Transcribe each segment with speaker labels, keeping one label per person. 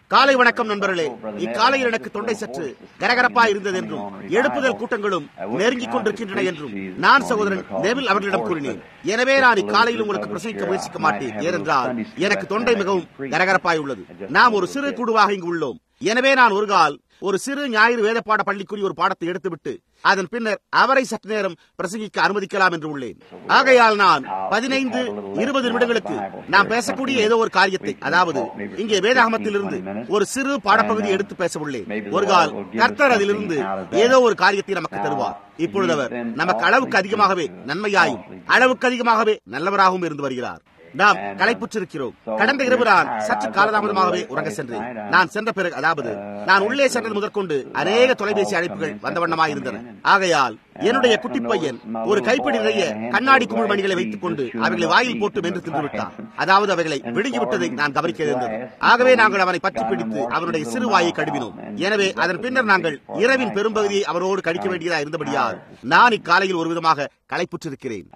Speaker 1: காலை வணக்கம் நண்பர்களே இக்காலையில் எனக்கு தொண்டை சற்று கரகரப்பாய் இருந்தது என்றும் எழுப்புதல் கூட்டங்களும் நெருங்கிக் கொண்டிருக்கின்றன என்றும் நான் சகோதரன் நெவில் அவர்களிடம் கூறினேன் எனவே நான் இக்காலையில் உங்களுக்கு பிரசங்கிக்க முயற்சிக்க மாட்டேன் ஏனென்றால் எனக்கு தொண்டை மிகவும் கரகரப்பாய் உள்ளது நாம் ஒரு சிறு குழுவாக இங்கு உள்ளோம் எனவே நான் ஒரு கால் ஒரு சிறு ஞாயிறு வேத பாட பள்ளிக்குரிய ஒரு பாடத்தை எடுத்துவிட்டு அதன் பின்னர் அவரை சற்று நேரம் பிரசங்கிக்க அனுமதிக்கலாம் என்று உள்ளேன் ஆகையால் நான் பதினைந்து இருபது நிமிடங்களுக்கு நாம் பேசக்கூடிய ஏதோ ஒரு காரியத்தை அதாவது இங்கே வேதாகமத்திலிருந்து ஒரு சிறு பாடப்பகுதி எடுத்து பேச உள்ளேன் ஒரு கால் கர்த்தர் அதிலிருந்து ஏதோ ஒரு காரியத்தை நமக்கு தருவார் இப்பொழுது அவர் நமக்கு அளவுக்கு அதிகமாகவே நன்மையாயும் அளவுக்கு அதிகமாகவே நல்லவராகவும் இருந்து வருகிறார் நாம் களைப்புற்றிருக்கிறோம் கடந்த இரவு நான் சற்று காலதாமதமாகவே உறங்க சென்றேன் நான் சென்ற பிறகு அதாவது நான் உள்ளே சென்றது முதற்கொண்டு அநேக தொலைபேசி அழைப்புகள் வந்த வண்ணமாக இருந்தன ஆகையால் என்னுடைய குட்டி பையன் ஒரு கைப்பிடி நிறைய கண்ணாடி குமிழ் மணிகளை வைத்துக் கொண்டு அவைகளை வாயில் போட்டு வென்று தின்று விட்டான் அதாவது அவைகளை விழுங்கி விட்டதை நான் கவனிக்க இருந்தது ஆகவே நாங்கள் அவனை பற்றி பிடித்து அவனுடைய சிறு வாயை கழுவினோம் எனவே அதன் பின்னர் நாங்கள் இரவின் பெரும்பகுதியை அவரோடு கழிக்க வேண்டியதா இருந்தபடியால் நான் இக்காலையில் ஒரு விதமாக களைப்புற்றிருக்கிறேன்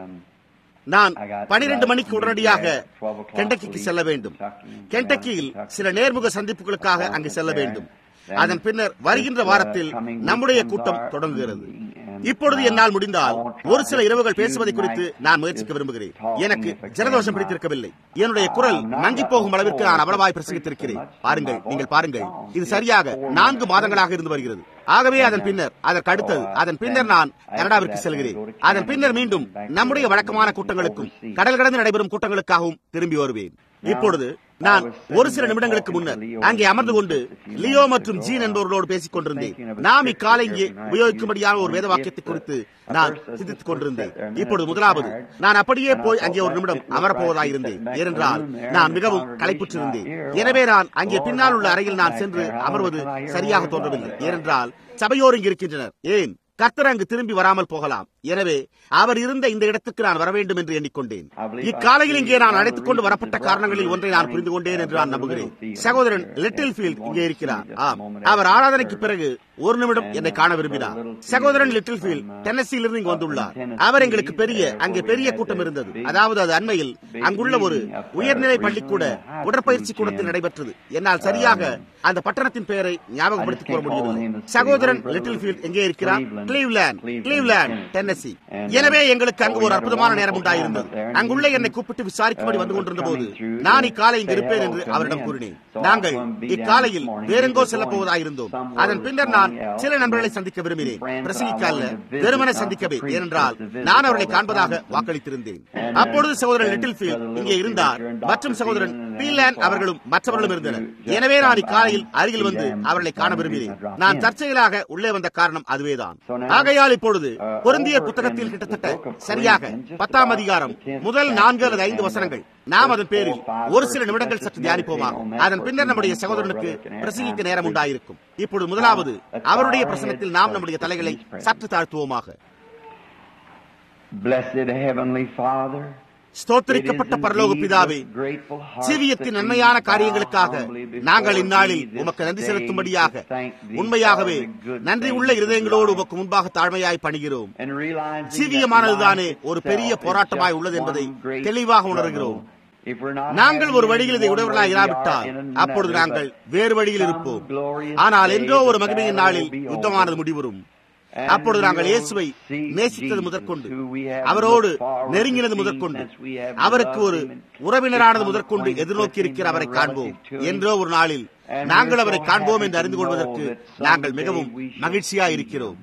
Speaker 1: நான் பனிரெண்டு மணிக்கு உடனடியாக கெண்டக்கிக்கு செல்ல வேண்டும் கெண்டக்கியில் சில நேர்முக சந்திப்புகளுக்காக அங்கு செல்ல வேண்டும் அதன் பின்னர் வருகின்ற வாரத்தில் நம்முடைய கூட்டம் தொடங்குகிறது இப்பொழுது என்னால் முடிந்தால் ஒரு சில இரவுகள் பேசுவதை குறித்து நான் முயற்சிக்க விரும்புகிறேன் எனக்கு ஜலதோஷம் பிடித்திருக்கவில்லை என்னுடைய குரல் மங்கி போகும் அளவிற்கு நான் அவ்வளவாய் பிரசங்கித்திருக்கிறேன் பாருங்கள் நீங்கள் பாருங்கள் இது சரியாக நான்கு மாதங்களாக இருந்து வருகிறது ஆகவே அதன் பின்னர் அதற்கு அடுத்தது அதன் பின்னர் நான் கனடாவிற்கு செல்கிறேன் அதன் பின்னர் மீண்டும் நம்முடைய வழக்கமான கூட்டங்களுக்கும் கடல் கடந்து நடைபெறும் கூட்டங்களுக்காகவும் திரும்பி வருவேன் இப்பொழுது நான் ஒரு சில நிமிடங்களுக்கு முன்னர் அங்கே அமர்ந்து கொண்டு லியோ மற்றும் ஜீன் என்பவர்களோடு பேசிக் கொண்டிருந்தேன் நாம் இக்காலை இங்கே உபயோகிக்கும்படியான ஒரு வேத வாக்கியத்தை குறித்து நான் சிந்தித்துக் கொண்டிருந்தேன் இப்பொழுது முதலாவது நான் அப்படியே போய் அங்கே ஒரு நிமிடம் அமரப்போவதாயிருந்தேன் ஏனென்றால் நான் மிகவும் களைப்புற்றிருந்தேன் எனவே நான் அங்கே பின்னால் உள்ள அறையில் நான் சென்று அமர்வது சரியாக தோன்றவில்லை ஏனென்றால் சபையோர் இங்கு இருக்கின்றனர் ஏன் கர்த்தர் அங்கு திரும்பி வராமல் போகலாம் எனவே அவர் இருந்த இந்த இடத்துக்கு நான் வர வேண்டும் என்று எண்ணிக்கொண்டேன் இக்காலையில் இங்கே நான் அழைத்துக் கொண்டு வரப்பட்ட காரணங்களில் ஒன்றை நான் புரிந்து கொண்டேன் என்று நான் நம்புகிறேன் சகோதரன் லிட்டில் ஃபீல்ட் இங்கே இருக்கிறார் ஆம் அவர் ஆராதனைக்கு பிறகு ஒரு நிமிடம் என்னை காண விரும்பினார் சகோதரன் லிட்டில் ஃபீல்ட் டென்னசியிலிருந்து இங்கு வந்துள்ளார் அவர் எங்களுக்கு பெரிய அங்கே பெரிய கூட்டம் இருந்தது அதாவது அது அண்மையில் அங்குள்ள ஒரு உயர்நிலை பள்ளிக்கூட உடற்பயிற்சி கூடத்தில் நடைபெற்றது என்னால் சரியாக அந்த பட்டணத்தின் பெயரை ஞாபகப்படுத்திக் கூற முடியவில்லை சகோதரன் லிட்டில் ஃபீல்ட் எங்கே இருக்கிறார் கிளீவ்லேண்ட் கிளீவ்லேண்ட் டென்னசி எனவே எங்களுக்கு அங்கு ஒரு அற்புதமான நேரம் உண்டாயிருந்தது அங்குள்ள என்னை கூப்பிட்டு விசாரிக்கும்படி வந்து கொண்டிருந்த போது நான் இக்காலை இங்கு இருப்பேன் என்று அவரிடம் கூறினேன் நாங்கள் இக்காலையில் வேறெங்கோ செல்ல போவதாயிருந்தோம் அதன் பின்னர் நான் சில நண்பர்களை சந்திக்க விரும்பினேன் பிரசங்கிக்க அல்ல வெறுமனை சந்திக்கவே ஏனென்றால் நான் அவர்களை காண்பதாக வாக்களித்திருந்தேன் அப்பொழுது சகோதரன் லிட்டில் ஃபீல்ட் இங்கே இருந்தார் மற்றும் சகோதரன் பீலேன் அவர்களும் மற்றவர்களும் இருந்தனர் எனவே நான் இக்காலையில் அருகில் வந்து அவர்களை காண விரும்பினேன் நான் தற்செயலாக உள்ளே வந்த காரணம் அதுவேதான் ஆகையால் இப்பொழுது பொருந்திய புத்தகத்தில் கிட்டத்தட்ட சரியாக பத்தாம் அதிகாரம் முதல் நான்கு அல்லது ஐந்து வசனங்கள் நாம் அதன் பேரில் ஒரு சில நிமிடங்கள் சற்று தியானிப்போமாக அதன் பின்னர் நம்முடைய சகோதரனுக்கு பிரசங்கிக்க நேரம் உண்டாயிருக்கும் இப்பொழுது முதலாவது அவருடைய பிரசனத்தில் நாம் நம்முடைய தலைகளை சற்று தாழ்த்துவோமாக
Speaker 2: Blessed Heavenly Father,
Speaker 1: ஸ்தோத்தரிக்கப்பட்ட பரலோக பிதாவே ஜீவியத்தின் நன்மையான காரியங்களுக்காக நாங்கள் இந்நாளில் உமக்கு நன்றி செலுத்தும்படியாக உண்மையாகவே நன்றி உள்ள இருதயங்களோடு உமக்கு முன்பாக தாழ்மையாய் பணிகிறோம் ஜீவியமானதுதானே ஒரு பெரிய போராட்டமாய் உள்ளது என்பதை தெளிவாக உணர்கிறோம் நாங்கள் ஒரு வழியில் இதை உடையவர்களாக இராவிட்டால் அப்பொழுது நாங்கள் வேறு வழியில் இருப்போம் ஆனால் என்றோ ஒரு மகிமையின் நாளில் யுத்தமானது முடிவரும் அப்பொழுது நாங்கள் இயேசுவை நேசித்தது முதற்கொண்டு அவரோடு நெருங்கினது முதற்கொண்டு அவருக்கு ஒரு உறவினரானது முதற்கொண்டு எதிர்நோக்கி இருக்கிற அவரை காண்போம் என்றோ ஒரு நாளில் நாங்கள் அவரை காண்போம் என்று அறிந்து கொள்வதற்கு நாங்கள் மிகவும் மகிழ்ச்சியா இருக்கிறோம்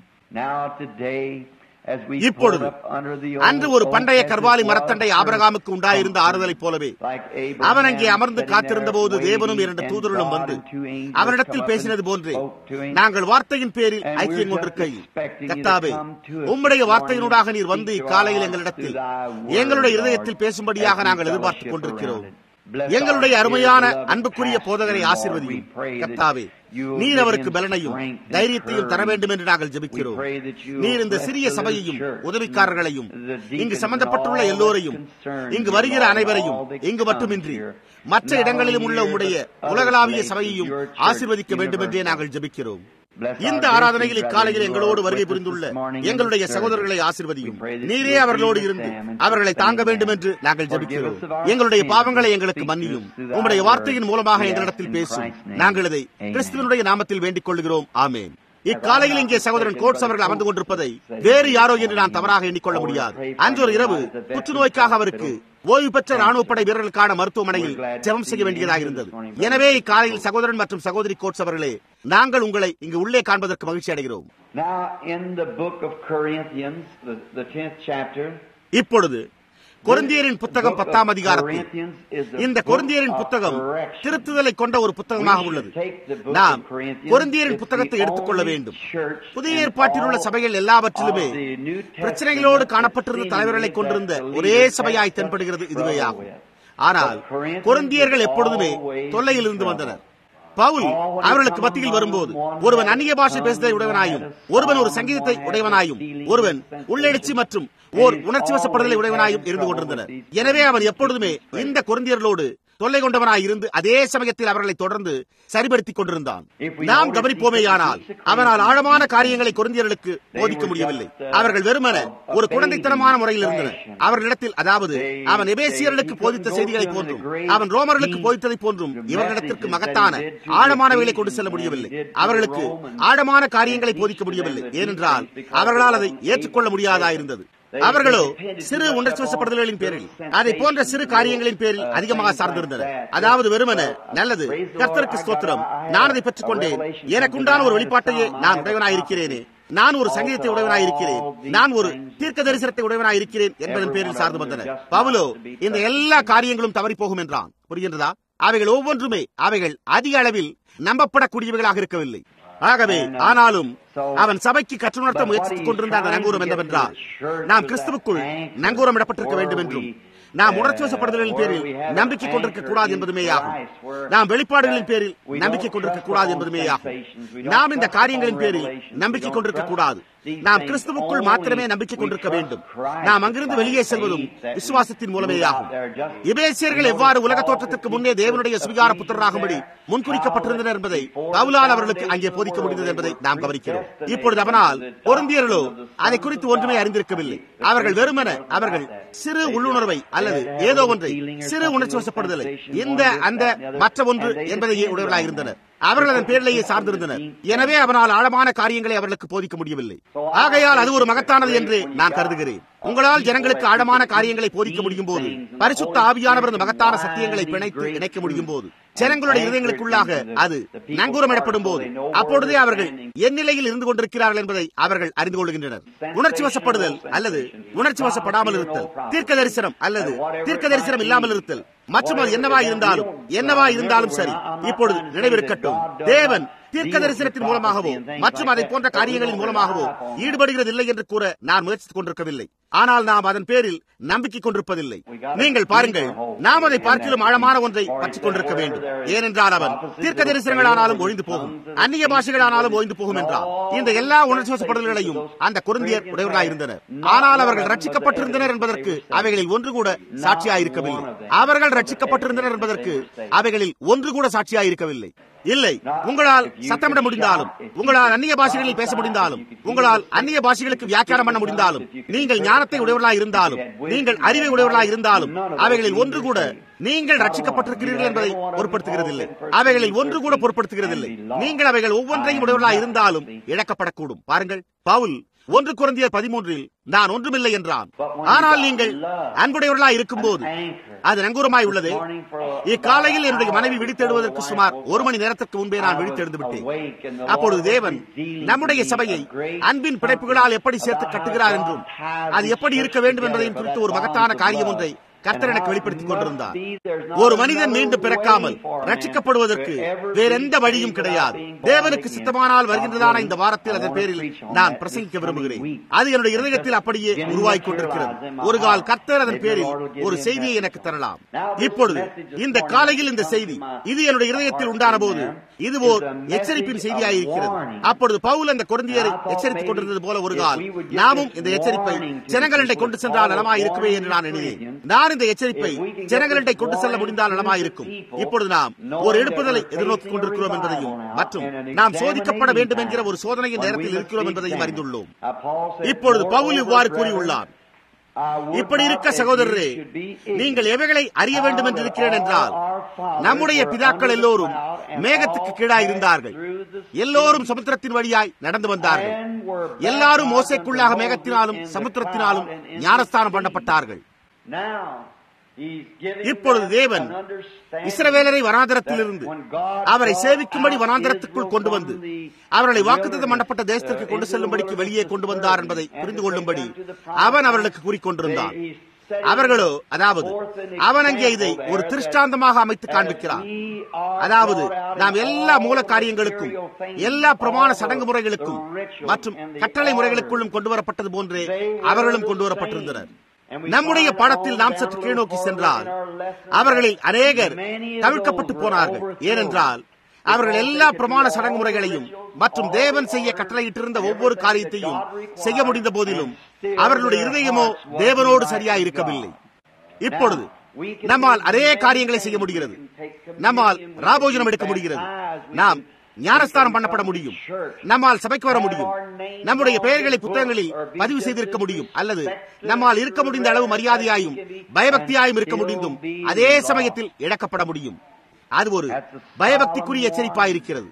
Speaker 1: இப்பொழுது அன்று ஒரு பண்டைய கர்வாலி மரத்தண்டை ஆபரகாமுக்கு உண்டாயிருந்த ஆறுதலைப் போலவே அவன் அங்கே அமர்ந்து காத்திருந்த போது தேவனும் இரண்டு தூதர்களும் வந்து அவனிடத்தில் பேசினது போன்றே நாங்கள் வார்த்தையின் பேரில் ஐக்கியம் கொண்டிருக்கையில் கத்தாவே உம்முடைய வார்த்தையினூடாக நீர் வந்து இக்காலையில் எங்களிடத்தில் எங்களுடைய இருதயத்தில் பேசும்படியாக நாங்கள் எதிர்பார்த்துக் கொண்டிருக்கிறோம் எங்களுடைய அருமையான அன்புக்குரிய போதகரை ஆசிர்வதியும் கத்தாவே நீர் அவருக்கு பலனையும் தைரியத்தையும் தர வேண்டும் என்று நாங்கள் ஜெபிக்கிறோம் நீர் இந்த சிறிய சபையையும் உதவிக்காரர்களையும் இங்கு சம்பந்தப்பட்டுள்ள எல்லோரையும் இங்கு வருகிற அனைவரையும் இங்கு மட்டுமின்றி மற்ற இடங்களிலும் உள்ள உம்முடைய உலகளாவிய சபையையும் ஆசிர்வதிக்க வேண்டும் என்றே நாங்கள் ஜெபிக்கிறோம் இந்த ஆராதனையில் இக்காலையில் எங்களோடு வருகை புரிந்துள்ள எங்களுடைய சகோதரர்களை ஆசிர்வதியும் நீரே அவர்களோடு இருந்து அவர்களை தாங்க வேண்டும் என்று நாங்கள் ஜெபிக்கிறோம் எங்களுடைய பாவங்களை எங்களுக்கு மன்னியும் உங்களுடைய வார்த்தையின் மூலமாக எங்களிடத்தில் பேசும் நாங்கள் இதை கிறிஸ்துவனுடைய நாமத்தில் வேண்டிக் கொள்கிறோம் ஆமேன் இக்காலையில் இங்கே சகோதரன் கோட்ஸ் அவர்கள் அமர்ந்து கொண்டிருப்பதை வேறு யாரோ என்று நான் தவறாக எண்ணிக்கொள்ள முடியாது அன்றொரு இரவு புற்றுநோய்க்காக அவருக்கு ஓய்வு பெற்ற ராணுவப்படை வீரர்களுக்கான மருத்துவமனையில் ஜெபம் செய்ய வேண்டியதாக இருந்தது எனவே இக்காலையில் சகோதரன் மற்றும் சகோதரி கோட்ஸ் அவர்களே நாங்கள் உங்களை இங்கு உள்ளே காண்பதற்கு மகிழ்ச்சி அடைகிறோம்
Speaker 2: Now, in the book of Corinthians, the, the 10th chapter,
Speaker 1: இப்பொழுது கொரிந்தியரின் புத்தகம் பத்தாம் அதிகாரத்தில் இந்த கொரிந்தியரின் புத்தகம் திருத்துதலை கொண்ட ஒரு புத்தகமாக உள்ளது நாம் கொரிந்தியரின் புத்தகத்தை எடுத்துக்கொள்ள வேண்டும் புதிய ஏற்பாட்டில் உள்ள சபைகள் எல்லாவற்றிலுமே பிரச்சனைகளோடு காணப்பட்டிருந்த தலைவர்களை கொண்டிருந்த ஒரே சபையாய் தென்படுகிறது இதுவே ஆகும் ஆனால் கொரிந்தியர்கள் எப்பொழுதுமே தொல்லையில் இருந்து வந்தனர் பவுல் அவர்களுக்கு மத்தியில் வரும்போது ஒருவன் அந்நிய பாஷை பேசுவதை உடையவனாயும் ஒருவன் ஒரு சங்கீதத்தை உடையவனாயும் ஒருவன் உள்ளெழுச்சி மற்றும் ஓர் உணர்ச்சி வசப்படுதலை உடையவனாயும் இருந்து கொண்டிருந்தனர் எனவே அவன் எப்பொழுதுமே இந்த குருந்தியர்களோடு தொல்லை கொண்டவனாய் இருந்து அதே சமயத்தில் அவர்களை தொடர்ந்து சரிபடுத்திக் கொண்டிருந்தான் நாம் கவனிப்போமேயானால் அவனால் ஆழமான காரியங்களை குருந்தியர்களுக்கு போதிக்க முடியவில்லை அவர்கள் வெறுமன ஒரு குழந்தைத்தனமான முறையில் இருந்தனர் அவர்களிடத்தில் அதாவது அவன் எபேசியர்களுக்கு போதித்த செய்திகளை போன்றும் அவன் ரோமர்களுக்கு போதித்ததை போன்றும் இவர்களிடத்திற்கு மகத்தான ஆழமானவைகளை கொண்டு செல்ல முடியவில்லை அவர்களுக்கு ஆழமான காரியங்களை போதிக்க முடியவில்லை ஏனென்றால் அவர்களால் அதை ஏற்றுக்கொள்ள முடியாதாயிருந்தது அவர்களோ சிறு உணர்ச்சி வசப்படுதல்களின் பேரில் அதை போன்ற சிறு காரியங்களின் பேரில் அதிகமாக சார்ந்திருந்தனர் அதாவது வெறுமன நல்லது கர்த்தருக்கு ஸ்தோத்திரம் நான் அதை பெற்றுக் கொண்டேன் எனக்குண்டான ஒரு வெளிப்பாட்டையே நான் உடையவனாயிருக்கிறேனே நான் ஒரு சங்கீதத்தை உடையவனாய் இருக்கிறேன் நான் ஒரு தீர்க்க தரிசனத்தை உடையவனாய் இருக்கிறேன் என்பதன் பேரில் சார்ந்து வந்தனர் பவுலோ இந்த எல்லா காரியங்களும் தவறி போகும் என்றான் புரிகின்றதா அவைகள் ஒவ்வொன்றுமே அவைகள் அதிக அளவில் நம்பப்படக்கூடியவைகளாக இருக்கவில்லை ஆகவே ஆனாலும் அவன் சபைக்கு கற்றுணர்த்த முயற்சித்துக் கொண்டிருந்த அந்த நங்கூரம் என்னவென்றால் நாம் கிறிஸ்துவுக்குள் நங்கூரம் இடப்பட்டிருக்க வேண்டும் என்றும் நாம் உணர்ச்சி வசப்படுதலின் பேரில் நம்பிக்கை கொண்டிருக்க கூடாது என்பதுமே ஆகும் நாம் வெளிப்பாடுகளின் பேரில் நம்பிக்கை கொண்டிருக்க கூடாது என்பதுமே ஆகும் நாம் இந்த காரியங்களின் பேரில் நம்பிக்கை கொண்டிருக்க கூடாது நாம் கிறிஸ்துவுக்குள் மாத்திரமே நம்பிக்கை கொண்டிருக்க வேண்டும் நாம் அங்கிருந்து வெளியே செல்வதும் விசுவாசத்தின் மூலமே ஆகும் இபேசியர்கள் எவ்வாறு உலக தோற்றத்திற்கு முன்னே தேவனுடைய சுவிகார புத்திரராகும்படி முன்குறிக்கப்பட்டிருந்தனர் என்பதை பவுலால் அவர்களுக்கு அங்கே போதிக்க முடிந்தது என்பதை நாம் கவனிக்கிறோம் இப்பொழுது அவனால் பொருந்தியர்களோ அதை குறித்து ஒன்றுமே அறிந்திருக்கவில்லை அவர்கள் வெறுமன அவர்கள் சிறு உள்ளுணர்வை அல்லது ஏதோ ஒன்றை சிறு உணர்ச்சி வசப்படுதலை இந்த அந்த மற்ற ஒன்று என்பதையே உடையவர்களாக இருந்தனர் அவர்கள் அதன் பேரிலேயே சார்ந்திருந்தனர் எனவே அவனால் ஆழமான காரியங்களை அவர்களுக்கு போதிக்க முடியவில்லை ஆகையால் அது ஒரு மகத்தானது என்று நான் கருதுகிறேன் உங்களால் ஜனங்களுக்கு ஆழமான காரியங்களை போதிக்க முடியும் போது பரிசுத்த ஆவியானவர் மகத்தான சத்தியங்களை பிணைத்து இணைக்க முடியும் போது ஜனங்களுடைய இதயங்களுக்குள்ளாக அது நங்கூரமிடப்படும் போது அப்பொழுதே அவர்கள் என் நிலையில் இருந்து கொண்டிருக்கிறார்கள் என்பதை அவர்கள் அறிந்து கொள்கின்றனர் உணர்ச்சி வசப்படுதல் அல்லது உணர்ச்சி வசப்படாமல் இருத்தல் தீர்க்க தரிசனம் அல்லது தீர்க்க தரிசனம் இல்லாமல் இருத்தல் மற்றும் அது என்னவா இருந்தாலும் என்னவா இருந்தாலும் சரி இப்பொழுது நினைவிருக்கட்டும் தேவன் தீர்க்க தரிசனத்தின் மூலமாகவோ மற்றும் அதை போன்ற காரியங்களின் மூலமாகவோ ஈடுபடுகிறதில்லை என்று கூற நான் முயற்சித்துக் கொண்டிருக்கவில்லை ஆனால் நாம் அதன் பேரில் நம்பிக்கை கொண்டிருப்பதில்லை நீங்கள் பாருங்கள் நாம் அதை பார்க்கிலும் ஆழமான ஒன்றை பற்றிக் கொண்டிருக்க வேண்டும் ஏனென்றால் அவன் தீர்க்க தரிசனங்களானாலும் ஒழிந்து போகும் அந்நிய பாஷைகளானாலும் ஒழிந்து போகும் என்றார் இந்த எல்லா உணர்ச்சி வசப்படுதல்களையும் அந்த குருந்தியர் உடையவர்களாக இருந்தனர் ஆனால் அவர்கள் ரட்சிக்கப்பட்டிருந்தனர் என்பதற்கு அவைகளில் ஒன்று கூட சாட்சியாயிருக்கவில்லை அவர்கள் ரட்சிக்கப்பட்டிருந்தனர் என்பதற்கு அவைகளில் ஒன்று கூட சாட்சியாயிருக்கவில்லை இல்லை உங்களால் சத்தமிட முடிந்தாலும் உங்களால் அந்நிய பாஷைகளில் பேச முடிந்தாலும் உங்களால் அந்நிய பாஷைகளுக்கு வியாக்கியானம் பண்ண முடிந்தாலும் நீங்கள் ஞானத்தை உடையவர்களாக இருந்தாலும் நீங்கள் அறிவை உடையவர்களாக இருந்தாலும் அவைகளில் ஒன்று கூட நீங்கள் ரட்சிக்கப்பட்டிருக்கிறீர்கள் என்பதை பொருட்படுத்துகிறதில்லை அவைகளில் ஒன்று கூட பொருட்படுத்துகிறதில்லை நீங்கள் அவைகள் ஒவ்வொன்றையும் உடையவர்களாக இருந்தாலும் இழக்கப்படக்கூடும் பாருங்கள் பவுல் ஒன்று குறைந்திய பதிமூன்றில் நான் ஒன்றுமில்லை என்றான் ஆனால் நீங்கள் அன்புடையவர்களாய் இருக்கும் போது அது நங்கூரமாய் உள்ளது இக்காலையில் என்னுடைய மனைவி விழித்தெழுவதற்கு சுமார் ஒரு மணி நேரத்திற்கு முன்பே நான் விழித்தெழுந்து விட்டேன் அப்பொழுது தேவன் நம்முடைய சபையை அன்பின் பிணைப்புகளால் எப்படி சேர்த்து கட்டுகிறார் என்றும் அது எப்படி இருக்க வேண்டும் என்பதையும் குறித்து ஒரு மகத்தான காரியம் ஒன்றை கர்த்தர் எனக்கு வெளிப்படுத்திக் கொண்டிருந்தார் ஒரு மனிதன் மீண்டும் பிறக்காமல் ரட்சிக்கப்படுவதற்கு வேற எந்த வழியும் கிடையாது தேவனுக்கு சித்தமானால் வருகின்றதான இந்த வாரத்தில் அதன் பேரில் நான் பிரசங்கிக்க விரும்புகிறேன் அது என்னுடைய இருதயத்தில் அப்படியே உருவாகிக் கொண்டிருக்கிறது ஒரு கால் கர்த்தர் அதன் பேரில் ஒரு செய்தியை எனக்கு தரலாம் இப்பொழுது இந்த காலையில் இந்த செய்தி இது என்னுடைய இருதயத்தில் உண்டான போது இது ஓர் எச்சரிப்பின் செய்தியாயிருக்கிறது அப்பொழுது பவுல் அந்த குழந்தையரை எச்சரித்துக் கொண்டிருந்தது போல ஒரு கால் நாமும் இந்த எச்சரிப்பை ஜனங்களிடை கொண்டு சென்றால் நலமாய் இருக்குமே என்று நான் எண்ணினேன் நான் நான் இந்த எச்சரிப்பை ஜனங்களிடை கொண்டு செல்ல முடிந்தால் நலமாயிருக்கும் இப்பொழுது நாம் ஒரு எடுப்புதலை எதிர்நோக்கிக் கொண்டிருக்கிறோம் என்பதையும் மற்றும் நாம் சோதிக்கப்பட வேண்டும் என்கிற ஒரு சோதனையின் நேரத்தில் இருக்கிறோம் என்பதையும் அறிந்துள்ளோம் இப்பொழுது பவுல் இவ்வாறு கூறியுள்ளார் இப்படி இருக்க சகோதரரே நீங்கள் எவைகளை அறிய வேண்டும் என்று இருக்கிறேன் என்றால் நம்முடைய பிதாக்கள் எல்லோரும் மேகத்துக்கு கீழாய் இருந்தார்கள் எல்லோரும் சமுத்திரத்தின் வழியாய் நடந்து வந்தார்கள் எல்லாரும் மோசைக்குள்ளாக மேகத்தினாலும் சமுத்திரத்தினாலும் ஞானஸ்தானம் பண்ணப்பட்டார்கள் இப்பொழுது தேவன் இஸ்ரவேலரை வனாந்தரத்திலிருந்து அவரை சேவிக்கும்படி வனாந்தரத்துக்குள் கொண்டு வந்து அவர்களை வாக்குத்தம் பண்ணப்பட்ட தேசத்திற்கு கொண்டு செல்லும்படிக்கு வெளியே கொண்டு வந்தார் என்பதை புரிந்து கொள்ளும்படி அவன் அவர்களுக்கு கூறிக்கொண்டிருந்தான் அவர்களோ அதாவது அவன் அங்கே இதை ஒரு திருஷ்டாந்தமாக அமைத்து காண்பிக்கிறார் அதாவது நாம் எல்லா மூல காரியங்களுக்கும் எல்லா பிரமாண சடங்கு முறைகளுக்கும் மற்றும் கட்டளை முறைகளுக்குள்ளும் கொண்டு வரப்பட்டது போன்றே அவர்களும் கொண்டு வரப்பட்டிருந்தனர் நம்முடைய பாடத்தில் நாம் சற்று கீழ்நோக்கி சென்றால் அவர்களில் அநேகர் தவிர்க்கப்பட்டு போனார்கள் ஏனென்றால் அவர்கள் எல்லா பிரமாண சடங்கு முறைகளையும் மற்றும் தேவன் செய்ய கட்டளையிட்டிருந்த ஒவ்வொரு காரியத்தையும் செய்ய முடிந்த போதிலும் அவர்களுடைய இருதயமோ தேவனோடு சரியா இருக்கவில்லை இப்பொழுது நம்மால் அதே காரியங்களை செய்ய முடிகிறது நம்மால் ராபோஜனம் எடுக்க முடிகிறது நாம் ஞானஸ்தானம் பண்ணப்பட முடியும் நம்மால் சபைக்கு வர முடியும் நம்முடைய பெயர்களை புத்தகங்களில் பதிவு செய்திருக்க முடியும் அல்லது நம்மால் இருக்க முடிந்த அளவு மரியாதையாயும் பயபக்தியாயும் இருக்க முடிந்தும் அதே சமயத்தில் இழக்கப்பட முடியும் அது ஒரு பயபக்திக்குரிய எச்சரிப்பாயிருக்கிறது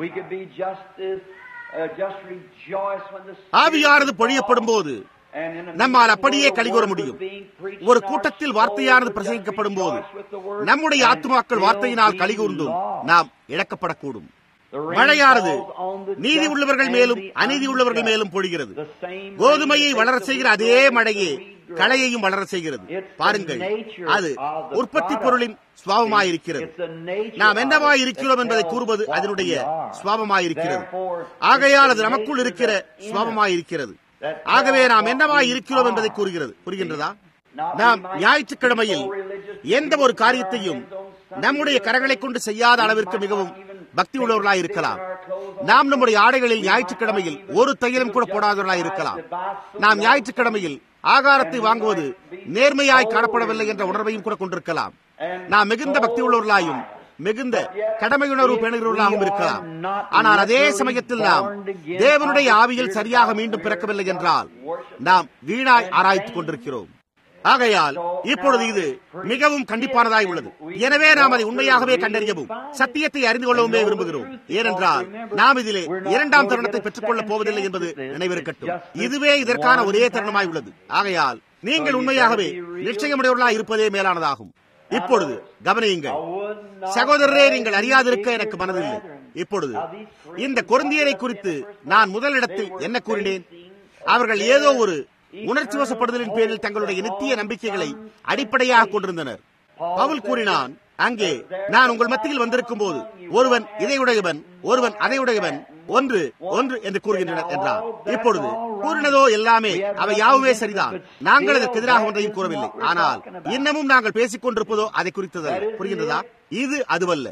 Speaker 1: ஆவியானது பொழியப்படும் போது நம்மால் அப்படியே கழிகூற முடியும் ஒரு கூட்டத்தில் வார்த்தையானது பிரசங்கிக்கப்படும் போது நம்முடைய ஆத்துமாக்கள் வார்த்தையினால் கழிகூர்ந்தும் நாம் இழக்கப்படக்கூடும் மழையானது நீதி உள்ளவர்கள் மேலும் அநீதி உள்ளவர்கள் மேலும் பொழிகிறது கோதுமையை வளர செய்கிற அதே மழையே களையையும் வளர செய்கிறது பாருங்கள் அது உற்பத்தி பொருளின் சுவாபமாயிருக்கிறது நாம் என்னவாய் இருக்கிறோம் என்பதை கூறுவது அதனுடைய சுவாபமாயிருக்கிறது ஆகையால் அது நமக்குள் இருக்கிற சுவாபமாயிருக்கிறது ஆகவே நாம் என்னவாய் இருக்கிறோம் என்பதை கூறுகிறது புரிகின்றதா நாம் ஞாயிற்றுக்கிழமையில் எந்த ஒரு காரியத்தையும் நம்முடைய கரங்களை கொண்டு செய்யாத அளவிற்கு மிகவும் பக்தி உள்ளவர்களாய் இருக்கலாம் நாம் நம்முடைய ஆடைகளில் ஞாயிற்றுக்கிழமையில் ஒரு தையலும் கூட போடாதவர்களாய் இருக்கலாம் நாம் ஞாயிற்றுக்கிழமையில் ஆகாரத்தை வாங்குவது நேர்மையாய் காணப்படவில்லை என்ற உணர்வையும் கூட கொண்டிருக்கலாம் நாம் மிகுந்த பக்தி உள்ளவர்களாயும் மிகுந்த கடமையுணர்வு பேணுகிறவர்களாகவும் இருக்கலாம் ஆனால் அதே சமயத்தில் நாம் தேவனுடைய ஆவியில் சரியாக மீண்டும் பிறக்கவில்லை என்றால் நாம் வீணாய் ஆராய்த்துக் கொண்டிருக்கிறோம் ஆகையால் இப்பொழுது இது மிகவும் கண்டிப்பானதாய் உள்ளது எனவே நாம் அதை உண்மையாகவே கண்டறியவும் சத்தியத்தை அறிந்து கொள்ளவுமே விரும்புகிறோம் ஏனென்றால் நாம் இதிலே இரண்டாம் தருணத்தை பெற்றுக் கொள்ளப் போவதில்லை என்பது நினைவிருக்கட்டும் இதுவே இதற்கான ஒரே தருணமாய் உள்ளது ஆகையால் நீங்கள் உண்மையாகவே நிச்சயமுடையவர்களாய் இருப்பதே மேலானதாகும் இப்பொழுது கவனியுங்கள் சகோதரரே நீங்கள் அறியாதிருக்க எனக்கு மனதில்லை இப்பொழுது இந்த கொருந்தியரை குறித்து நான் முதலிடத்தில் என்ன கூறினேன் அவர்கள் ஏதோ ஒரு உணர்ச்சி வசப்படுதலின் பேரில் தங்களுடைய நித்திய நம்பிக்கைகளை அடிப்படையாக கொண்டிருந்தனர் பவுல் கூறினான் அங்கே நான் உங்கள் மத்தியில் வந்திருக்கும் போது ஒருவன் இதை உடையவன் ஒருவன் அதை உடையவன் ஒன்று ஒன்று என்று கூறுகின்றனர் என்றார் இப்பொழுது கூறினதோ எல்லாமே அவை யாவுமே சரிதான் நாங்கள் அதற்கு எதிராக ஒன்றையும் கூறவில்லை ஆனால் இன்னமும் நாங்கள் பேசிக் கொண்டிருப்பதோ அதை குறித்ததல்ல புரிகின்றதா இது அதுவல்ல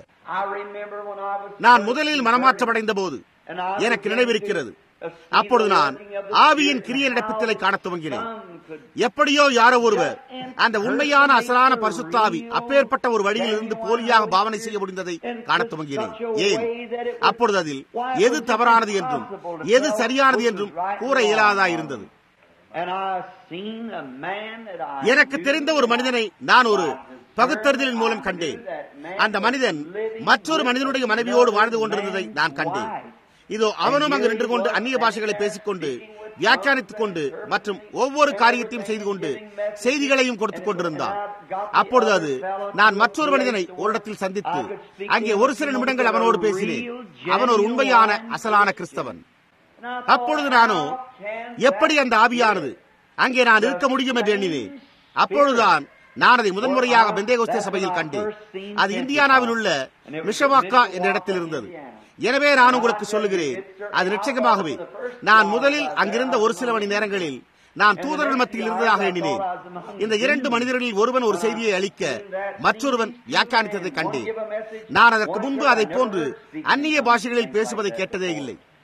Speaker 1: நான் முதலில் மனமாற்றமடைந்த போது எனக்கு நினைவிருக்கிறது அப்பொழுது நான் ஆவியின் கிரிய நடப்பித்தலை காணத் துவங்கினேன் எப்படியோ யாரோ ஒருவர் அந்த உண்மையான அசலான பரிசுத்தாவி அப்பேற்பட்ட ஒரு வழியில் இருந்து போலியாக பாவனை செய்ய முடிந்ததை காணத் துவங்கினேன் ஏன் அப்பொழுது அதில் எது தவறானது என்றும் எது சரியானது என்றும் கூற இயலாததா இருந்தது எனக்கு தெரிந்த ஒரு மனிதனை நான் ஒரு பகுத்தறிதலின் மூலம் கண்டேன் அந்த மனிதன் மற்றொரு மனிதனுடைய மனைவியோடு வாழ்ந்து கொண்டிருந்ததை நான் கண்டேன் இதோ அவனும் அங்கு நின்று கொண்டு அந்நிய பாஷைகளை பேசிக்கொண்டு வியாக்கியானித்துக் கொண்டு மற்றும் ஒவ்வொரு காரியத்தையும் செய்து கொண்டு செய்திகளையும் கொடுத்துக் கொண்டிருந்தான் அப்பொழுது அது நான் மற்றொரு மனிதனை ஒரு இடத்தில் சந்தித்து அங்கே ஒரு சில நிமிடங்கள் அவனோடு பேசினேன் அவன் ஒரு உண்மையான அசலான கிறிஸ்தவன் அப்பொழுது நானோ எப்படி அந்த ஆவியானது அங்கே நான் இருக்க முடியும் என்று எண்ணினேன் அப்பொழுதுதான் நான் அதை முதன்முறையாக பெந்தேகோஸ்தே சபையில் கண்டேன் அது இந்தியானாவில் உள்ள மிஷவாக்கா என்ற இடத்தில் இருந்தது எனவே நான் உங்களுக்கு சொல்லுகிறேன் அது நிச்சயமாகவே நான் முதலில் அங்கிருந்த ஒரு சில மணி நேரங்களில் நான் தூதர்கள் மத்தியில் இருந்ததாக எண்ணினேன் இந்த இரண்டு மனிதர்களில் ஒருவன் ஒரு செய்தியை அளிக்க மற்றொருவன் வியாக்கியானித்ததை கண்டேன் நான் அதற்கு முன்பு அதை போன்று அந்நிய பாஷைகளில் பேசுவதை கேட்டதே இல்லை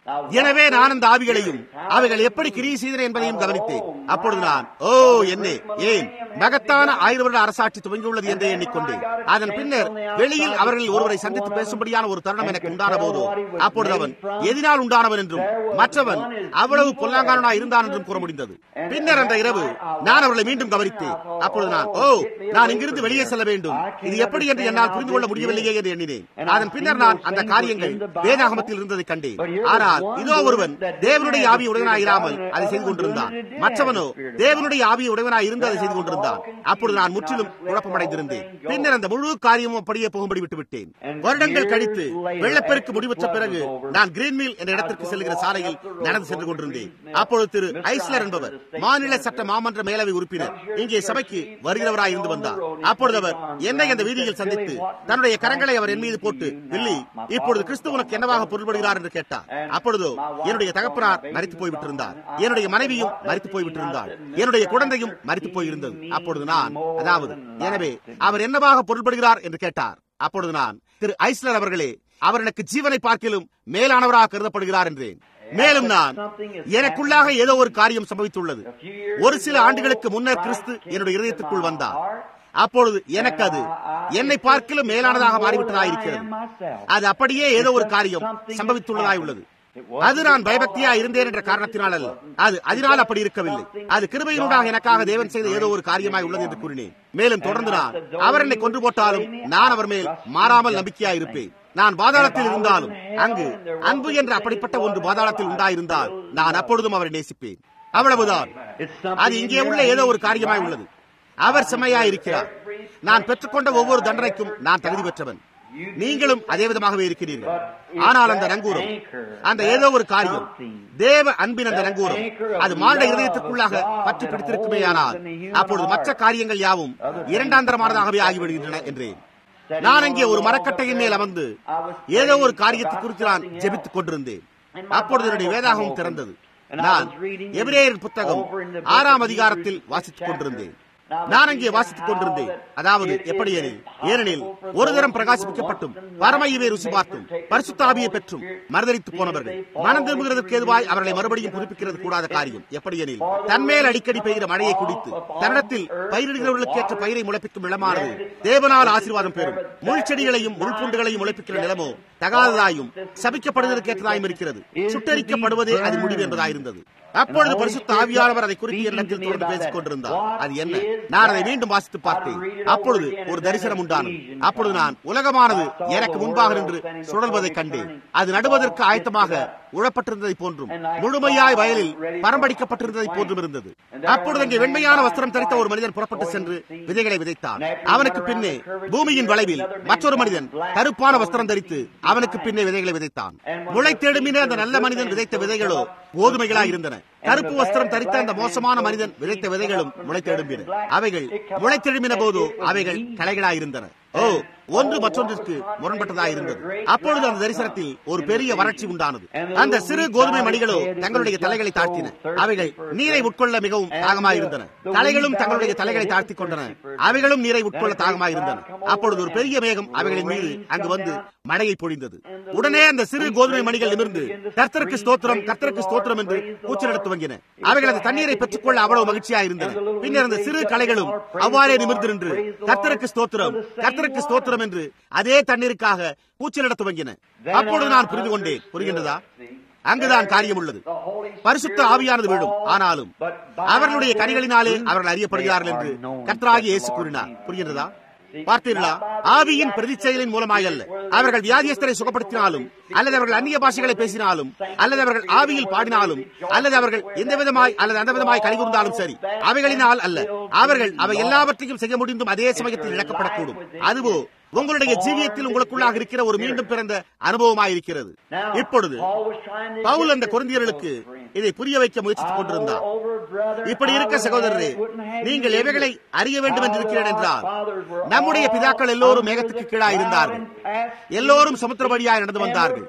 Speaker 1: எனவே நான் அந்த ஆவிகளையும் அவைகள் எப்படி கிரியை செய்தன என்பதையும் கவனித்தேன் அப்பொழுது நான் ஓ என்ன ஏன் மகத்தான ஆயிரம் வருட அரசாட்சி துவங்கியுள்ளது என்று எண்ணிக்கொண்டேன் அதன் பின்னர் வெளியில் அவர்களில் ஒருவரை சந்தித்து பேசும்படியான ஒரு தருணம் எனக்கு உண்டான போதோ அப்பொழுது அவன் எதினால் உண்டானவன் என்றும் மற்றவன் அவ்வளவு பொல்லாங்காரனாய் இருந்தான் என்றும் கூற முடிந்தது பின்னர் அந்த இரவு நான் அவர்களை மீண்டும் கவனித்தேன் அப்பொழுது நான் ஓ நான் இங்கிருந்து வெளியே செல்ல வேண்டும் இது எப்படி என்று என்னால் புரிந்து கொள்ள முடியவில்லையே என்று எண்ணினேன் அதன் பின்னர் நான் அந்த காரியங்கள் வேதாகமத்தில் இருந்ததை கண்டேன் ஆனால் இதோ ஒருவன் தேவனுடைய ஆவி உடையவனாய் இராமல் அதை செய்து கொண்டிருந்தான் மற்றவனோ தேவனுடைய ஆவி உடையவனாய் இருந்து அதை செய்து கொண்டிருந்தான் அப்பொழுது நான் முற்றிலும் குழப்பமடைந்திருந்தேன் பின்னர் அந்த முழு காரியமும் அப்படியே போகும்படி விட்டு விட்டேன் வருடங்கள் கழித்து வெள்ளப்பெருக்கு முடிவற்ற பிறகு நான் கிரீன்மில் என்ற இடத்திற்கு செல்கிற சாலையில் நடந்து சென்று கொண்டிருந்தேன் அப்பொழுது திரு ஐஸ்லர் என்பவர் மாநில சட்ட மாமன்ற மேலவை உறுப்பினர் இங்கே சபைக்கு வருகிறவராய் இருந்து வந்தார் அப்பொழுது அவர் என்னை அந்த வீதியில் சந்தித்து தன்னுடைய கரங்களை அவர் என் மீது போட்டு வில்லி இப்பொழுது கிறிஸ்து உனக்கு என்னவாக பொருள்படுகிறார் என்று கேட்டார் அப்பொழுதோ என்னுடைய தகப்பனார் மறித்து போய்விட்டிருந்தார் என்னுடைய மனைவியும் மறித்து போய்விட்டிருந்தாள் என்னுடைய குழந்தையும் மறித்து போயிருந்தது அப்பொழுது நான் அதாவது எனவே அவர் என்னவாக பொருள்படுகிறார் என்று கேட்டார் அப்பொழுது நான் திரு ஐஸ்லர் அவர்களே அவர் எனக்கு ஜீவனை பார்க்கிலும் மேலானவராக கருதப்படுகிறார் என்றேன் மேலும் நான் எனக்குள்ளாக ஏதோ ஒரு காரியம் சம்பவித்துள்ளது ஒரு சில ஆண்டுகளுக்கு முன்னர் கிறிஸ்து என்னுடைய இதயத்துக்குள் வந்தார் அப்பொழுது எனக்கு அது என்னை பார்க்கிலும் மேலானதாக மாறிவிட்டதாக இருக்கிறது அது அப்படியே ஏதோ ஒரு காரியம் சம்பவித்துள்ளதாய் உள்ளது அது நான் பயபக்தியா இருந்தேன் என்ற காரணத்தினால் அல்ல அது அதனால் அப்படி இருக்கவில்லை அது கிருபையினூடாக எனக்காக தேவன் செய்த ஏதோ ஒரு காரியமாய் உள்ளது என்று கூறினேன் மேலும் தொடர்ந்து நான் அவர் என்னை கொன்று போட்டாலும் நான் அவர் மேல் மாறாமல் நம்பிக்கையா இருப்பேன் நான் பாதாளத்தில் இருந்தாலும் அங்கு அன்பு என்ற அப்படிப்பட்ட ஒன்று பாதாளத்தில் உண்டாயிருந்தால் நான் அப்பொழுதும் அவரை நேசிப்பேன் அவ்வளவுதான் அது இங்கே உள்ள ஏதோ ஒரு காரியமாய் உள்ளது அவர் செம்மையா இருக்கிறார் நான் பெற்றுக்கொண்ட ஒவ்வொரு தண்டனைக்கும் நான் தகுதி பெற்றவன் நீங்களும் அதே விதமாகவே இருக்கிறீர்கள் ஆனால் அந்த நங்கூரம் அந்த ஏதோ ஒரு காரியம் தேவ அன்பின் அந்த நங்கூரம் அது மானுட இதயத்துக்குள்ளாக பற்றி பிடித்திருக்குமே ஆனால் அப்பொழுது மற்ற காரியங்கள் யாவும் இரண்டாந்தரமானதாகவே ஆகிவிடுகின்றன என்றேன் நான் அங்கே ஒரு மரக்கட்டையின் மேல் அமர்ந்து ஏதோ ஒரு காரியத்தை குறித்து நான் ஜெபித்துக் கொண்டிருந்தேன் அப்பொழுது என்னுடைய வேதாகம் திறந்தது நான் எபிரேயர் புத்தகம் ஆறாம் அதிகாரத்தில் வாசித்துக் கொண்டிருந்தேன் நான் அங்கே வாசித்துக் கொண்டிருந்தேன் அதாவது எப்படி எனில் ஏனெனில் ஒரு தரம் பிரகாசிப்பிக்கப்பட்டும் பரமையவே ருசி பார்த்தும் பரிசுத்தாவியை பெற்றும் மறுதளித்து போனவர்கள் மனம் திரும்புகிறதற்கு எதுவாய் அவர்களை மறுபடியும் புதுப்பிக்கிறது கூடாத காரியம் எப்படி எனில் தன்மேல் அடிக்கடி பெய்கிற மழையை குடித்து தன்னிடத்தில் பயிரிடுகிறவர்களுக்கு ஏற்ற பயிரை முளைப்பிக்கும் நிலமானது தேவனால் ஆசீர்வாதம் பெறும் முள் செடிகளையும் முள்பூண்டுகளையும் முளைப்பிக்கிற நிலமோ தகாததாயும் சபிக்கப்படுவதற்கு ஏற்றதாயும் இருக்கிறது சுட்டரிக்கப்படுவதே அது முடிவு என்பதாயிருந்தது அப்பொழுது பரிசுத்த ஆவியானவர் அதை குறித்து என்னிடத்தில் தொடர்ந்து பேசிக் கொண்டிருந்தார் அது என்ன நான் அதை மீண்டும் வாசித்து பார்த்தேன் அப்பொழுது ஒரு தரிசனம் உண்டானது அப்பொழுது நான் உலகமானது எனக்கு முன்பாக நின்று சுழல்வதை கண்டேன் அது நடுவதற்கு ஆயத்தமாக உழப்பட்டிருந்ததை போன்றும் முழுமையாய் வயலில் பரம்படிக்கப்பட்டிருந்ததை போன்றும் இருந்தது அப்பொழுது அங்கே வெண்மையான வஸ்திரம் தரித்த ஒரு மனிதன் புறப்பட்டு சென்று விதைகளை விதைத்தான் அவனுக்கு பின்னே பூமியின் வளைவில் மற்றொரு மனிதன் கருப்பான வஸ்திரம் தரித்து அவனுக்கு பின்னே விதைகளை விதைத்தான் முளை தேடுமின அந்த நல்ல மனிதன் விதைத்த விதைகளோ கோதுமைகளாய் இருந்தன கருப்பு வஸ்திரம் தரித்த அந்த மோசமான மனிதன் விதைத்த விதைகளும் முளைத்தெழும்பின அவைகள் முளைத்தெழும்பின போதோ அவைகள் கலைகளாயிருந்தன ஓ ஒன்று மற்றொன்றிற்கு முரண்பட்டதாக இருந்தது அப்பொழுது அந்த தரிசனத்தில் ஒரு பெரிய வறட்சி உண்டானது அந்த சிறு கோதுமை மணிகளோ தங்களுடைய தலைகளை தாழ்த்தின அவைகள் நீரை உட்கொள்ள மிகவும் தாகமாயிருந்தன தலைகளும் தங்களுடைய தலைகளை தாழ்த்தி கொண்டன அவைகளும் நீரை உட்கொள்ள தாகமாயிருந்தன அப்பொழுது ஒரு பெரிய மேகம் அவைகளின் மீது அங்கு வந்து மழையை பொழிந்தது உடனே அந்த சிறு கோதுமை மணிகள் நிமிர்ந்து கர்த்தருக்கு ஸ்தோத்திரம் கர்த்தருக்கு ஸ்தோத்திரம் என்று கூச்சலிட துவங்கின அவைகள் அந்த தண்ணீரை பெற்றுக்கொள்ள அவ்வளவு மகிழ்ச்சியா இருந்தன பின்னர் அந்த சிறு கலைகளும் அவ்வாறே நிமிர்ந்து நின்று கர்த்தருக்கு ஸ்தோத்திரம் கர்த்தருக்கு ஸ்தோத்திரம் என்று அதே தண்ணீருக்காக கூச்சலிட துவங்கின அப்பொழுது நான் புரிந்து கொண்டேன் புரிகின்றதா அங்குதான் காரியம் உள்ளது பரிசுத்த ஆவியானது விழும் ஆனாலும் அவர்களுடைய கனிகளினாலே அவர்கள் அறியப்படுகிறார்கள் என்று கர்த்தராகி இயேசு கூறினார் புரிகின்றதா பார்த்தீர்களா ஆவியின் பிரதிச்செயலின் மூலமாய் அல்ல அவர்கள் வியாதியஸ்தரை சுகப்படுத்தினாலும் அல்லது அவர்கள் அந்நிய பாஷைகளை பேசினாலும் அல்லது அவர்கள் ஆவியில் பாடினாலும் அல்லது அவர்கள் எந்த விதமாய் அல்லது அந்த விதமாய் கழிவுந்தாலும் சரி அவைகளினால் அல்ல அவர்கள் அவை எல்லாவற்றையும் செய்ய முடிந்தும் அதே சமயத்தில் இழக்கப்படக்கூடும் அதுவோ உங்களுடைய ஜீவியத்தில் உங்களுக்குள்ளாக இருக்கிற ஒரு மீண்டும் பிறந்த அனுபவமாயிருக்கிறது இப்பொழுது பவுல் அந்த குழந்தையர்களுக்கு இதை புரிய வைக்க முயற்சித்துக் கொண்டிருந்தார் இப்படி இருக்க சகோதரரே நீங்கள் எவைகளை அறிய வேண்டும் என்று இருக்கிறேன் என்றால் நம்முடைய பிதாக்கள் எல்லோரும் மேகத்துக்கு கீழாக இருந்தார்கள் எல்லோரும் சமுத்திர வழியாக நடந்து வந்தார்கள்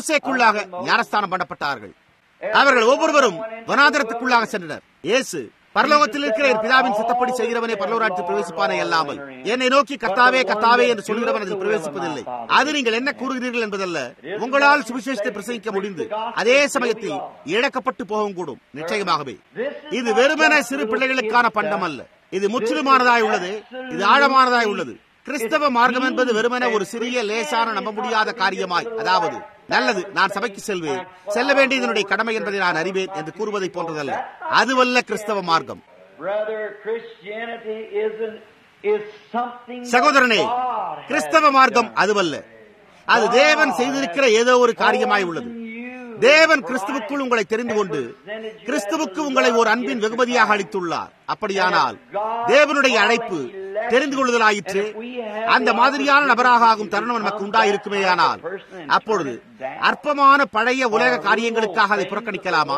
Speaker 1: மோசேக்குள்ளாக ஞானஸ்தானம் பண்ணப்பட்டார்கள் அவர்கள் ஒவ்வொருவரும் வனாதரத்துக்குள்ளாக சென்றனர் இயேசு பரலோகத்தில் இருக்கிற என் பிதாவின் சித்தப்படி செய்கிறவனே பரலோராட்சி பிரவேசிப்பானே அல்லாமல் என்னை நோக்கி கத்தாவே கத்தாவே என்று சொல்கிறவன் அதில் பிரவேசிப்பதில்லை அது நீங்கள் என்ன கூறுகிறீர்கள் என்பதல்ல உங்களால் சுவிசேஷத்தை பிரசங்கிக்க முடிந்து அதே சமயத்தில் இழக்கப்பட்டு போகவும் கூடும் நிச்சயமாகவே இது வெறுமன சிறு பிள்ளைகளுக்கான பண்டம் அல்ல இது முற்றிலுமானதாய் உள்ளது இது ஆழமானதாய் உள்ளது கிறிஸ்தவ மார்க்கம் என்பது வெறுமன ஒரு சிறிய லேசான நம்ப முடியாத காரியமாய் அதாவது நல்லது நான் சபைக்கு செல்வேன் செல்ல வேண்டியது என்னுடைய கடமை என்பதை நான் அறிவேன் என்று கூறுவதை போன்றதல்ல அதுவல்ல கிறிஸ்தவ மார்க்கம் சகோதரனே கிறிஸ்தவ மார்க்கம் அதுவல்ல அது தேவன் செய்திருக்கிற ஏதோ ஒரு காரியமாய் உள்ளது தேவன் கிறிஸ்துவுக்குள் உங்களை தெரிந்து கொண்டு கிறிஸ்துவுக்கு உங்களை ஒரு அன்பின் வெகுமதியாக அளித்துள்ளார் அப்படியானால் தேவனுடைய அழைப்பு தெரிந்து கொள்ளுதலாயிற்று அந்த மாதிரியான நபராக ஆகும் தருணம் நமக்கு உண்டாயிருக்குமே ஆனால் அப்பொழுது அற்பமான பழைய உலக காரியங்களுக்காக அதை புறக்கணிக்கலாமா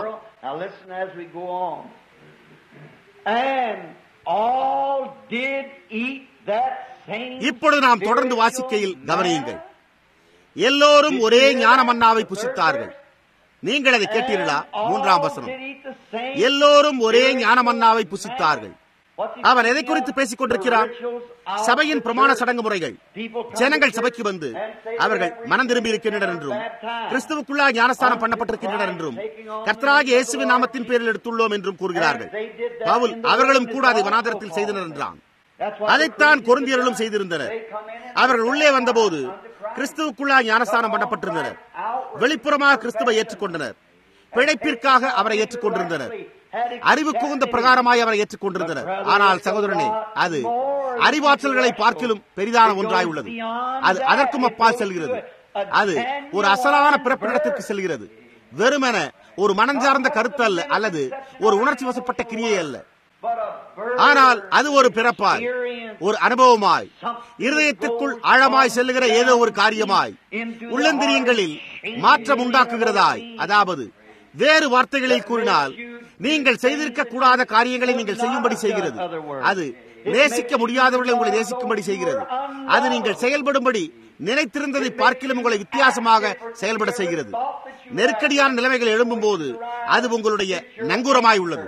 Speaker 1: இப்பொழுது நாம் தொடர்ந்து வாசிக்கையில் கவனியுங்கள் எல்லோரும் ஒரே ஞான மன்னாவை புசித்தார்கள் நீங்கள் அதை கேட்டீர்களா மூன்றாம் வசனம் எல்லோரும் ஒரே ஞான மன்னாவை புசித்தார்கள் அவர் எதை குறித்து பேசிக் கொண்டிருக்கிறார் சபையின் பிரமாண சடங்கு முறைகள் ஜனங்கள் சபைக்கு வந்து அவர்கள் மனம் திரும்பி இருக்கின்றனர் என்றும் கிறிஸ்துவுக்குள்ளா ஞானஸ்தானம் பண்ணப்பட்டிருக்கின்றனர் என்றும் கர்த்தராக இயேசுவின் நாமத்தின் பேரில் எடுத்துள்ளோம் என்றும் கூறுகிறார்கள் பவுல் அவர்களும் கூட அதை வனாதரத்தில் செய்தனர் என்றான் அதைத்தான் கொருந்தியர்களும் செய்திருந்தனர் அவர்கள் உள்ளே வந்தபோது கிறிஸ்துவுக்குள்ளா ஞானஸ்தானம் பண்ணப்பட்டிருந்தனர் வெளிப்புறமாக கிறிஸ்துவை ஏற்றுக்கொண்டனர் பிழைப்பிற்காக அவரை ஏற்றுக்கொண்டிருந்தனர் அறிவு கூந்த பிரகாரமாய் அவரை ஏற்றுக்கொண்டிருந்தனர் ஆனால் சகோதரனே அது அறிவாற்றல்களை பார்க்கிலும் பெரிதான ஒன்றாய் உள்ளது அது அதற்கும் அப்பால் செல்கிறது அது ஒரு அசலான பிறப்பிடத்திற்கு செல்கிறது வெறுமென ஒரு மனஞ்சார்ந்த கருத்து அல்ல அல்லது ஒரு உணர்ச்சி வசப்பட்ட கிரியை அல்ல ஆனால் அது ஒரு பிறப்பாய் ஒரு அனுபவமாய் இருதயத்திற்குள் ஆழமாய் செல்லுகிற ஏதோ ஒரு காரியமாய் உள்ளந்திரியங்களில் மாற்றம் உண்டாக்குகிறதாய் அதாவது வேறு வார்த்தைகளில் கூறினால் நீங்கள் செய்திருக்க கூடாத காரியங்களை நீங்கள் செய்யும்படி செய்கிறது அது நேசிக்க முடியாதவர்களை உங்களை நேசிக்கும்படி செய்கிறது அது நீங்கள் செயல்படும்படி நினைத்திருந்ததை பார்க்கிலும் உங்களை வித்தியாசமாக செயல்பட செய்கிறது நெருக்கடியான நிலைமைகள் எழும்பும் போது அது உங்களுடைய நங்கூரமாய் உள்ளது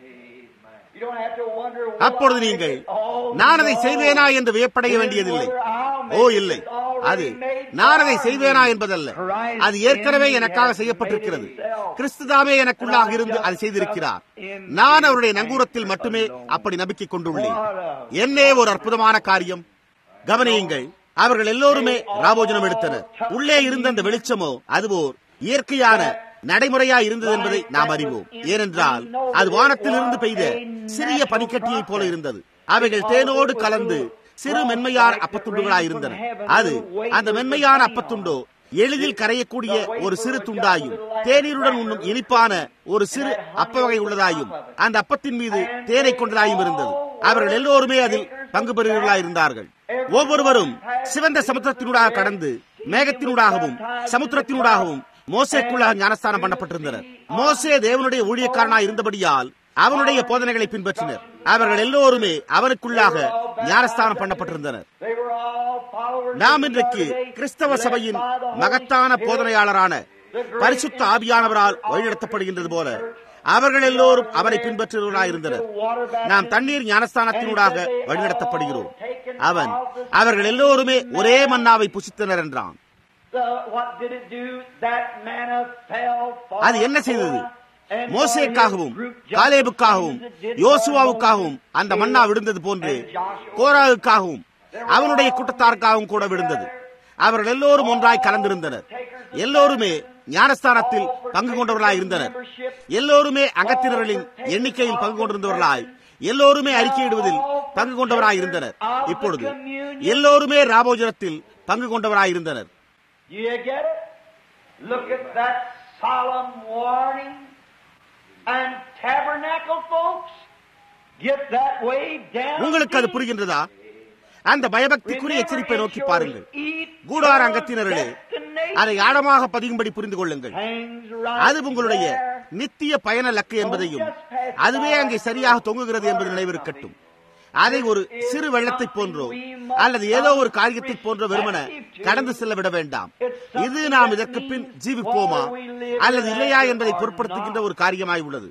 Speaker 1: அப்பொழுது நீங்கள் நான் அதை செய்வேனா என்று வியப்படைய வேண்டியதில்லை ஓ இல்லை அது நான் அதை செய்வேனா என்பதல்ல அது ஏற்கனவே எனக்காக செய்யப்பட்டிருக்கிறது கிறிஸ்துதாமே எனக்குள்ளாக இருந்து அதை செய்திருக்கிறார் நான் அவருடைய நங்கூரத்தில் மட்டுமே அப்படி நம்பிக்கை கொண்டுள்ளேன் என்னே ஒரு அற்புதமான காரியம் கவனியுங்கள் அவர்கள் எல்லோருமே ராபோஜனம் எடுத்தனர் உள்ளே இருந்த அந்த வெளிச்சமோ அதுவோ இயற்கையான நடைமுறையா இருந்தது என்பதை நாம் அறிவோம் ஏனென்றால் அது வானத்தில் இருந்து பெய்த சிறிய பனிக்கட்டியை போல இருந்தது அவைகள் தேனோடு கலந்து சிறு மென்மையான அப்பத்துண்டுகளாய் இருந்தன அது அந்த மென்மையான அப்பத்துண்டோ எளிதில் கரையக்கூடிய ஒரு சிறு துண்டாயும் தேநீருடன் உண்ணும் இனிப்பான ஒரு சிறு அப்ப வகை உள்ளதாயும் அந்த அப்பத்தின் மீது தேனை கொண்டதாயும் இருந்தது அவர்கள் எல்லோருமே அதில் பங்கு பெறுகிறவர்களாய் இருந்தார்கள் ஒவ்வொருவரும் சிவந்த சமுத்திரத்தினூடாக கடந்து மேகத்தினூடாகவும் சமுத்திரத்தினூடாகவும் மோசேக்குள்ளாக ஞானஸ்தானம் பண்ணப்பட்டிருந்தனர் மோசே தேவனுடைய ஊழியக்காரனாய் இருந்தபடியால் அவனுடைய போதனைகளை பின்பற்றினர் அவர்கள் எல்லோருமே அவனுக்குள்ளாக ஞானஸ்தானம் பண்ணப்பட்டிருந்தனர் நாம் இன்றைக்கு கிறிஸ்தவ சபையின் மகத்தான போதனையாளரான பரிசுத்த ஆவியானவரால் வழிநடத்தப்படுகின்றது போல அவர்கள் எல்லோரும் அவரை பின்பற்றுவர்களாயிருந்தனர் நாம் தண்ணீர் ஞானஸ்தானத்தினூடாக வழிநடத்தப்படுகிறோம் அவன் அவர்கள் எல்லோருமே ஒரே மன்னாவை புசித்தனர் என்றான் அது என்ன செய்தது மோசேக்காகவும் காலேபுக்காகவும் யோசுவாவுக்காகவும் அந்த மன்னா விழுந்தது போன்று கோராவுக்காகவும் அவனுடைய கூட்டத்தாருக்காகவும் கூட விழுந்தது அவர்கள் எல்லோரும் ஒன்றாய் கலந்திருந்தனர் எல்லோருமே ஞானஸ்தானத்தில் பங்கு கொண்டவர்களாய் இருந்தனர் எல்லோருமே அங்கத்தினர்களின் எண்ணிக்கையில் பங்கு கொண்டிருந்தவர்களாய் எல்லோருமே அறிக்கையிடுவதில் பங்கு கொண்டவராய் இருந்தனர் இப்பொழுது எல்லோருமே ராபோஜனத்தில் பங்கு கொண்டவராய் இருந்தனர்
Speaker 3: You get it? Look at that solemn warning and tabernacle, folks. Get that way down.
Speaker 1: உங்களுக்கு அது புரிகின்றதா அந்த பயபக்திக்குரிய எச்சரிப்பை நோக்கி பாருங்கள் கூடார அங்கத்தினர்களே அதை ஆழமாக பதியும்படி புரிந்து கொள்ளுங்கள் அது உங்களுடைய நித்திய பயண லக்கு என்பதையும் அதுவே அங்கே சரியாக தொங்குகிறது என்பது நினைவிருக்கட்டும் அதை ஒரு சிறு வெள்ளத்தை போன்றோ அல்லது ஏதோ ஒரு காரியத்தை போன்றோ வெறுமன கடந்து செல்ல விட வேண்டாம் இது நாம் இதற்கு பின் ஜீவிப்போமா அல்லது இல்லையா என்பதை பொருட்படுத்துகின்ற ஒரு காரியமாய் உள்ளது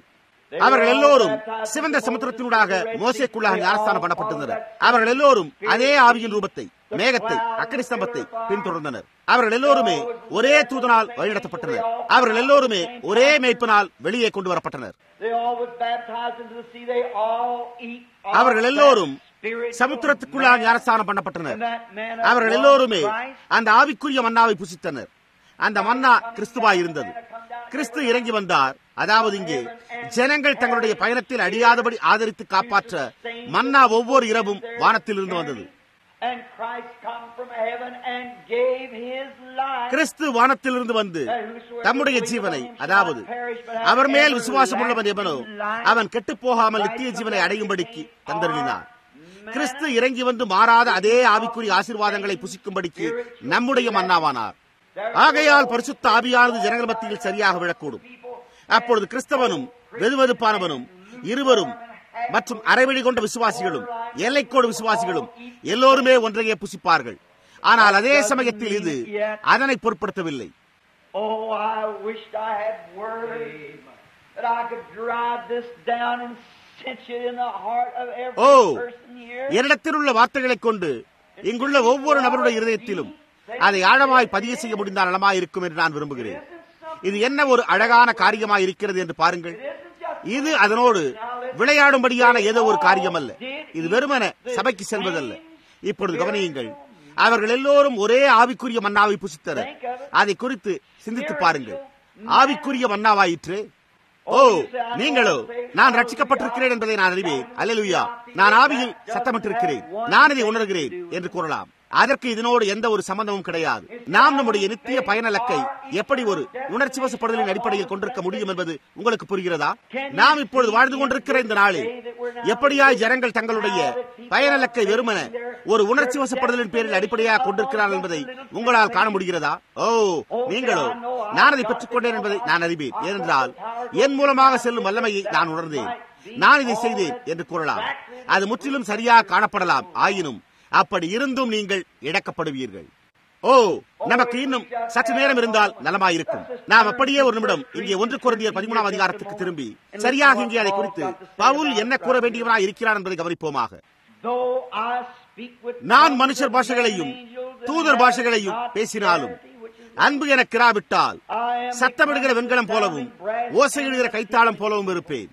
Speaker 1: அவர்கள் எல்லோரும் சிவந்த சமுத்திரத்தினூடாக மோசைக்குள்ளாக ஞானஸ்தானம் பண்ணப்பட்டிருந்தனர் அவர்கள் எல்லோரும் அதே ஆவியின் ரூபத்தை மேகத்தை அக்கனி ஸ்தம்பத்தை பின்தொடர்ந்தனர் அவர்கள் எல்லோருமே ஒரே தூதனால் வழிநடத்தப்பட்டனர் அவர்கள் எல்லோருமே ஒரே மேய்ப்பினால் வெளியே கொண்டு வரப்பட்டனர்
Speaker 3: They all was baptized into the sea. They all eat of
Speaker 1: அவர்கள் எல்லோரும்
Speaker 3: that spiritual
Speaker 1: சமுத்திரத்துக்குள்ளாக
Speaker 3: manna.
Speaker 1: ஞானஸ்தானம் பண்ணப்பட்டனர்
Speaker 3: And that manna
Speaker 1: அவர்கள்
Speaker 3: was
Speaker 1: எல்லோருமே
Speaker 3: Christ.
Speaker 1: அந்த ஆவிக்குரிய மன்னாவை புசித்தனர் அந்த மன்னா கிறிஸ்துவாய் இருந்தது கிறிஸ்து இறங்கி வந்தார் அதாவது இங்கே ஜனங்கள் தங்களுடைய பயணத்தில் அழியாதபடி ஆதரித்து காப்பாற்ற மன்னா ஒவ்வொரு இரவும் வானத்தில் இருந்து வந்தது
Speaker 3: And Christ come from heaven and gave his life.
Speaker 1: கிறிஸ்து வானத்திலிருந்து வந்து தம்முடைய ஜீவனை அதாவது அவர் மேல் விசுவாசம் உள்ளவன் எவனோ அவன் கெட்டுப் போகாமல் நித்திய ஜீவனை அடையும்படிக்கு தந்தருளினார் கிறிஸ்து இறங்கி வந்து மாறாத அதே ஆவிக்குரிய ஆசீர்வாதங்களை புசிக்கும்படிக்கு நம்முடைய மன்னாவானார் ஆகையால் பரிசுத்த ஆவியானது ஜனங்கள் மத்தியில் சரியாக விழக்கூடும் அப்பொழுது கிறிஸ்தவனும் வெதுவெதுப்பானவனும் இருவரும் மற்றும் அரைவழி கொண்ட விசுவாசிகளும் எல்லைக்கோடு விசுவாசிகளும் எல்லோருமே ஒன்றையே புசிப்பார்கள் ஆனால் அதே சமயத்தில் இது அதனை பொருட்படுத்தவில்லை
Speaker 3: Oh, I wished I had words that I could drive this down and cinch it in the heart of every
Speaker 1: O
Speaker 3: person here.
Speaker 1: என்னிடத்தில் உள்ள வார்த்தைகளைக் கொண்டு இங்குள்ள ஒவ்வொரு நபருடைய இருதயத்திலும் அதை ஆழமாய் பதிய செய்ய முடிந்தால் நலமாய் இருக்கும் என்று நான் விரும்புகிறேன் இது என்ன ஒரு அழகான காரியமாய் இருக்கிறது என்று பாருங்கள் இது அதனோடு விளையாடும்படியான ஏதோ ஒரு காரியம் அல்ல இது வெறுமன சபைக்கு செல்வதல்ல இப்பொழுது கவனியுங்கள் அவர்கள் எல்லோரும் ஒரே ஆவிக்குரிய மன்னாவை புசித்தனர் அதை குறித்து சிந்தித்து பாருங்கள் ஆவிக்குரிய மன்னாவாயிற்று ஓ நீங்களோ நான் ரட்சிக்கப்பட்டிருக்கிறேன் என்பதை நான் அறிவேன் அல்லேலூயா நான் ஆவியில் சத்தமிட்டிருக்கிறேன் நான் இதை உணர்கிறேன் என்று கூறலாம் அதற்கு இதனோடு எந்த ஒரு சம்பந்தமும் கிடையாது நாம் நம்முடைய நித்திய பயனலக்கை எப்படி ஒரு உணர்ச்சி வசப்படுதலின் அடிப்படையில் கொண்டிருக்க முடியும் என்பது உங்களுக்கு புரிகிறதா நாம் இப்பொழுது வாழ்ந்து கொண்டிருக்கிற இந்த நாளில் எப்படியாய் ஜனங்கள் தங்களுடைய பயனலக்கை வெறுமன ஒரு உணர்ச்சி வசப்படுதலின் பேரில் அடிப்படையாக கொண்டிருக்கிறார்கள் என்பதை உங்களால் காண முடிகிறதா ஓ நீங்களோ நான் அதை பெற்றுக்கொண்டேன் என்பதை நான் அறிவேன் ஏனென்றால் என் மூலமாக செல்லும் வல்லமையை நான் உணர்ந்தேன் நான் இதை செய்தேன் என்று கூறலாம் அது முற்றிலும் சரியாக காணப்படலாம் ஆயினும் அப்படி இருந்தும் நீங்கள் இழக்கப்படுவீர்கள் ஓ நமக்கு இன்னும் சற்று நேரம் இருந்தால் நலமாயிருக்கும் நாம் அப்படியே ஒரு நிமிடம் இங்கே ஒன்று குறைந்தியர் பதிமூணாம் அதிகாரத்துக்கு திரும்பி சரியாக இங்கே அதை குறித்து பவுல் என்ன கூற வேண்டியவனாய் இருக்கிறான் என்பதை கவனிப்போமாக
Speaker 3: Though I speak with
Speaker 1: நான் மனுஷர் பாஷைகளையும் தூதர் பாஷைகளையும் பேசினாலும் அன்பு எனக்கு இராவிட்டால் சத்தமிடுகிற வெண்கலம் போலவும் ஓசையிடுகிற கைத்தாளம் போலவும் இருப்பேன்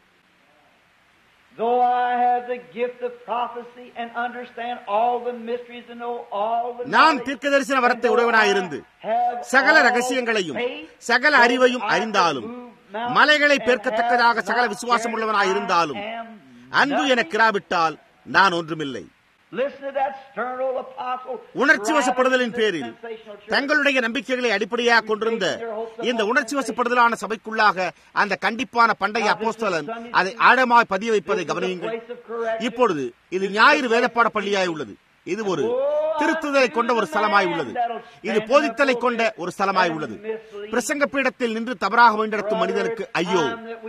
Speaker 3: Though I have the gift of prophecy and understand all the mysteries and know all the
Speaker 1: நான்
Speaker 3: knowledge,
Speaker 1: தீர்க்க தரிசன வரத்தை உடையவனாயிருந்து
Speaker 3: have
Speaker 1: சகல
Speaker 3: all
Speaker 1: ரகசியங்களையும்
Speaker 3: faith,
Speaker 1: சகல அறிவையும்
Speaker 3: though I
Speaker 1: அறிந்தாலும்
Speaker 3: could move mountains
Speaker 1: மலைகளை
Speaker 3: and
Speaker 1: பெருக்கத்தக்கதாக
Speaker 3: have
Speaker 1: சகல
Speaker 3: not
Speaker 1: விசுவாசம் உள்ளவனாய்
Speaker 3: faith,
Speaker 1: இருந்தாலும்
Speaker 3: I am
Speaker 1: அன்பு
Speaker 3: nothing.
Speaker 1: எனக்கு இராவிட்டால் நான் ஒன்றுமில்லை
Speaker 3: Listen to that stern old apostle.
Speaker 1: உணர்ச்சி வசப்படுதலின்
Speaker 3: driving
Speaker 1: பேரில்
Speaker 3: this sensational church.
Speaker 1: தங்களுடைய நம்பிக்கைகளை அடிப்படையாக கொண்டிருந்த இந்த உணர்ச்சி வசப்படுதலான சபைக்குள்ளாக அந்த கண்டிப்பான பண்டைய அப்போஸ்தலன் அதை ஆழமாய் பதிய வைப்பதை கவனியுங்கள் இப்பொழுது இது ஞாயிறு வேதப்பாட பள்ளியாய் உள்ளது இது ஒரு திருத்துதலை கொண்ட ஒரு ஸ்தலமாய் உள்ளது இது போதித்தலை கொண்ட ஒரு ஸ்தலமாய் உள்ளது பிரசங்க பீடத்தில் நின்று தவறாக மீண்டெடுக்கும் மனிதனுக்கு ஐயோ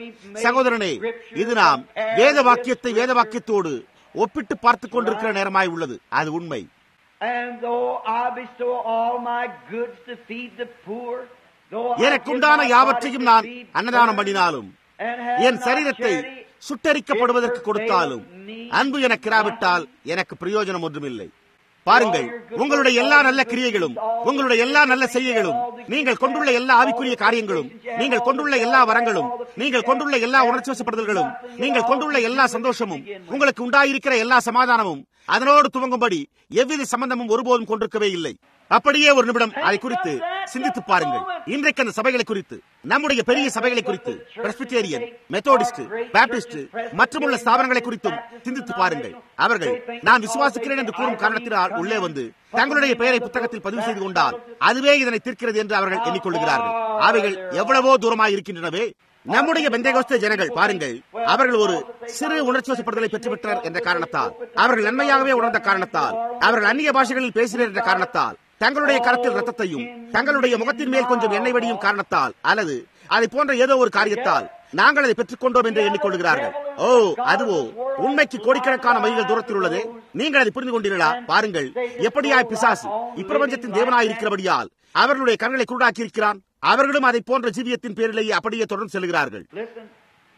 Speaker 1: சகோதரனே இது நாம் வேத வாக்கியத்தை வேத வாக்கியத்தோடு ஒப்பிட்டு பார்த்துக் கொண்டிருக்கிற நேரமாய் உள்ளது அது உண்மை
Speaker 3: And though I bestow all my goods to feed the poor, though I
Speaker 1: எனக்குண்டான
Speaker 3: give my
Speaker 1: யாவற்றையும்
Speaker 3: body
Speaker 1: நான்
Speaker 3: to be
Speaker 1: அன்னதானம்
Speaker 3: burned,
Speaker 1: பண்ணினாலும்
Speaker 3: and have
Speaker 1: என்
Speaker 3: not
Speaker 1: சரீரத்தை
Speaker 3: charity,
Speaker 1: சுட்டரிக்கப்படுவதற்கு கொடுத்தாலும் அன்பு எனக்கு இராவிட்டால் எனக்கு பிரயோஜனம் ஒன்றுமில்லை பாருங்கள் உங்களுடைய எல்லா நல்ல கிரியைகளும் உங்களுடைய எல்லா நல்ல செய்கைகளும் நீங்கள் கொண்டுள்ள எல்லா ஆவிக்குரிய காரியங்களும் நீங்கள் கொண்டுள்ள எல்லா வரங்களும் நீங்கள் கொண்டுள்ள எல்லா உணர்ச்சி வசப்படுதல்களும் நீங்கள் கொண்டுள்ள எல்லா சந்தோஷமும் உங்களுக்கு உண்டாயிருக்கிற எல்லா சமாதானமும் அதனோடு துவங்கும்படி எவ்வித சம்பந்தமும் ஒருபோதும் கொண்டிருக்கவே இல்லை அப்படியே ஒரு நிமிடம் அதை குறித்து சிந்தித்து பாருங்கள் இன்றைக்கு அந்த சபைகளை குறித்து நம்முடைய பெரிய சபைகளை குறித்து பிரஸ்பிட்டேரியன் மெத்தோடிஸ்ட் பாப்டிஸ்ட் மற்றுமுள்ள ஸ்தாபனங்களை குறித்தும் சிந்தித்து பாருங்கள் அவர்கள் நான் விசுவாசிக்கிறேன் என்று கூறும் காரணத்தினால் உள்ளே வந்து தங்களுடைய பெயரை புத்தகத்தில் பதிவு செய்து கொண்டால் அதுவே இதனை தீர்க்கிறது என்று அவர்கள் எண்ணிக்கொள்கிறார்கள் அவைகள் எவ்வளவோ தூரமாக இருக்கின்றனவே நம்முடைய பெந்தேகோஸ்தே ஜனங்கள் பாருங்கள் அவர்கள் ஒரு சிறு உணர்ச்சி வசப்படுதலை பெற்றுவிட்டனர் என்ற காரணத்தால் அவர்கள் நன்மையாகவே உணர்ந்த காரணத்தால் அவர்கள் அந்நிய பாஷைகளில் பேசினர் என்ற காரணத்தால் தங்களுடைய கரத்தில் ரத்தத்தையும் தங்களுடைய முகத்தின் மேல் கொஞ்சம் எண்ணெய் வடியும் காரணத்தால் அல்லது அதை போன்ற ஏதோ ஒரு காரியத்தால் நாங்கள் அதை பெற்றுக் கொண்டோம் என்று எண்ணிக்கொள்கிறார்கள் ஓ அதுவோ உண்மைக்கு கோடிக்கணக்கான மைல்கள் தூரத்தில் உள்ளது நீங்கள் அதை புரிந்து கொண்டீர்களா பாருங்கள் எப்படியாய் பிசாசு இப்பிரபஞ்சத்தின் தேவனாய் இருக்கிறபடியால் அவர்களுடைய கண்களை குருடாக்கி இருக்கிறான் அவர்களும் அதை போன்ற ஜீவியத்தின் பேரிலேயே அப்படியே தொடர்ந்து செல்கிறார்கள்
Speaker 3: Listen.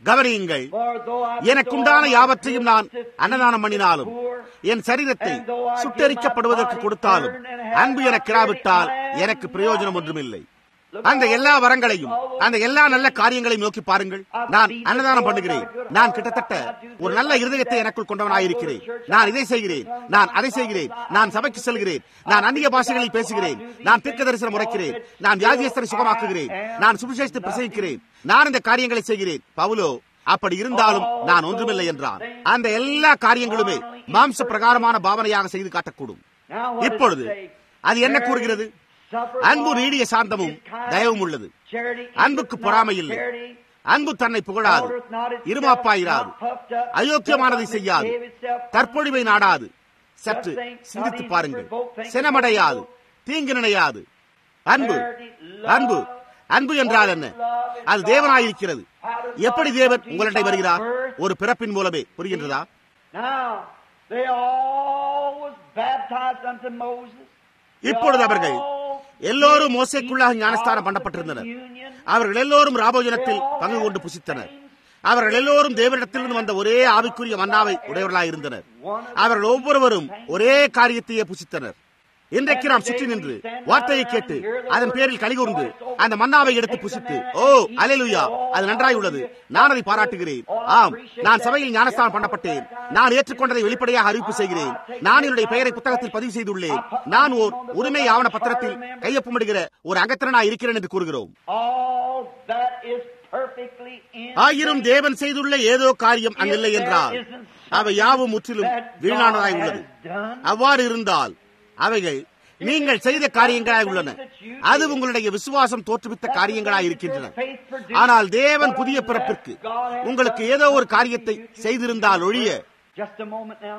Speaker 1: கவனியுங்கள்
Speaker 3: For though I
Speaker 1: எனக்குண்டான
Speaker 3: bestow
Speaker 1: யாவற்றையும் நான்
Speaker 3: my gifts
Speaker 1: அன்னதானம்
Speaker 3: to
Speaker 1: பண்ணினாலும்
Speaker 3: the poor,
Speaker 1: என் சரீரத்தை
Speaker 3: and though I give
Speaker 1: சுட்டெரிக்கப்படுவதற்கு
Speaker 3: my body
Speaker 1: கொடுத்தாலும்
Speaker 3: burned and have
Speaker 1: அன்பு
Speaker 3: not
Speaker 1: எனக்கு இராவிட்டால்
Speaker 3: charity, I am
Speaker 1: எனக்கு பிரயோஜனம்
Speaker 3: nothing.
Speaker 1: ஒன்றுமில்லை
Speaker 3: Look
Speaker 1: அந்த
Speaker 3: all
Speaker 1: எல்லா வரங்களையும்
Speaker 3: all those
Speaker 1: அந்த எல்லா நல்ல காரியங்களையும் நோக்கி பாருங்கள் நான் அன்னதானம் பண்ணுகிறேன் நான் கிட்டத்தட்ட ஒரு நல்ல இருதயத்தை எனக்குள் கொண்டவனாயிருக்கிறேன் நான் இதை செய்கிறேன் நான் அதை செய்கிறேன் நான் சபைக்கு செல்கிறேன் நான் அந்நிய பாஷைகளில் பேசுகிறேன் நான் தீர்க்க தரிசனம் உரைக்கிறேன் நான் வியாதியஸ்தரை சுகமாக்குகிறேன் நான் சுவிசேஷத்தை பிரசங்கிக்கிறேன் நான் இந்த காரியங்களை செய்கிறேன் பவுலோ அப்படி இருந்தாலும் நான் ஒன்றுமில்லை என்றான் அந்த எல்லா காரியங்களுமே மாம்ச பிரகாரமான பாவனையாக செய்து காட்டக்கூடும்
Speaker 3: Now what does it
Speaker 1: இப்பொழுது
Speaker 3: say?
Speaker 1: அது என்ன கூறுகிறது
Speaker 3: Suffer
Speaker 1: அன்பு
Speaker 3: long,
Speaker 1: நீடிய சாந்தமும்
Speaker 3: is kind,
Speaker 1: தயவும் உள்ளது
Speaker 3: charity
Speaker 1: அன்புக்கு
Speaker 3: is
Speaker 1: பொறாமை
Speaker 3: not
Speaker 1: இல்லை
Speaker 3: charity,
Speaker 1: அன்பு தன்னை புகழாது
Speaker 3: ordereth not itself,
Speaker 1: இருமாப்பாயிராது
Speaker 3: not puffed up,
Speaker 1: அயோக்கியமானதை
Speaker 3: doth not
Speaker 1: செய்யாது
Speaker 3: misbehave itself,
Speaker 1: தற்பொழிவை நாடாது சற்று சிந்தித்து பாருங்கள் சினமடையாது தீங்கு நினையாது அன்பு அன்பு அன்பு என்றால் என்ன அது தேவனாயிருக்கிறது எப்படி தேவன் உங்களிடம் வருகிறார் ஒரு பிறப்பின் மூலமே புரிகின்றதா
Speaker 3: Now, they all was baptized unto Moses. They
Speaker 1: இப்பொழுது அவர்கள்
Speaker 3: all
Speaker 1: எல்லோரும்
Speaker 3: did
Speaker 1: மோசைக்குள்ளாக
Speaker 3: eat
Speaker 1: ஞானஸ்தானம்
Speaker 3: of the
Speaker 1: பண்ணப்பட்டிருந்தனர்
Speaker 3: communion.
Speaker 1: அவர்கள் எல்லோரும் ராபோஜனத்தில் பங்கு கொண்டு புசித்தனர் அவர்கள் எல்லோரும் தேவனிடத்திலிருந்து வந்த ஒரே ஆவிக்குரிய மன்னாவை உடையவர்களாக இருந்தனர் அவர்கள் ஒவ்வொருவரும் ஒரே காரியத்தையே புசித்தனர் இன்றைக்கு நாம் சுற்றி நின்று வார்த்தையை கேட்டு அதன் பேரில் கலிகூர்ந்து அந்த மன்னாவை எடுத்து புசித்து ஓ அலைலுயா அது நன்றாய் உள்ளது நான் அதை பாராட்டுகிறேன் ஆம் நான் சபையில் ஞானஸ்தானம் பண்ணப்பட்டேன் நான் ஏற்றுக்கொண்டதை வெளிப்படையாக அறிவிப்பு செய்கிறேன் நான் என்னுடைய பெயரை புத்தகத்தில் பதிவு செய்துள்ளேன் நான் ஓர் உரிமை ஆவண பத்திரத்தில் கையொப்பமிடுகிற ஒரு அங்கத்தினனாய் இருக்கிறேன் என்று கூறுகிறோம்
Speaker 3: All that is perfectly in
Speaker 1: ஆயிரம் தேவன் செய்துள்ள ஏதோ காரியம் அங்கில்லை என்றால் அவை யாவும் முற்றிலும் வீணானதாய் உள்ளது அவ்வாறு இருந்தால் அவைகள் நீங்கள் செய்த காரியங்களாய் உள்ளன அது உங்களுடைய விசுவாசம் தோற்றுவித்த காரியங்களாய் இருக்கின்றன ஆனால் தேவன் புதிய பிறப்பிற்கு உங்களுக்கு ஏதோ ஒரு காரியத்தை செய்திருந்தால் ஒழிய
Speaker 3: Just a moment now.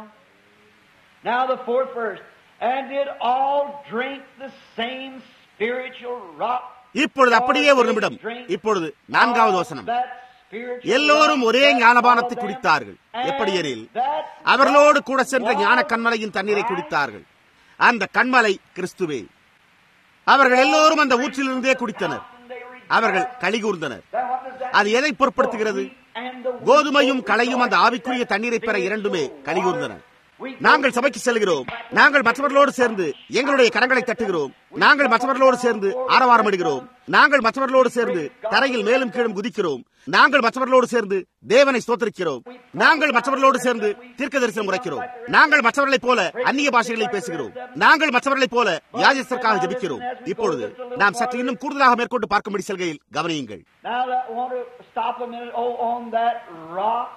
Speaker 3: Now the fourth verse. And did all drink the same spiritual rock?
Speaker 1: இப்பொழுது அப்படியே ஒரு நிமிடம் இப்பொழுது நான்காவது வசனம்
Speaker 3: That spiritual
Speaker 1: எல்லோரும்
Speaker 3: rock
Speaker 1: ஒரே
Speaker 3: that
Speaker 1: ஞானபானத்தை
Speaker 3: followed them.
Speaker 1: குடித்தார்கள்
Speaker 3: And
Speaker 1: எப்படியெனில்
Speaker 3: that
Speaker 1: அவர்களோடு கூட சென்ற
Speaker 3: rock
Speaker 1: ஞான கண்மலையின் தண்ணீரை
Speaker 3: was
Speaker 1: குடித்தார்கள் அந்த கண்மலை கிறிஸ்துவே அவர்கள் எல்லோரும் அந்த ஊற்றிலிருந்தே குடித்தனர் அவர்கள் கலிகூர்ந்தனர்
Speaker 3: Then what does that
Speaker 1: அது எதை பொருட்படுத்துகிறது
Speaker 3: and the
Speaker 1: கோதுமையும் களையும் அந்த ஆவிக்குரிய தண்ணீரை பெற இரண்டுமே கலிகூர்ந்தன நாங்கள் சபைக்கு செல்கிறோம் நாங்கள் மற்றவர்களோடு சேர்ந்து எங்களுடைய கரங்களை தட்டுகிறோம் நாங்கள் மற்றவர்களோடு சேர்ந்து ஆரவாரமிடுகிறோம் நாங்கள் மற்றவர்களோடு சேர்ந்து தரையில் மேலும் கீழும் குதிக்கிறோம் நாங்கள் மற்றவர்களோடு சேர்ந்து தேவனை ஸ்தோத்தரிக்கிறோம் நாங்கள் மற்றவர்களோடு சேர்ந்து தீர்க்க தரிசனம் உரைக்கிறோம் நாங்கள் மற்றவர்களைப் போல அந்நிய பாஷைகளில் பேசுகிறோம் நாங்கள் மற்றவர்களைப் போல யாஜத்திற்காக ஜெபிக்கிறோம் இப்பொழுது நாம் சற்று இன்னும் கூடுதலாக மேற்கொண்டு பார்க்கும்படி செல்கையில் கவனியுங்கள்
Speaker 3: Now I want to stop a minute. Oh, on that rock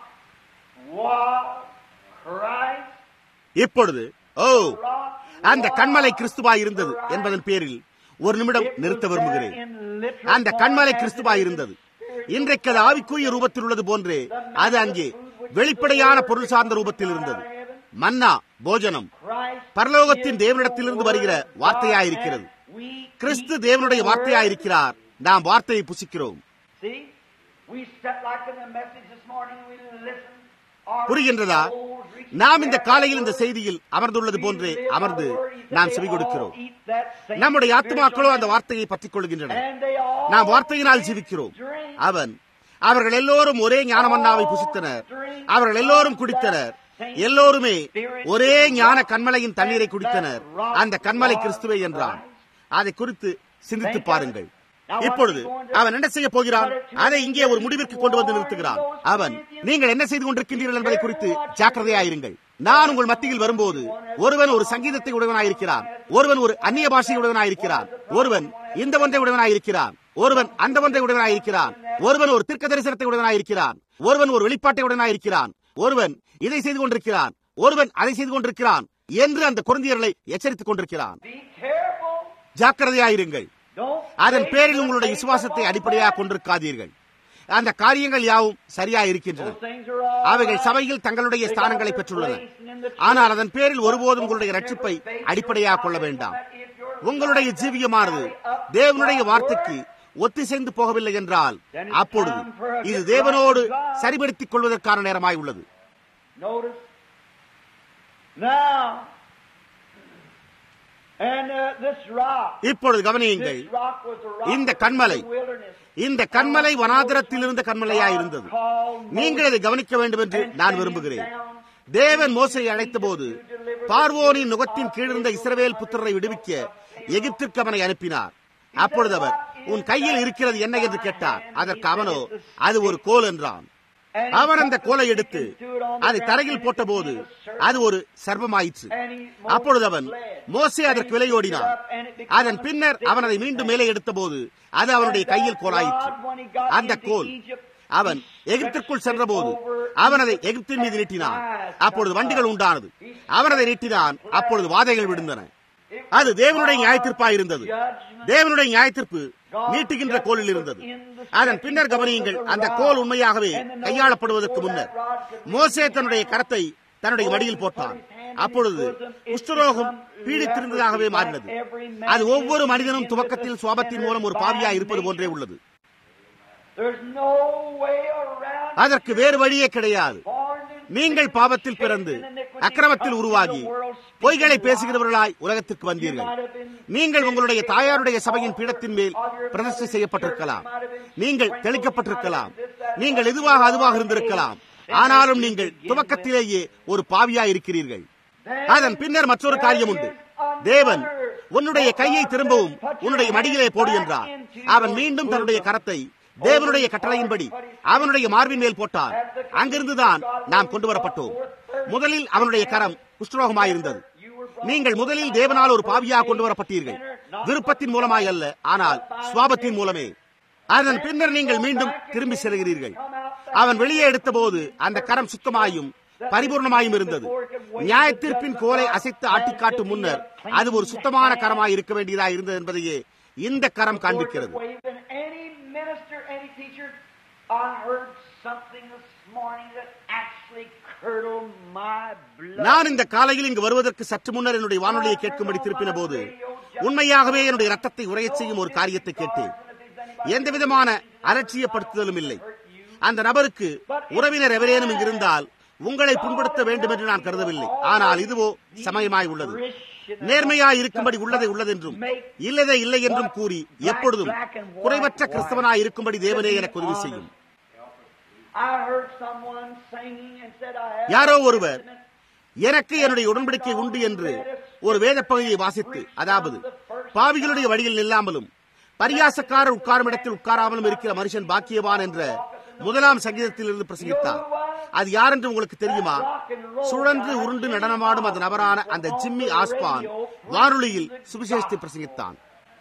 Speaker 3: was Christ.
Speaker 1: இப்பொழுது ஓ
Speaker 3: Rock
Speaker 1: அந்த கண்மலை கிறிஸ்துவாய் இருந்தது என்பதன் பேரில் ஒரு நிமிடம் நிறுத்த விரும்புகிறேன் அந்த கண்மலை கிறிஸ்துவாய் இருந்தது இன்றைக்கு அது ஆவிக்குரிய ரூபத்தில் உள்ளது போன்றே அது அங்கே வெளிப்படையான பொருள் சார்ந்த ரூபத்தில் இருந்தது மன்னா போஜனம் பரலோகத்தின் தேவனிடத்திலிருந்து வருகிற வார்த்தையாயிருக்கிறது கிறிஸ்து தேவனுடைய வார்த்தையாயிருக்கிறார் நாம் வார்த்தையை புசிக்கிறோம்
Speaker 3: See, we sat like in the message this morning. We listened. Our
Speaker 1: புரிகின்றதா
Speaker 3: souls reached
Speaker 1: நாம் இந்த
Speaker 3: there.
Speaker 1: காலையில் இந்த செய்தியில் அமர்ந்துள்ளது போன்றே
Speaker 3: We live
Speaker 1: அமர்ந்து
Speaker 3: our word.
Speaker 1: நாம்
Speaker 3: They
Speaker 1: செவி
Speaker 3: all
Speaker 1: கொடுக்கிறோம்
Speaker 3: eat that same
Speaker 1: நம்முடைய ஆத்மாக்களோ அந்த
Speaker 3: spiritual
Speaker 1: வார்த்தையை பற்றிக் கொள்கின்றன
Speaker 3: And they all
Speaker 1: நாம் வார்த்தையினால்
Speaker 3: drink,
Speaker 1: ஜீவிக்கிறோம்
Speaker 3: drink.
Speaker 1: அவன் அவர்கள் எல்லோரும் ஒரே ஞானமன்னாவை புசித்தனர் அவர்கள் எல்லோரும் குடித்தனர் எல்லோருமே ஒரே ஞான கண்மலையின் தண்ணீரை குடித்தனர் அந்த கண்மலை கிறிஸ்துவே என்றான் அதை குறித்து சிந்தித்து பாருங்கள் இப்பொழுது அவன் என்ன செய்ய போகிறான் அதை இங்கே ஒரு முடிவிற்கு கொண்டு வந்து நிறுத்துகிறான் அவன் நீங்கள் என்ன செய்து கொண்டிருக்கின்றீர்கள் என்பதை குறித்து ஜாக்கிரதையாயிருங்கள் நான் உங்கள் மத்தியில் வரும்போது ஒருவன் ஒரு சங்கீதத்தை உடையவனாயிருக்கிறான் ஒருவன் ஒரு அந்நிய பாஷை உடையவனாயிருக்கிறான் ஒருவன் இந்த ஒன்றை உடையவனாயிருக்கிறான் ஒருவன் அந்த ஒன்றை உடையவனாயிருக்கிறான் ஒருவன் ஒரு தீர்க்க தரிசனத்தை உடையவனாயிருக்கிறான் ஒருவன் ஒரு வெளிப்பாட்டை உடையவனாயிருக்கிறான் ஒருவன் இதை செய்து கொண்டிருக்கிறான் ஒருவன் அதை செய்து கொண்டிருக்கிறான் என்று அந்த குழந்தையர்களை எச்சரித்துக் கொண்டிருக்கிறான்
Speaker 3: Be careful.
Speaker 1: ஜாக்கிரதையாயிருங்கள்
Speaker 3: Don't
Speaker 1: அதன்
Speaker 3: faith
Speaker 1: பேரில்
Speaker 3: your
Speaker 1: உங்களுடைய
Speaker 3: faith
Speaker 1: விசுவாசத்தை
Speaker 3: upon
Speaker 1: அடிப்படையாக
Speaker 3: that.
Speaker 1: கொண்டிருக்காதீர்கள் அந்த காரியங்கள் யாவும் சரியா இருக்கின்றன
Speaker 3: Those things are all
Speaker 1: அவைகள்
Speaker 3: right.
Speaker 1: சபையில் தங்களுடைய ஸ்தானங்களை பெற்றுள்ளன ஆனால் அதன் பேரில் ஒருபோதும் உங்களுடைய ரட்சிப்பை அடிப்படையாக கொள்ள வேண்டாம் உங்களுடைய ஜீவியமானது தேவனுடைய வார்த்தைக்கு ஒத்திசைந்து போகவில்லை என்றால் அப்பொழுது இது தேவனோடு சரிபடுத்திக் கொள்வதற்கான நேரமாய் உள்ளது
Speaker 3: Notice. Now, And uh, this rock,
Speaker 1: இப்பொழுது கவனியுங்கள்
Speaker 3: this rock was a rock
Speaker 1: இந்த
Speaker 3: of
Speaker 1: கன்மலை
Speaker 3: the wilderness.
Speaker 1: இந்த கண்மலை வனாந்திரத்தில் இருந்த கண்மலையாய் இருந்தது நீங்கள் இதை கவனிக்க வேண்டும் என்று நான் விரும்புகிறேன் தேவன் மோசையை அழைத்த போது பார்வோனின் நுகத்தின் கீழிருந்த இஸ்ரவேல் புத்திரரை விடுவிக்க எகிப்திற்கு அவனை அனுப்பினார் அப்பொழுது அவர் உன் கையில் இருக்கிறது என்ன என்று கேட்டார் அதற்கு அவனோ அது ஒரு கோல் என்றான் அவன் அந்த கோலை எடுத்து அதை தரையில் போட்டபோது அது ஒரு சர்வமாயிற்று அப்பொழுது அவன் மோசே அதற்கு விலையோடினான் அதன் பின்னர் அவன் அதை மீண்டும் மேலே எடுத்தபோது அது அவனுடைய கையில் கோலாயிற்று அந்த கோல் அவன் எகிப்திற்குள் சென்றபோது அவன் அதை எகிப்தின் மீது நீட்டினான் அப்பொழுது வண்டிகள் உண்டானது அவன் அதை நீட்டினான் அப்பொழுது வாதைகள் விழுந்தன அது தேவனுடைய நியாயத்திற்பாய் இருந்தது தேவனுடைய நியாயத்திற்பு நீட்டுகின்ற கோலில் இருந்தது அதன் பின்னர் கவனியுங்கள் அந்த கோல் உண்மையாகவே கையாளப்படுவதற்கு முன்னர் மோசே தன்னுடைய கரத்தை தன்னுடைய மடியில் போட்டான் அப்பொழுது குஷ்டரோகம் பீடித்திருந்ததாகவே மாறினது அது ஒவ்வொரு மனிதனும் துவக்கத்தில் சுவாபத்தின் மூலம் ஒரு பாவியா இருப்பது போன்றே உள்ளது
Speaker 3: There's no way around
Speaker 1: அதற்கு வேறு வழியே கிடையாது
Speaker 3: born in
Speaker 1: நீங்கள் பாவத்தில் பிறந்து அக்கிரமத்தில் உருவாகி பொய்களை பேசுகிறவர்களாய் உலகத்திற்கு வந்தீர்கள் நீங்கள் உங்களுடைய தாயாருடைய சபையின் பீடத்தின் மேல் பிரதிஷ்டை செய்யப்பட்டிருக்கலாம் நீங்கள் தெளிக்கப்பட்டிருக்கலாம் நீங்கள் எதுவாக அதுவாக இருந்திருக்கலாம் ஆனாலும் நீங்கள் துவக்கத்திலேயே ஒரு பாவியா இருக்கிறீர்கள் அதன் பின்னர் மற்றொரு காரியம் உண்டு தேவன் உன்னுடைய கையை திரும்பவும் உன்னுடைய மடியிலே போடு என்றார் அவன் மீண்டும் தன்னுடைய கரத்தை தேவனுடைய கட்டளையின்படி அவனுடைய மார்பின் மேல் போட்டார் அங்கிருந்துதான் நாம் கொண்டு வரப்பட்டோம் முதலில் அவனுடைய கரம் குஷ்டரோகமாயிருந்தது நீங்கள் முதலில் தேவனால் ஒரு பாவியாக கொண்டு வரப்பட்டீர்கள் விருப்பத்தின் மூலமாய் அல்ல ஆனால் சுவாபத்தின் மூலமே அதன் பின்னர் நீங்கள் மீண்டும் திரும்பி செல்கிறீர்கள் அவன் வெளியே எடுத்தபோது அந்த கரம் சுத்தமாயும் பரிபூர்ணமாயும் இருந்தது நியாயத்தீர்ப்பின் கோலை அசைத்து ஆட்டிக்காட்டும் முன்னர் அது ஒரு சுத்தமான கரமாய் இருக்க வேண்டியதாக இருந்தது என்பதையே இந்த கரம் காண்பிக்கிறது
Speaker 3: Waving any minister, any teacher, I heard something this morning that actually curdled my blood.
Speaker 1: நான் இந்த காலையில் இங்கு வருவதற்கு சற்று முன்னர் என்னுடைய வானொலியை கேட்கும்படி திருப்பின போது உண்மையாகவே என்னுடைய ரத்தத்தை உரையச் செய்யும் ஒரு காரியத்தை கேட்டேன் எந்த விதமான அலட்சியப்படுத்துதலும் இல்லை அந்த நபருக்கு உறவினர் எவரேனும் இங்கு இருந்தால் உங்களை புண்படுத்த வேண்டும் என்று நான் கருதவில்லை ஆனால் இதுவோ சமயமாய் உள்ளது நேர்மையாய் இருக்கும்படி உள்ளதை உள்ளதென்றும் இல்லதை இல்லை என்றும் கூறி எப்பொழுதும் குறைவற்ற கிறிஸ்தவனாய் இருக்கும்படி தேவனே எனக்கு உதவி செய்யும்
Speaker 3: I heard someone singing and said, I have
Speaker 1: யாரோ ஒருவர் எனக்கு என்னுடைய உடன்படிக்கை உண்டு என்று ஒரு வேத பகுதியை வாசித்து அதாவது பாவிகளுடைய வழியில் நில்லாமலும் பரியாசக்காரர் உட்காரும் இடத்தில் உட்காராமலும் இருக்கிற மனுஷன் பாக்கியவான் என்ற முதலாம் சங்கீதத்திலிருந்து பிரசங்கித்தார் அது யார் என்று உங்களுக்கு தெரியுமா சுழன்று உருண்டு நடனமாடும் அந்த நபரான அந்த ஜிம்மி ஆஸ்பான் வானொலியில் சுவிசேஷத்தை பிரசங்கித்தான்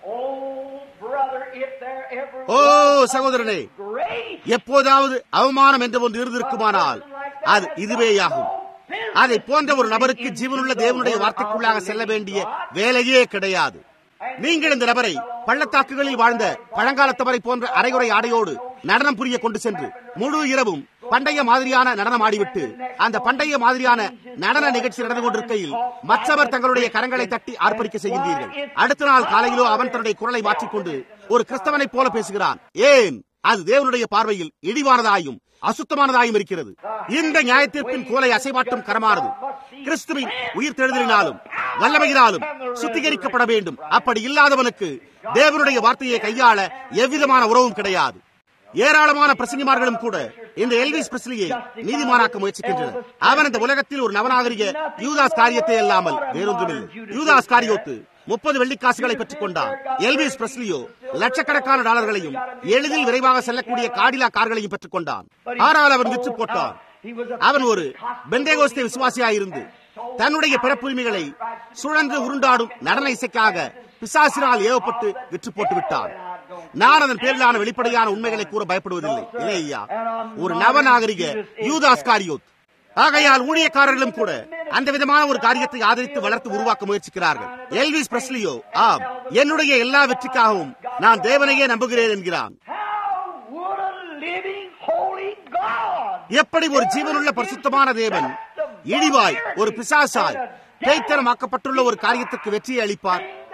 Speaker 3: Oh, brother, if there ever
Speaker 1: O
Speaker 3: was
Speaker 1: சகோதரனே
Speaker 3: grace,
Speaker 1: எப்போதாவது அவமானம் என்று ஒன்று இருந்திருக்குமானால் அது இதுவேயாகும் அதை போன்ற ஒரு நபருக்கு ஜீவனுள்ள தேவனுடைய வார்த்தைக்குள்ளாக செல்ல வேண்டிய வேலையே கிடையாது நீங்கள் இந்த நபரை பள்ளத்தாக்குகளில் வாழ்ந்த பழங்காலத்தவரை போன்ற அரைகுறை ஆடையோடு நடனம் புரிய கொண்டு சென்று முழு இரவும் பண்டைய மாதிரியான நடனம் ஆடிவிட்டு அந்த பண்டைய மாதிரியான நடன நிகழ்ச்சி நடந்து கொண்டிருக்கையில் மற்றவர் தங்களுடைய கரங்களை தட்டி ஆர்ப்பரிக்க செய்கின்றீர்கள் அடுத்த நாள் காலையிலோ அவன் தன்னுடைய குரலை மாற்றிக்கொண்டு ஒரு கிறிஸ்தவனைப் போல பேசுகிறான் ஏன் அது தேவனுடைய பார்வையில் இழிவானதாயும் அசுத்தமானதாயும் இருக்கிறது இந்த நியாயத்திற்பின் கோலை அசைவாட்டும் கரமானது கிறிஸ்துவின் உயிர் தெழுதலினாலும் வல்லமையினாலும் சுத்திகரிக்கப்பட வேண்டும் அப்படி இல்லாதவனுக்கு தேவனுடைய வார்த்தையை கையாள எவ்விதமான உறவும் கிடையாது ஏராளமான பிரசங்கிமார்களும் கூட இந்த எல்விஸ் பிரஸ்லியை நீதிமானாக்க முயற்சிக்கின்றனர் அவன் இந்த உலகத்தில் ஒரு நவநாகரிக யூதாஸ் காரியத்தை அல்லாமல் வேறொன்றுமில்லை யூதாஸ் காரியோத்து முப்பது வெள்ளிக்காசுகளை பெற்றுக் கொண்டான் எல்விஸ் பிரஸ்லியோ லட்சக்கணக்கான டாலர்களையும் எளிதில் விரைவாக செல்லக்கூடிய காடிலா கார்களையும் பெற்றுக் கொண்டான் ஆனால் அவன் விற்று போட்டான் அவன் ஒரு பெந்தேகோஸ்தே விசுவாசியாயிருந்து தன்னுடைய பிறப்புரிமைகளை சுழன்று உருண்டாடும் நடன இசைக்காக பிசாசினால் ஏவப்பட்டு விற்று போட்டு விட்டான் நான் அதன் பேரிலான வெளிப்படையான உண்மைகளை கூற பயப்படுவதில்லை இல்லை ஐயா ஒரு நவநாகரிக யூதாஸ் காரியோத் ஆகையால் ஊழியக்காரர்களும் கூட அந்த விதமான ஒரு காரியத்தை ஆதரித்து வளர்த்து உருவாக்க முயற்சிக்கிறார்கள் எல்விஸ் பிரஸ்லியோ ஆம் என்னுடைய எல்லா வெற்றிக்காகவும் நான் தேவனையே நம்புகிறேன் என்கிறான்
Speaker 3: how would a living, holy God
Speaker 1: எப்படி ஒரு ஜீவனுள்ள பரிசுத்தமான தேவன் இழிவாய் ஒரு பிசாசாய் பேய்த்தனமாக்கப்பட்டுள்ள ஒரு காரியத்துக்கு வெற்றியை அளிப்பார்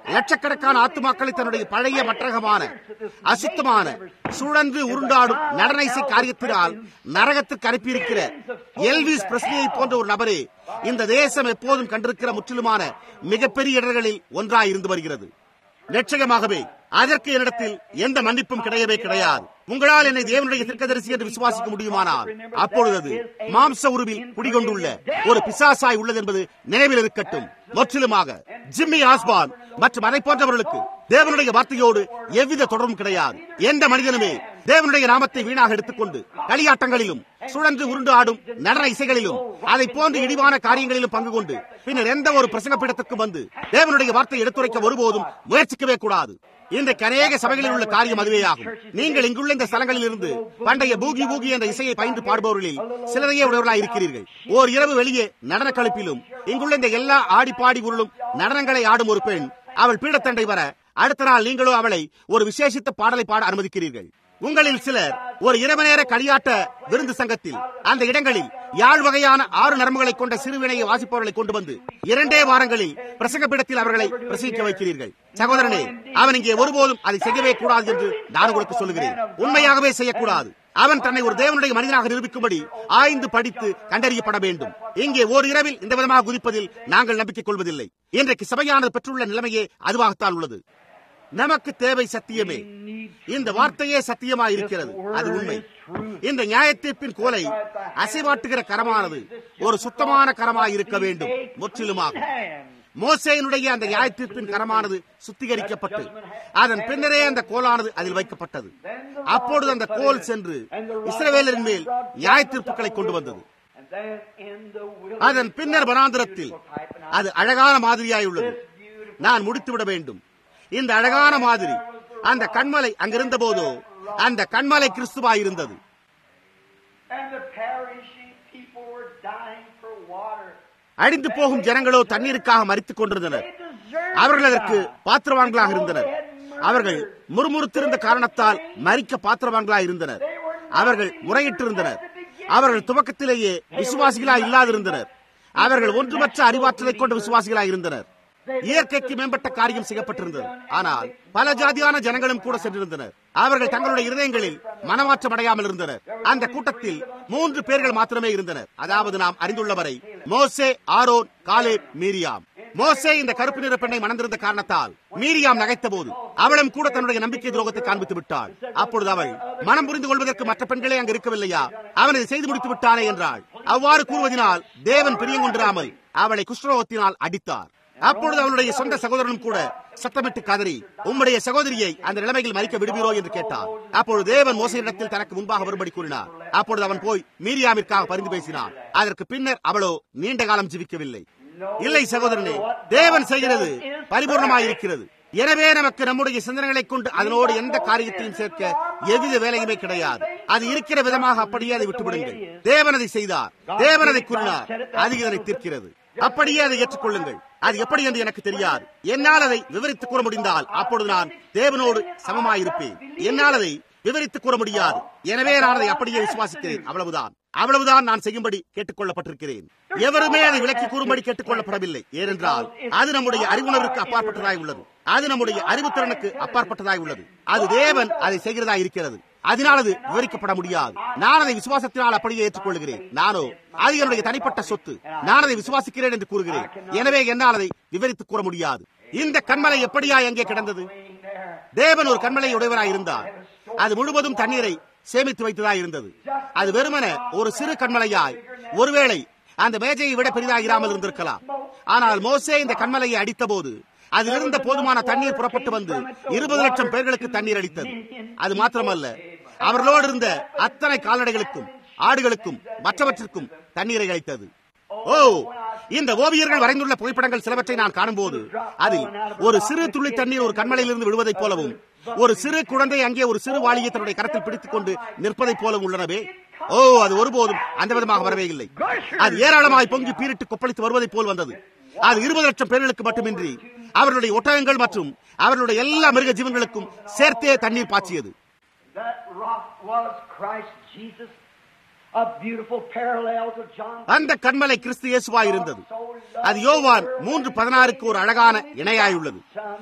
Speaker 1: லட்சக்கணக்கான ஆத்துமாக்களை தன்னுடைய பழைய மற்றகமான அசுத்தமான சுழன்று உருண்டாடும் நடன இசை காரியத்தினால் நரகத்திற்கு அனுப்பியிருக்கிற எல்விஸ் பிரஸ்லியை போன்ற ஒரு நபரே இந்த தேசம் எப்போதும் கண்டிருக்கிற முற்றிலுமான மிகப்பெரிய இடர்களில் ஒன்றாய் இருந்து வருகிறது நிச்சயமாகவே அதற்கு என்னிடத்தில் எந்த மன்னிப்பும் கிடையவே கிடையாது உங்களால் என்னை தேவனுடைய திருக்கதரிசி என்று விசுவாசிக்க முடியுமானால் அப்பொழுது அது மாம்ச உருவில் குடிகொண்டுள்ள ஒரு பிசாசாய் உள்ளது என்பது நினைவில் இருக்கட்டும் முற்றிலுமாக ஜிம்மி ஆஸ்பான் மற்றும் அதை போன்றவர்களுக்கு தேவனுடைய வார்த்தையோடு எவ்வித தொடர்பும் கிடையாது எந்த மனிதனுமே தேவனுடைய நாமத்தை வீணாக எடுத்துக்கொண்டு களியாட்டங்களிலும் சுழன்று உருண்டு ஆடும் நடன இசைகளிலும் அதை போன்ற இடிவான காரியங்களிலும் பங்கு கொண்டு பின்னர் எந்த ஒரு பிரசங்க பீடத்திற்கும் வந்து தேவனுடைய வார்த்தை எடுத்துரைக்க ஒருபோதும் முயற்சிக்கவே கூடாது இன்றைக்கு அநேக சபைகளில் உள்ள காரியம் அதுவே ஆகும் நீங்கள் இங்குள்ள இந்த ஸ்தலங்களில் இருந்து பண்டைய பூகி பூகி என்ற இசையை பயின்று பாடுபவர்களில் சிலரையே உடையவர்களாக இருக்கிறீர்கள் ஓர் இரவு வெளியே நடன கழிப்பிலும் இங்குள்ள இந்த எல்லா ஆடி பாடி உருளும் நடனங்களை ஆடும் ஒரு பெண் அவள் பீடத்தண்டை வர அடுத்த நாள் நீங்களோ அவளை ஒரு விசேஷித்த பாடலை பாட அனுமதிக்கிறீர்கள் உங்களில் சிலர் ஒரு இரவு நேர களியாட்ட விருந்து சங்கத்தில் அந்த இடங்களில் யாழ் வகையான ஆறு நரம்புகளை கொண்ட சிறுவினையை வாசிப்பவர்களை கொண்டு வந்து இரண்டே வாரங்களில் பிரசங்க பீடத்தில் அவர்களை பிரசங்கிக்க வைக்கிறீர்கள் சகோதரனே அவன் இங்கே ஒருபோதும் அதை செய்யவே கூடாது என்று நான் உங்களுக்கு சொல்லுகிறேன் உண்மையாகவே செய்யக்கூடாது அவன் தன்னை ஒரு தேவனுடைய மனிதனாக நிரூபிக்கும்படி ஆய்ந்து படித்து கண்டறியப்பட வேண்டும் இங்கே ஓர் இரவில் இந்த விதமாக குதிப்பதில் நாங்கள் நம்பிக்கை கொள்வதில்லை இன்றைக்கு சபையானது பெற்றுள்ள நிலைமையே அதுவாகத்தான் உள்ளது நமக்கு தேவை சத்தியமே இந்த வார்த்தையே சத்தியமா இருக்கிறது அது உண்மை இந்த நியாயத்தீர்ப்பின் கோலை அசைவாட்டுகிற கரமானது ஒரு சுத்தமான கரமாய் இருக்க வேண்டும் முற்றிலுமாக மோசேனுடைய அந்த நியாயத்தீர்ப்பின் கரமானது சுத்திகரிக்கப்பட்டு அதன் பின்னரே அந்த கோலானது அதில் வைக்கப்பட்டது அப்பொழுது அந்த கோல் சென்று இஸ்ரவேலரின் மேல் நியாயத்தீர்ப்புகளை கொண்டு வந்தது அதன் பின்னர் வனாந்திரத்தில் அது அழகான மாதிரியாய் உள்ளது நான் முடித்துவிட வேண்டும் இந்த அழகான மாதிரி அந்த கண்மலை அங்கிருந்த போதோ அந்த கண்மலை கிறிஸ்துவாய் இருந்தது அழிந்து போகும் ஜனங்களோ தண்ணீருக்காக மறித்துக் கொண்டிருந்தனர் அவர்கள் அதற்கு பாத்திரவான்களாக இருந்தனர் அவர்கள் முறுமுறுத்திருந்த காரணத்தால் மறிக்க பாத்திரவான்களாக இருந்தனர் அவர்கள் முறையிட்டிருந்தனர் அவர்கள் துவக்கத்திலேயே விசுவாசிகளாக இல்லாதிருந்தனர் அவர்கள் ஒன்றுமற்ற அறிவாற்றலை கொண்ட விசுவாசிகளாக இருந்தனர் இயற்கைக்கு மேம்பட்ட காரியம் செய்யப்பட்டிருந்தது ஆனால் பல ஜாதியான ஜனங்களும் கூட சென்றிருந்தனர் அவர்கள் தங்களுடைய இருதயங்களில் மனமாற்றம் அடையாமல் இருந்தனர் அந்த கூட்டத்தில் மூன்று பேர்கள் மாத்திரமே இருந்தனர் அதாவது நாம் அறிந்துள்ளவரை மோசே ஆரோன் காலே மீரியாம் மோசே இந்த கருப்பு நிற பெண்ணை மணந்திருந்த காரணத்தால் மீரியாம் நகைத்த போது அவளும் கூட தன்னுடைய நம்பிக்கை துரோகத்தை காண்பித்து விட்டாள் அப்பொழுது அவள் மனம் புரிந்து கொள்வதற்கு மற்ற பெண்களே அங்கு இருக்கவில்லையா அவன் இதை செய்து முடித்து விட்டானே என்றாள் அவ்வாறு கூறுவதனால் தேவன் பிரியம் கொண்டிராமல் அவளை குஷ்டரோகத்தினால் அடித்தார் அப்பொழுது அவளுடைய சொந்த சகோதரனும் கூட சத்தமிட்டு கதறி உம்முடைய சகோதரியை அந்த நிலைமையில் மறிக்க விடுவீரோ என்று கேட்டார் அப்பொழுது தேவன் மோசையிடத்தில் தனக்கு முன்பாக வரும்படி கூறினார் அப்பொழுது அவன் போய் மீரியாமிற்காக பரிந்து பேசினான் அதற்கு பின்னர் அவளோ நீண்ட காலம் ஜீவிக்கவில்லை இல்லை சகோதரனே தேவன் செய்கிறது பரிபூர்ணமாயிருக்கிறது எனவே நமக்கு நம்முடைய சிந்தனைகளை கொண்டு அதனோடு எந்த காரியத்தையும் சேர்க்க எவ்வித வேலையுமே கிடையாது அது இருக்கிற விதமாக அப்படியே அதை விட்டுவிடுங்கள் தேவன் அதை செய்தார் தேவன் அதை கூறினார் அது இதனை தீர்க்கிறது அப்படியே அதை ஏற்றுக்கொள்ளுங்கள் அது எப்படி என்று எனக்கு தெரியாது என்னால் அதை விவரித்துக் கூற முடிந்தால் அப்பொழுது நான் தேவனோடு சமமாயிருப்பேன் என்னால் அதை விவரித்துக் கூற முடியாது எனவே நான் அதை அப்படியே விசுவாசிக்கிறேன் அவ்வளவுதான் அவ்வளவுதான் நான் செய்யும்படி கேட்டுக்கொள்ளப்பட்டிருக்கிறேன் எவருமே அதை விலக்கி கூறும்படி கேட்டுக்கொள்ளப்படவில்லை ஏனென்றால் அது நம்முடைய அறிவுணர்வுக்கு அப்பாற்பட்டதாய் உள்ளது அது நம்முடைய அறிவுத்திறனுக்கு அப்பாற்பட்டதாய் உள்ளது அது தேவன் அதை செய்கிறதா இருக்கிறது அதனால் அது விவரிக்கப்பட முடியாது நான் அதை விசுவாசத்தினால் அப்படியே ஏற்றுக்கொள்கிறேன் நானோ அது என்னுடைய தனிப்பட்ட சொத்து நான் அதை விசுவாசிக்கிறேன் என்று கூறுகிறேன் எனவே என்னால் அதை விவரித்துக் கூற முடியாது இந்த கண்மலை எப்படியா எங்கே கிடந்தது தேவன் ஒரு கண்மலை உடையவராய் இருந்தார் அது முழுவதும் தண்ணீரை சேமித்து வைத்ததாய் இருந்தது அது வெறுமன ஒரு சிறு கண்மலையாய் ஒருவேளை அந்த மேஜையை விட பெரிதாக இராமல் இருந்திருக்கலாம் ஆனால் மோசே இந்த கண்மலையை அடித்த போது அதிலிருந்த போதுமான தண்ணீர் புறப்பட்டு வந்து இருபது லட்சம் பேர்களுக்கு தண்ணீர் அளித்தது அது மாத்திரமல்ல அவர்களோடு இருந்த அத்தனை கால்நடைகளுக்கும் ஆடுகளுக்கும் மற்றவற்றிற்கும் தண்ணீரை அளித்தது ஓ இந்த ஓவியர்கள் வரைந்துள்ள புகைப்படங்கள் சிலவற்றை நான் காணும்போது அதில் ஒரு சிறு துளி தண்ணீர் ஒரு கண்மலையிலிருந்து விழுவதைப் போலவும் ஒரு சிறு குழந்தை அங்கே ஒரு சிறு வாளியை தன்னுடைய கரத்தில் பிடித்துக் கொண்டு நிற்பதைப் போலவும் உள்ளனவே ஓ அது ஒருபோதும் அந்த விதமாக வரவே இல்லை அது ஏராளமாய் பொங்கி பீரிட்டு கொப்பளித்து வருவதைப் போல் வந்தது அது இருபது லட்சம் பேர்களுக்கு மட்டுமின்றி அவர்களுடைய ஒட்டகங்கள் மற்றும் அவர்களுடைய எல்லா மிருக ஜீவன்களுக்கும் சேர்த்தே தண்ணீர் பாய்ச்சியது
Speaker 3: That rock was Christ Jesus, a beautiful parallel to John.
Speaker 1: அந்த கண்மலை கிறிஸ்து இயேசுவாய் இருந்தது அது யோவான் மூன்று பதினாறுக்கு ஒரு அழகான இணையாயுள்ளது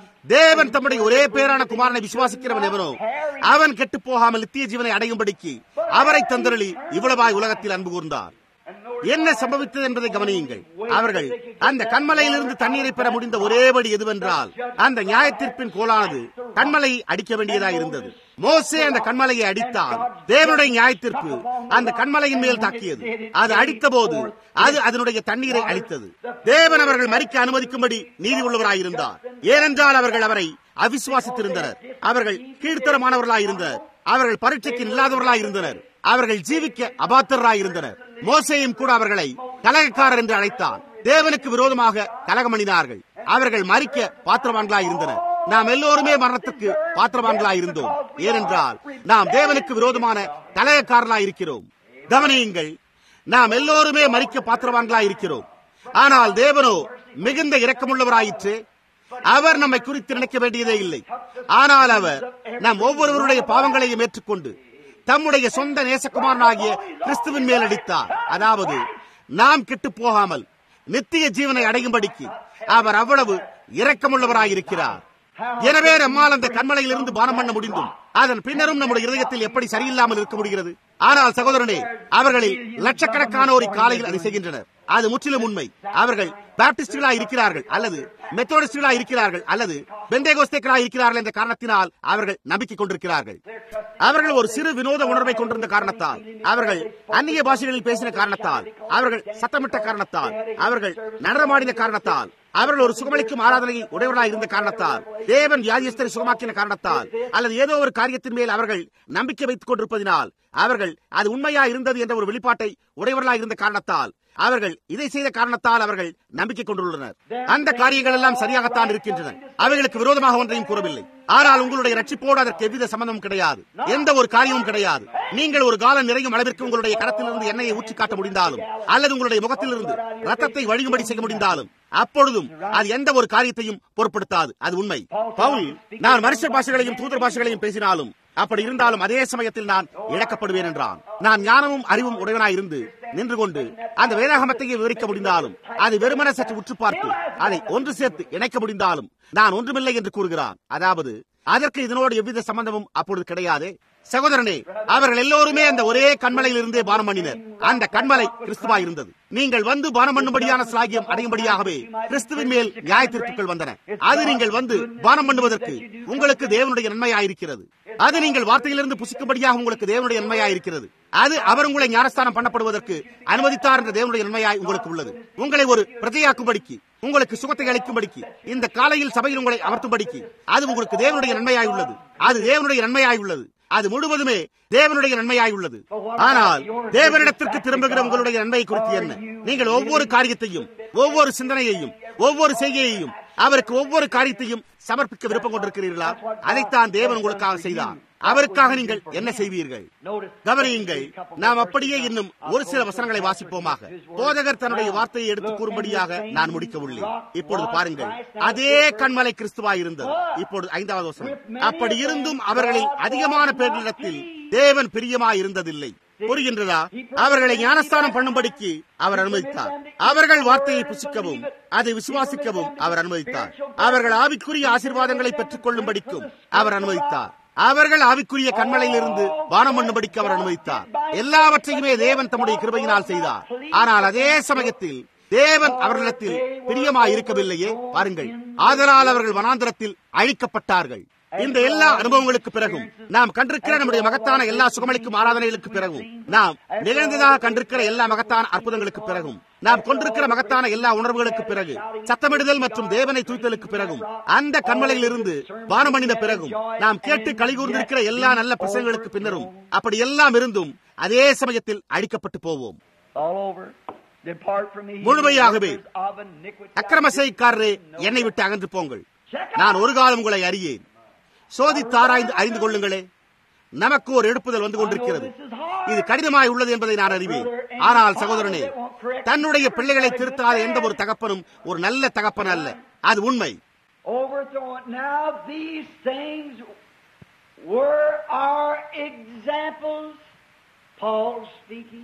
Speaker 1: தேவன் தம்முடைய ஒரே பேரான குமாரனை விசுவாசிக்கிறவன் எவனோ அவன் கெட்டு போகாமல் நித்திய ஜீவனை அடையும்படிக்கு அவரை தந்தரளி இவ்வளவாய் உலகத்தில் அன்பு கூர்ந்தார் என்ன சம்பவித்தது என்பதை கவனியுங்கள் அவர்கள் அந்த கண்மலையிலிருந்து தண்ணீரை பெற முடிந்த ஒரே வழி எதுவென்றால் அந்த நியாயத்தீர்ப்பின் கோலானது கண்மலையை அடிக்க வேண்டியதாக இருந்தது மோசே அந்த கண்மலையை அடித்தால் தேவனுடைய நியாயத்தீர்ப்பு அந்த கண்மலையின் மேல் தாக்கியது அது அடித்த போது அது அதனுடைய தண்ணீரை அளித்தது தேவன் அவர்கள் மறிக்க அனுமதிக்கும்படி நீதி உள்ளவராயிருந்தார் ஏனென்றால் அவர்கள் அவரை அவிசுவாசித்திருந்தனர் அவர்கள் கீழ்த்தரமானவர்களாயிருந்தனர் அவர்கள் பரீட்சைக்கு இல்லாதவர்களாய் இருந்தனர் அவர்கள் ஜீவிக்க அபாத்தராய் இருந்தனர் மோசையும் கூட அவர்களை கலகக்காரர் என்று அழைத்தார் தேவனுக்கு விரோதமாக கலகமணினார்கள் அவர்கள் மறிக்க பாத்திரவான்களாய் இருந்தனர் நாம் எல்லோருமே மரணத்துக்கு பாத்திரவான்களாய் இருந்தோம் ஏனென்றால் நாம் தேவனுக்கு விரோதமான கலகக்காரர்களாய் இருக்கிறோம் கவனியுங்கள் நாம் எல்லோருமே மறிக்க பாத்திரவான்களாய் இருக்கிறோம் ஆனால் தேவனோ மிகுந்த இரக்கமுள்ளவராயிற்று அவர் நம்மை குறித்து நினைக்க வேண்டியதே இல்லை ஆனால் அவர் நம் ஒவ்வொருவருடைய பாவங்களையும் ஏற்றுக்கொண்டு தம்முடைய சொந்த நேசகுமாரனாகிய கிறிஸ்துவின் மேல் அடித்தார் அதாவது நாம் கெட்டு போகாமல் நித்திய ஜீவனை அடையும்படிக்கு அவர் அவ்வளவு இரக்கமுள்ளவராயிருக்கிறார் எனவே நம்மால் அந்த கண்மலையிலிருந்து பானம் பண்ண முடிந்தும் அதன் பின்னரும் நம்முடைய இருதயத்தில் எப்படி சரியில்லாமல் இருக்க முடிகிறது ஆனால் சகோதரனே அவர்களில் லட்சக்கணக்கானோர் இக்காலையில் அதை செய்கின்றனர் அது முற்றிலும் உண்மை அவர்கள் பாப்டிஸ்டுகளா இருக்கிறார்கள் அல்லது மெத்தோடிஸ்டுகளா இருக்கிறார்கள் அல்லது பெந்தேகோஸ்தேக்களா இருக்கிறார்கள் என்ற காரணத்தினால் அவர்கள் நம்பிக்கை கொண்டிருக்கிறார்கள் அவர்கள் ஒரு சிறு வினோத உணர்வை கொண்டிருந்த காரணத்தால் அவர்கள் அந்நிய பாஷைகளில் பேசின காரணத்தால் அவர்கள் சத்தமிட்ட காரணத்தால் அவர்கள் நடனமாடின காரணத்தால் அவர்கள் ஒரு சுகமளிக்கும் ஆராதனையை உடையவர்களாக இருந்த காரணத்தால் தேவன் வியாதியஸ்தரை சுகமாக்கின காரணத்தால் அல்லது ஏதோ ஒரு காரியத்தின் மேல் அவர்கள் நம்பிக்கை வைத்துக் கொண்டிருப்பதினால் அவர்கள் அது உண்மையா இருந்தது என்ற ஒரு வெளிப்பாட்டை உடையவர்களாக இருந்த காரணத்தால் அவர்கள் இதை செய்த காரணத்தால் அவர்கள் நம்பிக்கை கொண்டுள்ளனர் அந்த காரியங்கள் எல்லாம் சரியாகத்தான் இருக்கின்றன அவைகளுக்கு விரோதமாக ஒன்றையும் கூறவில்லை ஆனால் உங்களுடைய ரட்சிப்போடு அதற்கு எவ்வித சம்பந்தமும் கிடையாது எந்த ஒரு காரியமும் கிடையாது நீங்கள் ஒரு காலம் நிறையும் அளவிற்கு உங்களுடைய கரத்திலிருந்து எண்ணெயை ஊற்றி காட்ட முடிந்தாலும் அல்லது உங்களுடைய முகத்திலிருந்து ரத்தத்தை வழியும்படி செய்ய முடிந்தாலும் அப்பொழுதும் அது எந்த ஒரு காரியத்தையும் பொருட்படுத்தாது அது உண்மை பவுல் நான் மனுஷ பாஷைகளையும் தூதர் பாஷைகளையும் பேசினாலும் அப்படி இருந்தாலும் அதே சமயத்தில் நான் இழக்கப்படுவேன் என்றான் நான் ஞானமும் அறிவும் உடையவனாய் இருந்து நின்று கொண்டு அந்த வேதாகமத்தையே விவரிக்க முடிந்தாலும் அதை வெறுமன சற்று உற்று பார்த்து அதை ஒன்று சேர்த்து இணைக்க முடிந்தாலும் நான் ஒன்றுமில்லை என்று கூறுகிறான் அதாவது அதற்கு இதனோடு எவ்வித சம்பந்தமும் அப்பொழுது கிடையாது சகோதரனே அவர்கள் எல்லோருமே அந்த ஒரே கண்மலையில் இருந்தே பானம் பண்ணினர் அந்த கண்மலை கிறிஸ்துவா இருந்தது நீங்கள் வந்து பானம் பண்ணும்படியான சிலாகியம் அடையும்படியாகவே கிறிஸ்துவின் மேல் நியாய தீர்ப்புகள் வந்தன அது நீங்கள் வந்து பானம் பண்ணுவதற்கு உங்களுக்கு தேவனுடைய நன்மையாயிருக்கிறது அது நீங்கள் வார்த்தையிலிருந்து புசிக்கும்படியாக உங்களுக்கு தேவனுடைய நன்மையாயிருக்கிறது அது அவர் உங்களை ஞானஸ்தானம் பண்ணப்படுவதற்கு அனுமதித்தார் என்ற தேவனுடைய நன்மையாய் உங்களுக்கு உள்ளது உங்களை ஒரு பிரஜையாக்கும்படிக்கு உங்களுக்கு சுகத்தை அளிக்கும்படிக்கு இந்த காலையில் சபையில் உங்களை அமர்த்தும்படிக்கு அது உங்களுக்கு தேவனுடைய நன்மையாய் உள்ளது அது தேவனுடைய நன்மையாய் உள்ளது அது முழுவதுமே தேவனுடைய நன்மையாய் உள்ளது ஆனால் தேவனிடத்திற்கு திரும்புகிற உங்களுடைய நன்மை குறித்து என்ன நீங்கள் ஒவ்வொரு காரியத்தையும் ஒவ்வொரு சிந்தனையையும் ஒவ்வொரு செய்கையையும் அவருக்கு ஒவ்வொரு காரியத்தையும் சமர்ப்பிக்க விருப்பம் கொண்டிருக்கிறீர்களா அதைத்தான் தேவன் உங்களுக்காக செய்தார் அவருக்காக நீங்கள் என்ன செய்வீர்கள் கவனியுங்கள் நாம் அப்படியே இன்னும் ஒரு சில வசனங்களை வாசிப்போமாக போதகர் தன்னுடைய வார்த்தையை எடுத்து கூறும்படியாக நான் முடிக்க உள்ளேன் இப்பொழுது பாருங்கள் அதே கண்மலை கிறிஸ்துவாய் இருந்தது இப்பொழுது ஐந்தாவது வசனம் அப்படி இருந்தும் அவர்களில் அதிகமான பேர்களிடத்தில் தேவன் பிரியமாய் இருந்ததில்லை புரிகின்றதா அவர்களை ஞானஸ்தானம் பண்ணும்படிக்கு அவர் அனுமதித்தார் அவர்கள் வார்த்தையை புசிக்கவும் அதை விசுவாசிக்கவும் அவர் அனுமதித்தார் அவர்கள் ஆவிக்குரிய ஆசீர்வாதங்களை பெற்றுக் கொள்ளும்படிக்கும் அவர் அனுமதித்தார் அவர்கள் ஆவிக்குரிய கண்மலையிலிருந்து வானம் பண்ணும்படிக்கு அவர் அனுமதித்தார் எல்லாவற்றையுமே தேவன் தம்முடைய கிருபையினால் செய்தார் ஆனால் அதே சமயத்தில் தேவன் அவர்களிடத்தில் பிரியமாய் இருக்கவில்லையே பாருங்கள் ஆதலால் அவர்கள் வனாந்திரத்தில் அழிக்கப்பட்டார்கள் இந்த எல்லா அனுபவங்களுக்கு பிறகும் நாம் கண்டிருக்கிற நம்முடைய மகத்தான எல்லா சுகமளிக்கும் ஆராதனைகளுக்கு பிறகும் நாம் நிகழ்ந்ததாக கண்டிருக்கிற எல்லா மகத்தான அற்புதங்களுக்கு பிறகும் நாம் கொண்டிருக்கிற மகத்தான எல்லா உணர்வுகளுக்கு பிறகு சத்தமிடுதல் மற்றும் தேவனை தூய்த்தலுக்கு பிறகும் அந்த கண்மலையில் இருந்து வானமணின பிறகும் நாம் கேட்டு கலிகூர்ந்திருக்கிற எல்லா நல்ல பிரசங்களுக்கு பின்னரும் அப்படி எல்லாம் இருந்தும் அதே சமயத்தில் அழிக்கப்பட்டு போவோம் முழுமையாகவே அக்கிரம செய்காரரே என்னை விட்டு அகன்று போங்கள் நான் ஒரு காலம் உங்களை அறியேன் சோதித்தாராய்ந்து அறிந்து கொள்ளுங்களே நமக்கு ஒரு எடுப்புதல் வந்து கொண்டிருக்கிறது இது கடினமாய் உள்ளது என்பதை நான் அறிவேன் ஆனால் சகோதரனே தன்னுடைய பிள்ளைகளை திருத்தாத எந்த ஒரு தகப்பனும் ஒரு நல்ல தகப்பன் அல்ல அது உண்மை
Speaker 3: Now these things were our examples. Paul speaking.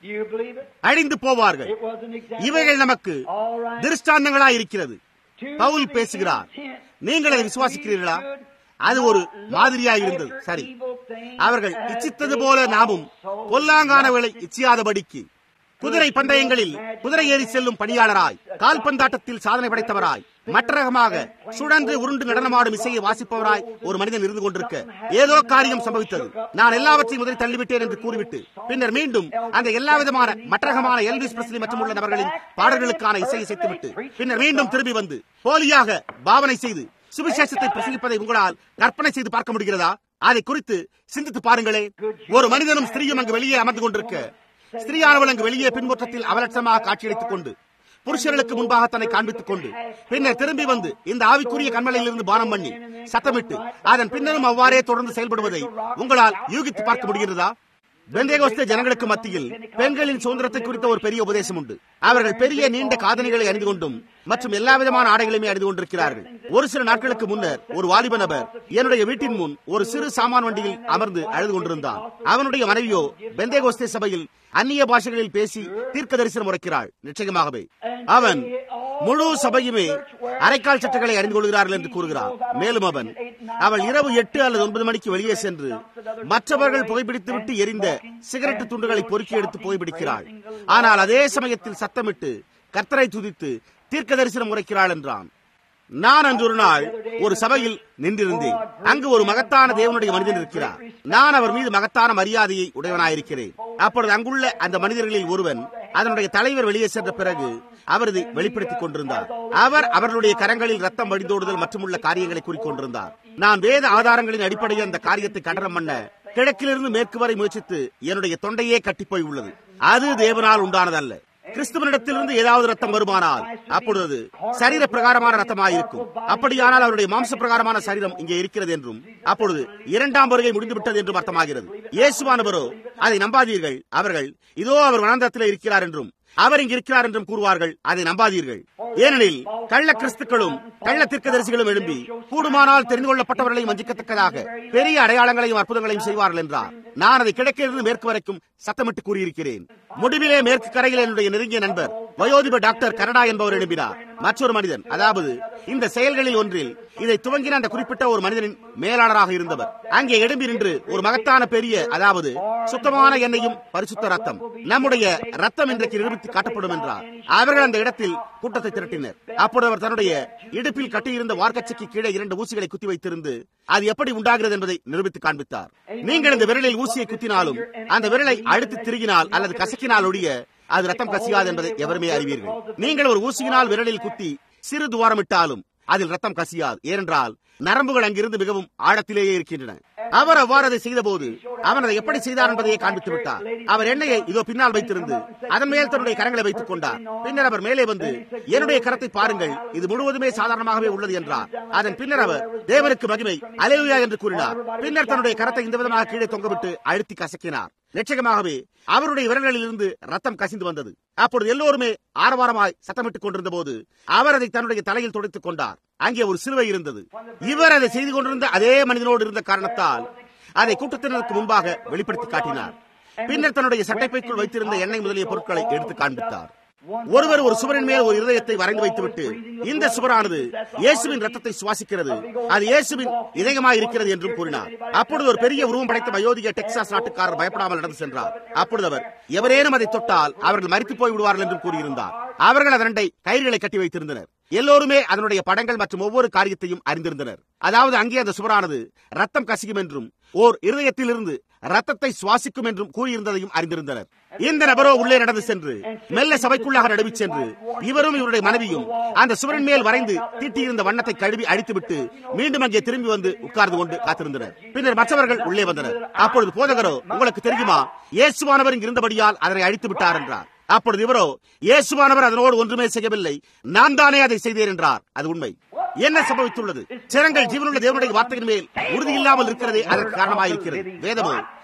Speaker 3: Do you believe it?
Speaker 1: அழிந்து போவார்கள்
Speaker 3: It was an example.
Speaker 1: இவைகள் நமக்கு
Speaker 3: All right.
Speaker 1: திருஷ்டாந்தங்களாய் இருக்கிறது
Speaker 3: To
Speaker 1: பவுல்
Speaker 3: the
Speaker 1: பேசுகிறார்
Speaker 3: intent
Speaker 1: நீங்கள் அதை
Speaker 3: that
Speaker 1: விசுவாசிக்கிறீர்களா
Speaker 3: we should
Speaker 1: அது ஒரு
Speaker 3: not look
Speaker 1: மாதிரியாய் இருந்தது
Speaker 3: after
Speaker 1: சரி
Speaker 3: evil things
Speaker 1: அவர்கள்
Speaker 3: as
Speaker 1: இச்சித்தது
Speaker 3: they
Speaker 1: போல நாமும்
Speaker 3: also
Speaker 1: பொல்லாங்கானவளை
Speaker 3: lusted
Speaker 1: இச்சியாதபடிக்கு குதிரை பந்தயங்களில் குதிரை ஏறி செல்லும் பணியாளராய் கால்பந்தாட்டத்தில் சாதனை படைத்தவராய் மற்றகமாக சுழன்று உருண்டு நடனமாடும் இசையை வாசிப்பவராய் ஒரு மனிதன் இருந்து கொண்டிருக்க ஏதோ காரியம் சம்பவித்தது நான் எல்லாவற்றையும் முதலில் தள்ளிவிட்டேன் என்று கூறிவிட்டு பின்னர் மீண்டும் அந்த எல்லா விதமான மற்றகமான எல்விஸ் பிரஸ்லி மற்றும் உள்ள நபர்களின் பாடல்களுக்கான இசையை சேர்த்துவிட்டு பின்னர் மீண்டும் திரும்பி வந்து போலியாக பாவனை செய்து சுவிசேஷத்தை பிரசங்கிப்பதை உங்களால் கற்பனை செய்து பார்க்க முடிகிறதா அதை குறித்து சிந்தித்து பாருங்களே ஒரு மனிதனும் ஸ்திரீயும் அங்கு வெளியே அமர்ந்து கொண்டிருக்க ஸ்திரீயானவள் அங்கு வெளியே பின்பற்றத்தில் அவலட்சணமாக காட்சியளித்துக் கொண்டு புருஷர்களுக்கு முன்பாக தன்னை காண்பித்துக் கொண்டு பின்னர் திரும்பி வந்து இந்த ஆவிக்குரிய கண்மலையிலிருந்து பானம் பண்ணி சத்தமிட்டு அதன் பின்னரும் அவ்வாறே தொடர்ந்து செயல்படுவதை உங்களால் யூகித்து பார்க்க முடிகிறதா பெந்தேகோஸ்தே ஜனங்களுக்கு மத்தியில் பெண்களின் சுதந்திரத்தை குறித்த ஒரு பெரிய உபதேசம் உண்டு அவர்கள் பெரிய நீண்ட காதணிகளை அணிந்து கொண்டும் மற்றும் எல்லா விதமான ஆடைகளையுமே அணிந்து கொண்டிருக்கிறார்கள் ஒரு சில நாட்களுக்கு முன்னர் ஒரு வாலிப நபர் என்னுடைய வீட்டின் முன் ஒரு சிறு சாமான் வண்டியில் அமர்ந்து அழுது கொண்டிருந்தான் அவனுடைய மனைவியோ பெந்தேகோஸ்தே சபையில் அந்நிய பாஷைகளில் பேசி தீர்க்க தரிசனம் உரைக்கிறாள் நிச்சயமாகவே அவன் முழு சபையுமே அரைக்கால் சட்டங்களை அறிந்து கொள்கிறார்கள் என்று கூறுகிறார் மேலும் அவன் அவள் இரவு எட்டு அல்லது ஒன்பது மணிக்கு வெளியே சென்று மற்றவர்கள் புகைப்பிடித்து விட்டு எரிந்த சிகரெட்டு துண்டுகளை பொறுக்கி எடுத்து புகைப்பிடிக்கிறாள் ஆனால் அதே சமயத்தில் சத்தமிட்டு கர்த்தரை துதித்து தீர்க்க தரிசனம் உரைக்கிறாள் என்றான் நான் அன்று ஒரு நாள் ஒரு சபையில் நின்றிருந்தேன் அங்கு ஒரு மகத்தான தேவனுடைய மனிதன் இருக்கிறார் நான் அவர் மீது மகத்தான மரியாதையை உடையவனாயிருக்கிறேன் அப்பொழுது அங்குள்ள அந்த மனிதர்களில் ஒருவன் அதனுடைய தலைவர் வெளியே சென்ற பிறகு அவர் இதை வெளிப்படுத்திக் கொண்டிருந்தார் அவர் அவர்களுடைய கரங்களில் ரத்தம் வடிந்தோடுதல் மற்றும் உள்ள காரியங்களை கூறிக்கொண்டிருந்தார் நான் வேத ஆதாரங்களின் அடிப்படையில் அந்த காரியத்தை கண்டனம் பண்ண கிழக்கிலிருந்து மேற்கு வரை முயற்சித்து என்னுடைய தொண்டையே கட்டிப்போய் உள்ளது அது தேவனால் உண்டானதல்ல கிறிஸ்துவனிடத்திலிருந்து ஏதாவது ரத்தம் வருமானால் அப்பொழுது சரீர பிரகாரமான ரத்தமாயிருக்கும் அப்படியானால் அவருடைய மாம்ச பிரகாரமான சரீரம் இங்கே இருக்கிறது என்றும் அப்பொழுது இரண்டாம் வருகை முடிந்துவிட்டது என்றும் அர்த்தமாகிறது இயேசுவானவரோ அதை நம்பாதீர்கள் அவர்கள் இதோ அவர் வனாந்தரத்தில் இருக்கிறார் என்றும் அவர் இங்கு இருக்கிறார் என்றும் கூறுவார்கள் அதை நம்பாதீர்கள் ஏனெனில் கள்ள கிறிஸ்துக்களும் கள்ள தீர்க்கதரிசிகளும் எழும்பி கூடுமானால் தெரிந்து கொள்ளப்பட்டவர்களையும் வஞ்சிக்கத்தக்கதாக பெரிய அடையாளங்களையும் அற்புதங்களையும் செய்வார்கள் என்றார் நான் அதை கிழக்கிலிருந்து மேற்கு வரைக்கும் சத்தமிட்டு கூறியிருக்கிறேன் முடிவிலே மேற்கு கரையில் என்னுடைய நெருங்கிய நண்பர் வயோதிப டாக்டர் கனடா என்பவர் எழுப்பினார் மற்றொரு மனிதன் அதாவது இந்த செயல்களில் ஒன்றில் இதை துவங்கின அந்த குறிப்பிட்ட ஒரு மனிதனின் மேலாளராக இருந்தவர் அங்கே எழும்பி நின்று ஒரு மகத்தான பெரிய அதாவது சுத்தமான எண்ணெயும் பரிசுத்த ரத்தம் நம்முடைய ரத்தம் இன்றைக்கு நிரூபித்து காட்டப்படும் என்றார் அவர்கள் அந்த இடத்தில் கூட்டத்தை திரட்டினர் அப்போது அவர் தன்னுடைய இடுப்பில் கட்டியிருந்த வார்க்கச்சைக்கு கீழே இரண்டு ஊசிகளை குத்தி வைத்திருந்து அது எப்படி உண்டாகிறது என்பதை நிரூபித்து காண்பித்தார் நீங்கள் இந்த விரலில் ஊசியை குத்தினாலும் அந்த விரலை அழுத்தி திருகினால் அல்லது கசக்கினால் ஒழிய அது ரத்தம் கசியாது என்பதை எவருமே அறிவீர்கள் நீங்கள் ஒரு ஊசியினால் விரலில் குத்தி சிறு துவாரமிட்டாலும் அதில் ரத்தம் கசியாது ஏனென்றால் நரம்புகள் அங்கிருந்து மிகவும் ஆழத்திலேயே இருக்கின்றன அவர் அவ்வாறு அதை செய்தபோது அவன் அதை எப்படி செய்தார் என்பதையே காண்பித்து விட்டார் அவர் எண்ணெயை இதோ பின்னால் வைத்திருந்து அதன் மேல் தன்னுடைய கரங்களை வைத்துக் கொண்டார் பின்னர் அவர் மேலே வந்து என்னுடைய கரத்தை பாருங்கள் இது முழுவதுமே சாதாரணமாகவே உள்ளது என்றார் அதன் பின்னர் அவர் தேவனுக்கு மகிமை அலையா என்று கூறினார் பின்னர் தன்னுடைய கரத்தை இந்த விதமாக கீழே தொங்கவிட்டு அழுத்தி கசக்கினார் நிச்சயமாகவே அவருடைய விரல்களிலிருந்து ரத்தம் கசிந்து வந்தது அப்பொழுது எல்லோருமே ஆரவாரமாய் சத்தமிட்டுக் கொண்டிருந்த போது அவர் அதை தன்னுடைய தலையில் துடைத்துக் கொண்டார் அங்கே ஒரு சிலுவை இருந்தது இவர் அதை செய்து கொண்டிருந்த அதே மனிதனோடு இருந்த காரணத்தால் அதை கூட்டத்தினருக்கு முன்பாக வெளிப்படுத்தி காட்டினார் பின்னர் தன்னுடைய சட்டைப்பைக்குள் வைத்திருந்த எண்ணெய் முதலிய பொருட்களை எடுத்து காண்பித்தார் ஒருவர் ஒரு சுவரின் மேல் ஒரு இருதயத்தை வரைந்து வைத்துவிட்டு இந்த சுவரானது இயேசுவின் ரத்தத்தை சுவாசிக்கிறது அது இயேசுவின் இதயமாய் இருக்கிறது என்றும் கூறினார் அப்பொழுது ஒரு பெரிய உருவம் படைத்த வயோதிக டெக்சாஸ் நாட்டுக்காரர் பயப்படாமல் நடந்து சென்றார் அப்பொழுது அவர் எவரேனும் அதை தொட்டால் அவர்கள் மறித்து போய் விடுவார்கள் என்றும் கூறியிருந்தார் அவர்கள் அதனண்டை கயிறுகளை கட்டி வைத்திருந்தனர் எல்லோருமே அதனுடைய படங்கள் மற்றும் ஒவ்வொரு காரியத்தையும் அறிந்திருந்தனர் அதாவது அங்கே அந்த சுவரானது ரத்தம் கசியும் என்றும் ஓர் இருதயத்திலிருந்து ரத்தத்தை சுவாசிக்கும் என்றும் கூறியிருந்ததையும் அறிந்திருந்தனர் இந்த நபரோ உள்ளே நடந்து சென்று மெல்ல சபைக்குள்ளாக நடுவி சென்று இவரும் இவருடைய மனைவியும் அந்த சுவரின் மேல் வரைந்து தீட்டியிருந்த வண்ணத்தை கழுவி அழித்துவிட்டு மீண்டும் அங்கே திரும்பி வந்து உட்கார்ந்து கொண்டு காத்திருந்தனர் பின்னர் மற்றவர்கள் உள்ளே வந்தனர் அப்பொழுது போதகரோ உங்களுக்கு தெரியுமா இயேசுவானவர் இங்கு இருந்தபடியால் அதனை அழித்து விட்டார் என்றார் அப்பொழுது இவரோ இயேசுவானவர் அதனோடு ஒன்றுமே செய்யவில்லை நான் தானே அதை செய்தேன் என்றார் அது உண்மை என்ன சம்பவித்துள்ளது சிறங்கள் ஜீவனுள்ள தேவனுடைய வார்த்தையின் மேல் உறுதி இல்லாமல் இருக்கிறதே அதற்கு காரணமாயிருக்கிறது வேதமோ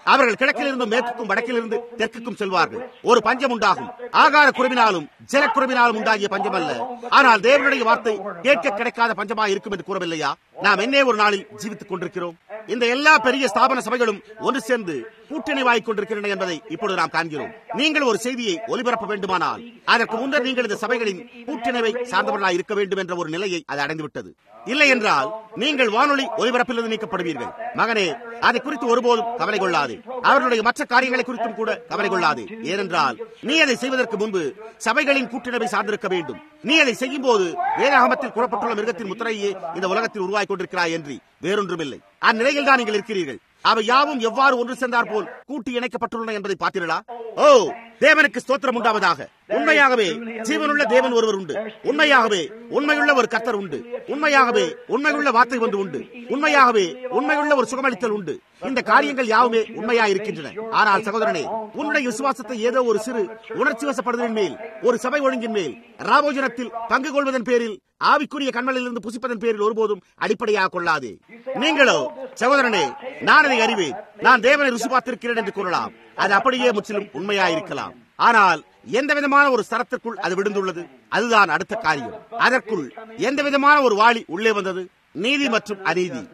Speaker 1: அவர்கள் கிழக்கிலிருந்தும் மேற்குக்கும் வடக்கிலிருந்து தெற்குக்கும் செல்வார்கள் ஒரு பஞ்சம் உண்டாகும் ஆகார குறைவினாலும் ஜலக்குறைவினாலும் உண்டாகிய பஞ்சம் அல்ல ஆனால் தேவனுடைய வார்த்தை கேட்க கிடைக்காத பஞ்சமா இருக்கும் என்று கூறவில்லையா நாம் என்னே ஒரு நாளில் ஜீவித்துக் கொண்டிருக்கிறோம் இந்த எல்லா பெரிய ஸ்தாபன சபைகளும் ஒன்று சேர்ந்து கூட்டணிவாய்க் கொண்டிருக்கின்றன என்பதை இப்பொழுது நாம் காண்கிறோம் நீங்கள் ஒரு செய்தியை ஒலிபரப்ப வேண்டுமானால் அதற்கு முன்னர் நீங்கள் இந்த சபைகளின் கூட்டணிவை சார்ந்தவர்களாக இருக்க வேண்டும் என்ற ஒரு நிலையை அது அடைந்துவிட்டது இல்லை என்றால் நீங்கள் வானொலி ஒலிபரப்பிலிருந்து நீக்கப்படுவீர்கள் மகனே அதை குறித்து ஒருபோதும் கவலை கொள்ளாது அவர்களுடைய மற்ற காரியங்களை குறித்தும் கூட கவலை கொள்ளாது ஏனென்றால் நீ அதை செய்வதற்கு முன்பு சபைகளின் கூட்டணிவை சார்ந்திருக்க வேண்டும் நீ அதை செய்யும் போது வேதாகமத்தில் கூறப்பட்டுள்ள மிருகத்தின் முத்திரையே இந்த உலகத்தில் உருவாக்கி கொண்டிருக்கிறாய் என்று வேறொன்றுமில்லை அந்நிலையில் தான் நீங்கள் இருக்கிறீர்கள் அவை யாவும் எவ்வாறு ஒன்று சேர்ந்தார் போல் கூட்டி இணைக்கப்பட்டுள்ளன என்பதை பார்த்தீர்களா ஓ தேவனுக்கு ஸ்தோத்திரம் உண்டாவதாக உண்மையாகவே ஜீவனுள்ள தேவன் ஒருவர் உண்டு உண்மையாகவே உண்மையுள்ள ஒரு கர்த்தர் உண்டு உண்மையாகவே உண்மையுள்ள வார்த்தை ஒன்று உண்டு உண்மையாகவே உண்மையுள்ள ஒரு சுகமளித்தல் உண்டு இந்த காரியங்கள் யாவுமே உண்மையா இருக்கின்றன ஆனால் சகோதரனே உன்னுடைய விசுவாசத்தை ஏதோ ஒரு சிறு உணர்ச்சி வசப்படுவதன் மேல் ஒரு சபை ஒழுங்கின் மேல் ராபோஜனத்தில் பங்கு கொள்வதன் பேரில் ஆவிக்குரிய கண்மலிலிருந்து புசிப்பதன் பேரில் ஒருபோதும் அடிப்படையாக கொள்ளாதே நீங்களோ சகோதரனே நான் அதை அறிவேன் நான் தேவனை ருசி பார்த்திருக்கிறேன் என்று கூறலாம் அது அப்படியே முற்றிலும் உண்மையாயிருக்கலாம் ஆனால் எந்த விதமான ஒரு சரத்திற்குள் அது விழுந்துள்ளது அதுதான் அடுத்த காரியம் அதற்குள் எந்த விதமான ஒரு வாளி உள்ளே வந்தது நீதி மற்றும் அநீதி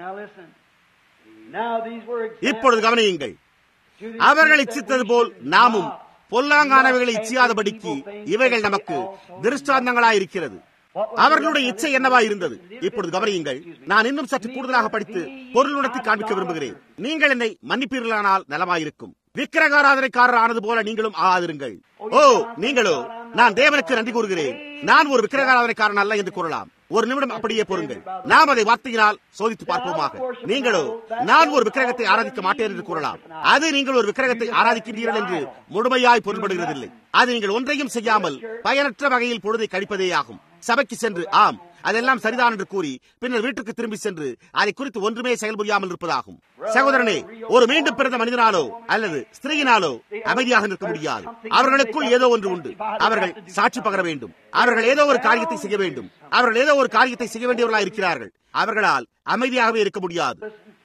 Speaker 1: இப்பொழுது கவனியுங்கள் அவர்கள் இச்சித்தது போல் நாமும் பொல்லாங்கானவைகளை இச்சியாதபடிக்கு இவைகள் நமக்கு திருஷ்டாந்தங்களாயிருக்கிறது அவர்களுடைய இச்சை என்னவா இருந்தது இப்பொழுது கவனியுங்கள் நான் இன்னும் சற்று கூடுதலாக படித்து பொருளுணர்த்தி காண்பிக்க விரும்புகிறேன் நீங்கள் என்னை மன்னிப்பீர்களானால் நலமாயிருக்கும் விக்கிரகாராதனைக்காரர் ஆனது போல நீங்களும் ஆகாதிருங்கள் ஓ நீங்களோ நான் தேவனுக்கு நன்றி கூறுகிறேன் நான் ஒரு விக்கிரகாராதனைக்காரன் அல்ல என்று கூறலாம் ஒரு நிமிடம் அப்படியே பொருங்கள் நாம் அதை வார்த்தையினால் சோதித்து பார்ப்போமாக நீங்களோ நான் ஒரு விக்கிரகத்தை ஆராதிக்க மாட்டேன் என்று கூறலாம் அது நீங்கள் ஒரு விக்கிரகத்தை ஆராதிக்கின்றீர்கள் என்று முழுமையாய் பொருள்படுகிறதில்லை அது நீங்கள் ஒன்றையும் செய்யாமல் பயனற்ற வகையில் பொழுதை கழிப்பதே ஆகும் சபைக்கு சென்று ஆம் அதெல்லாம் சரிதான் என்று கூறி பின்னர் வீட்டுக்கு திரும்பி சென்று அதை குறித்து ஒன்றுமே செயல்புரியாமல் இருப்பதாகும் சகோதரனே ஒரு மீண்டும் பிறந்த மனிதனாலோ அல்லது ஸ்திரீயினாலோ அமைதியாக நிற்க முடியாது அவர்களுக்குள் ஏதோ ஒன்று உண்டு அவர்கள் சாட்சி பகர வேண்டும் அவர்கள் ஏதோ ஒரு காரியத்தை செய்ய வேண்டும் அவர்கள் ஏதோ ஒரு காரியத்தை செய்ய வேண்டியவர்களாக இருக்கிறார்கள் அவர்களால் அமைதியாகவே இருக்க முடியாது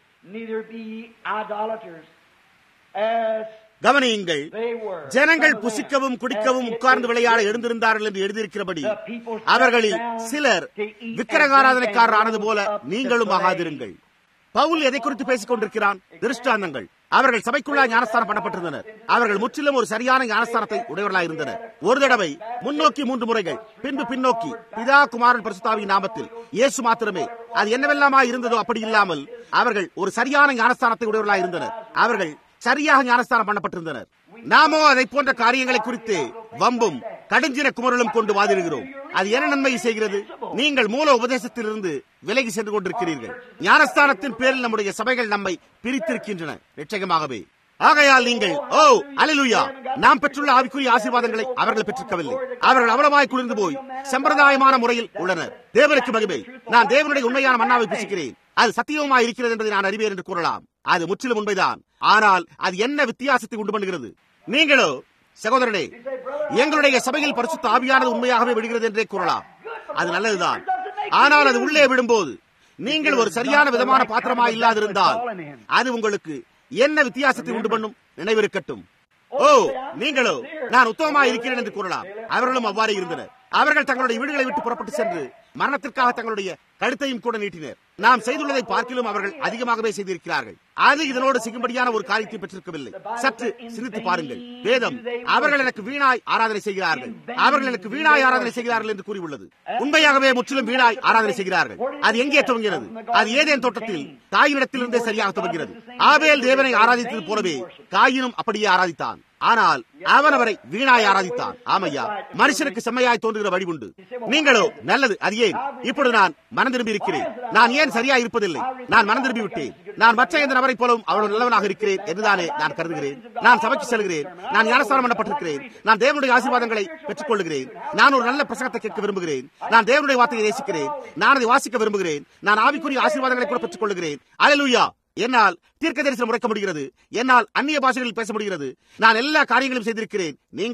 Speaker 1: கவனியுங்கள் ஜனங்கள் புசிக்கவும் குடிக்கவும் உட்கார்ந்து விளையாட எழுந்திருந்தார்கள் என்று எழுதியிருக்கிறபடி அவர்களில் சிலர் விக்கிரகாராதனைக்காரர் ஆனது போல நீங்களும் ஆகாதிருங்கள் பவுல் எதை குறித்து பேசிக் கொண்டிருக்கிறான் திருஷ்டாந்தங்கள் அவர்கள் சபைக்குள்ளா ஞானஸ்தானம் பண்ணப்பட்டிருந்தனர் அவர்கள் முற்றிலும் ஒரு சரியான ஞானஸ்தானத்தை உடையவர்களாக இருந்தனர் ஒரு தடவை முன்னோக்கி மூன்று முறைகள் பின்பு பின்னோக்கி பிதா குமாரன் பரிசுத்தாவின் நாமத்தில் இயேசு மாத்திரமே அது என்னவெல்லாமா இருந்ததோ அப்படி இல்லாமல் அவர்கள் ஒரு சரியான ஞானஸ்தானத்தை உடையவர்களாக இருந்தனர் அவர்கள் சரியாக ஞானஸ்தானம் பண்ணப்பட்டிருந்தனர் நாமோ அதை போன்ற காரியங்களை குறித்து வம்பும் கடுஞ்சின குமரலும் கொண்டு வாதிடுகிறோம் அது என்ன நன்மை செய்கிறது நீங்கள் மூல உபதேசத்திலிருந்து விலகி சென்று கொண்டிருக்கிறீர்கள் ஞானஸ்தானத்தின் பேரில் நம்முடைய சபைகள் நம்மை பிரித்திருக்கின்றன நிச்சயமாகவே ஆகையால் நீங்கள் ஓ அலிலுயா நாம் பெற்றுள்ள ஆவிக்குரிய ஆசீர்வாதங்களை அவர்கள் பெற்றிருக்கவில்லை அவர்கள் அவ்வளவாய் குளிர்ந்து போய் சம்பிரதாயமான முறையில் உள்ளனர் தேவனுக்கு மகிமை நான் தேவனுடைய உண்மையான மன்னாவை புசிக்கிறேன் அது சத்தியமாய் இருக்கிறது என்பதை நான் அறிவேன் என்று கூறலாம் அது முற்றிலும் உண்மைதான் ஆனால் அது என்ன வித்தியாசத்தை உண்டு பண்ணுகிறது நீங்களோ சகோதரனே எங்களுடைய சபையில் பரிசுத்த ஆவியானது உண்மையாகவே விடுகிறது என்றே கூறலாம் அது நல்லதுதான் ஆனால் அது உள்ளே விடும்போது நீங்கள் ஒரு சரியான விதமான பாத்திரமா இல்லாதிருந்தால் அது உங்களுக்கு என்ன வித்தியாசத்தை உண்டு பண்ணும் நினைவிருக்கட்டும் ஓ நீங்களோ நான் உத்தமமா இருக்கிறேன் என்று கூறலாம் அவர்களும் அவ்வாறு இருந்தனர் அவர்கள் தங்களுடைய வீடுகளை விட்டு புறப்பட்டு சென்று மரணத்திற்காக தங்களுடைய கழுத்தையும் கூட நீட்டினர் நாம் செய்துள்ளதை பார்க்கிலும் அவர்கள் அதிகமாகவே செய்திருக்கிறார்கள் அது இதனோடு செய்யும்படியான ஒரு காரியத்தை பெற்றிருக்கவில்லை சற்று சிந்தித்து பாருங்கள் வேதம் அவர்கள் எனக்கு வீணாய் ஆராதனை செய்கிறார்கள் அவர்கள் எனக்கு வீணாய் ஆராதனை செய்கிறார்கள் என்று கூறியுள்ளது உண்மையாகவே முற்றிலும் வீணாய் ஆராதனை செய்கிறார்கள் அது எங்கே துவங்கினது அது ஏதேன் தோட்டத்தில் தாயினிடத்திலிருந்தே சரியாக துவங்கிறது ஆவேல் தேவனை ஆராதித்தது போலவே காயினும் அப்படியே ஆராதித்தான் ஆனால் அவன் அவரை வீணாய் ஆராதித்தான் ஆமையா மனுஷனுக்கு செம்மையாய் தோன்றுகிற வழி உண்டு நீங்களோ நல்லது அது ஏன் இப்பொழுது நான் மனம் திரும்பி இருக்கிறேன் நான் ஏன் சரியா இருப்பதில்லை நான் மனம் திரும்பி விட்டேன் நான் மற்ற எந்த நபரை போலவும் அவ்வளவு நல்லவனாக இருக்கிறேன் என்றுதானே நான் கருதுகிறேன் நான் சபைக்கு செல்கிறேன் நான் ஞானஸ்தானம் பண்ணப்பட்டிருக்கிறேன் நான் தேவனுடைய ஆசீர்வாதங்களை பெற்றுக் கொள்கிறேன் நான் ஒரு நல்ல பிரசங்கத்தை கேட்க விரும்புகிறேன் நான் தேவனுடைய வார்த்தையை நேசிக்கிறேன் நான் அதை வாசிக்க விரும்புகிறேன் நான் ஆவிக்குரிய ஆசீர்வாதங்களை கூட பெற்றுக் கொள்கிறேன் அலலுயா என்னால் தீர்க்க தரிசனம் உரைக்க முடிகிறது என்னால் அந்நிய பாஷைகளில் பேச முடிகிறது நான் எல்லா காரியங்களும் செய்திருக்கிறேன் நீங்களோ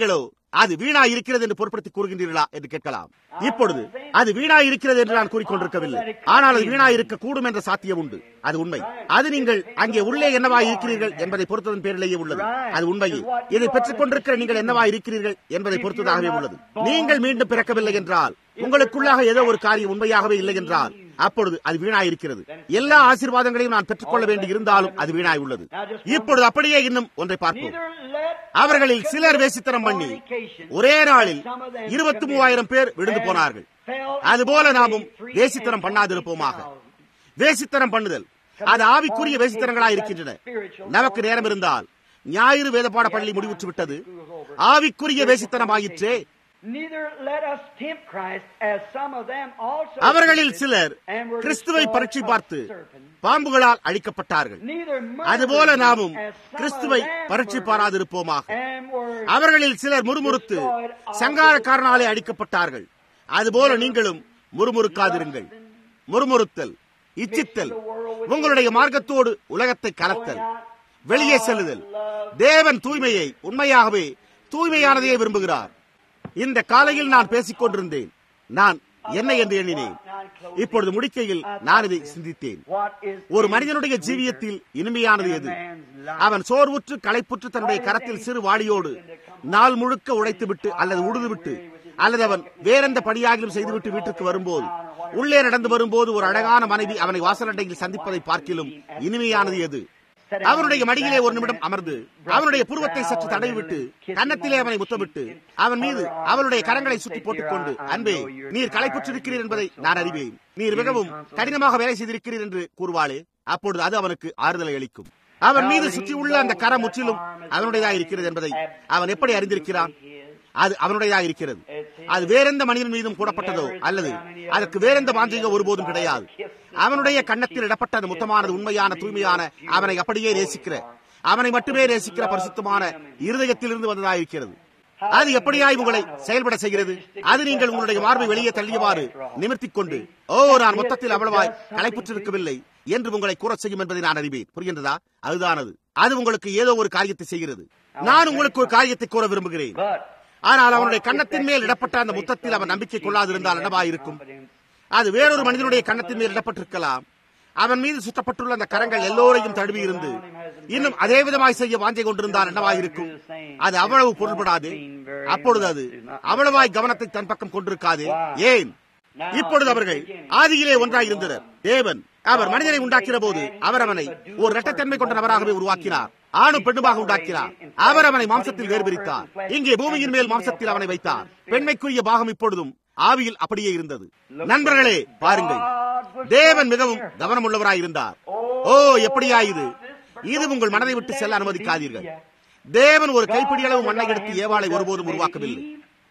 Speaker 1: அது வீணா இருக்கிறது என்று பொருட்படுத்தி கூறுகின்றீர்களா என்று கேட்கலாம் இப்பொழுது அது வீணா இருக்கிறது என்று நான் கூறிக்கொண்டிருக்கவில்லை ஆனால் அது வீணா இருக்க கூடும் என்ற சாத்தியம் உண்டு அது உண்மை அது நீங்கள் அங்கே உள்ளே என்னவா இருக்கிறீர்கள் என்பதை பொறுத்ததன் பேரிலேயே உள்ளது அது உண்மையே இதை பெற்றுக் கொண்டிருக்கிற நீங்கள் என்னவா இருக்கிறீர்கள் என்பதை பொறுத்ததாகவே உள்ளது நீங்கள் மீண்டும் பிறக்கவில்லை என்றால் உங்களுக்குள்ளாக ஏதோ ஒரு காரியம் உண்மையாகவே இல்லை என்றால் அப்பொழுது அது வீணாய் இருக்கிறது எல்லா ஆசீர்வாதங்களையும் நான் பெற்றுக்கொள்ள வேண்டி இருந்தாலும் அது வீணாய் உள்ளது இப்பொழுது அப்படியே இன்னும் ஒன்றை பார்ப்போம் அவர்களில் சிலர் வேசித்தனம் பண்ணி ஒரே நாளில் இருபத்தி மூவாயிரம் பேர் விழுந்து போனார்கள் அதுபோல நாமும் வேசித்தனம் பண்ணாதிருப்போமாக வேசித்தனம் பண்ணுதல் அது ஆவிக்குரிய வேசித்தனங்களாய் இருக்கின்றன நமக்கு நேரம் இருந்தால் ஞாயிறு வேதப்பாட பள்ளி முடிவுற்று விட்டது ஆவிக்குரிய வேசித்தனம் ஆயிற்றே அவர்களில் சிலர் கிறிஸ்துவை பரீட்சை பார்த்து பாம்புகளால் அழிக்கப்பட்டார்கள் அதுபோல நாமும் கிறிஸ்துவை பரீட்சை பாராதிருப்போமாக அவர்களில் சிலர் முறுமுறுத்து சங்காரக்காரனாலே அடிக்கப்பட்டார்கள் அதுபோல நீங்களும் முறுமுறுக்காதிருங்கள் முறுமுறுத்தல் இச்சித்தல் உங்களுடைய மார்க்கத்தோடு உலகத்தை கலத்தல் வெளியே செல்லுதல் தேவன் தூய்மையை உண்மையாகவே தூய்மையானதையே விரும்புகிறார் இந்த காலையில் நான் பேசிக் கொண்டிருந்தேன் நான் என்ன என்று எண்ணினேன் இப்பொழுது முடிக்கையில் நான் இதை சிந்தித்தேன் ஒரு மனிதனுடைய ஜீவியத்தில் இனிமையானது எது அவன் சோர்வுற்று களைப்புற்று தன்னுடைய கரத்தில் சிறு வாளியோடு நாள் முழுக்க உழைத்துவிட்டு அல்லது உழுதுவிட்டு அல்லது அவன் வேறெந்த பணியாகிலும் செய்துவிட்டு வீட்டுக்கு வரும்போது உள்ளே நடந்து வரும்போது ஒரு அழகான மனைவி அவனை வாசலண்டையில் சந்திப்பதை பார்க்கிலும் இனிமையானது எது அவனுடைய மடியிலே ஒரு நிமிடம் அமர்ந்து அவனுடைய புருவத்தை சற்று தடவிவிட்டு கன்னத்திலே அவனை முத்தமிட்டு அவன் மீது அவளுடைய கரங்களை சுற்றி போட்டுக் கொண்டு அன்பே நீர் களைப்புற்றிருக்கிறீர் என்பதை நான் அறிவேன் நீர் மிகவும் கடினமாக வேலை செய்திருக்கிறீர் என்று கூறுவாளே அப்பொழுது அது அவனுக்கு ஆறுதலை அளிக்கும் அவன் மீது சுற்றியுள்ள அந்த கரம் முற்றிலும் அவனுடையதாக இருக்கிறது என்பதை அவன் எப்படி அறிந்திருக்கிறான் அது அவனுடையதாக இருக்கிறது அது வேறெந்த மனிதன் மீதும் கூடப்பட்டதோ அல்லது அதற்கு வேறெந்த வாஞ்சையோ ஒருபோதும் கிடையாது அவனுடைய கன்னத்தில் இடப்பட்ட அந்த முத்தமானது உண்மையான தூய்மையான அவனை அப்படியே நேசிக்கிற அவனை மட்டுமே நேசிக்கிற பரிசுத்தமான இருதயத்திலிருந்து வந்ததாயிருக்கிறது அது எப்படியாய் உங்களை செயல்பட செய்கிறது அது நீங்கள் உங்களுடைய மார்பை வெளியே தள்ளியவாறு நிமிர்த்திக் கொண்டு ஓ நான் மொத்தத்தில் அவ்வளவாய் களைப்புற்றிருக்கவில்லை என்று உங்களை கூற செய்யும் என்பதை நான் அறிவேன் புரிகின்றதா அதுதானது அது உங்களுக்கு ஏதோ ஒரு காரியத்தை செய்கிறது நான் உங்களுக்கு ஒரு காரியத்தை கூற விரும்புகிறேன் ஆனால் அவனுடைய கன்னத்தின் மேல் இடப்பட்ட அந்த முத்தத்தில் அவன் நம்பிக்கை கொள்ளாதிருந்தால் என்னவாயிருக்கும் அது வேறொரு மனிதனுடைய கன்னத்தின் மேல் இடப்பட்டிருக்கலாம் அவன் மீது சுற்றப்பட்டுள்ள அந்த கரங்கள் எல்லோரையும் தழுவி இருந்து இன்னும் அதே விதமாய் செய்ய வாஞ்சை கொண்டிருந்தால் என்னவாயிருக்கும் அது அவ்வளவு பொருள்படாது அப்பொழுது அது அவ்வளவாய் கவனத்தை தன் பக்கம் கொண்டிருக்காது ஏன் இப்பொழுது அவர்கள் ஆதியிலே ஒன்றாய் இருந்தனர் தேவன் அவர் மனிதனை உண்டாக்கிற போது அவர் அவனை ஒரு இரட்டத்தன்மை கொண்ட நபராகவே உருவாக்கினார் ஆணும் பெண்ணுமாக உண்டாக்கினார் அவர் அவனை மாம்சத்தில் வேறுபிரித்தார் இங்கே பூமியின் மேல் மாம்சத்தில் அவனை வைத்தார் பெண்மைக்குரிய பாகம் இப்பொழுதும் ஆவியில் அப்படியே இருந்தது நண்பர்களே பாருங்கள் தேவன் மிகவும் கவனமுள்ளவராய் இருந்தார் ஓ எப்படியா இது இது உங்கள் மனதை விட்டு செல்ல அனுமதிக்காதீர்கள் தேவன் ஒரு கைப்பிடி அளவு மண்ணை எடுத்து ஏவாளை ஒருபோதும் உருவாக்கவில்லை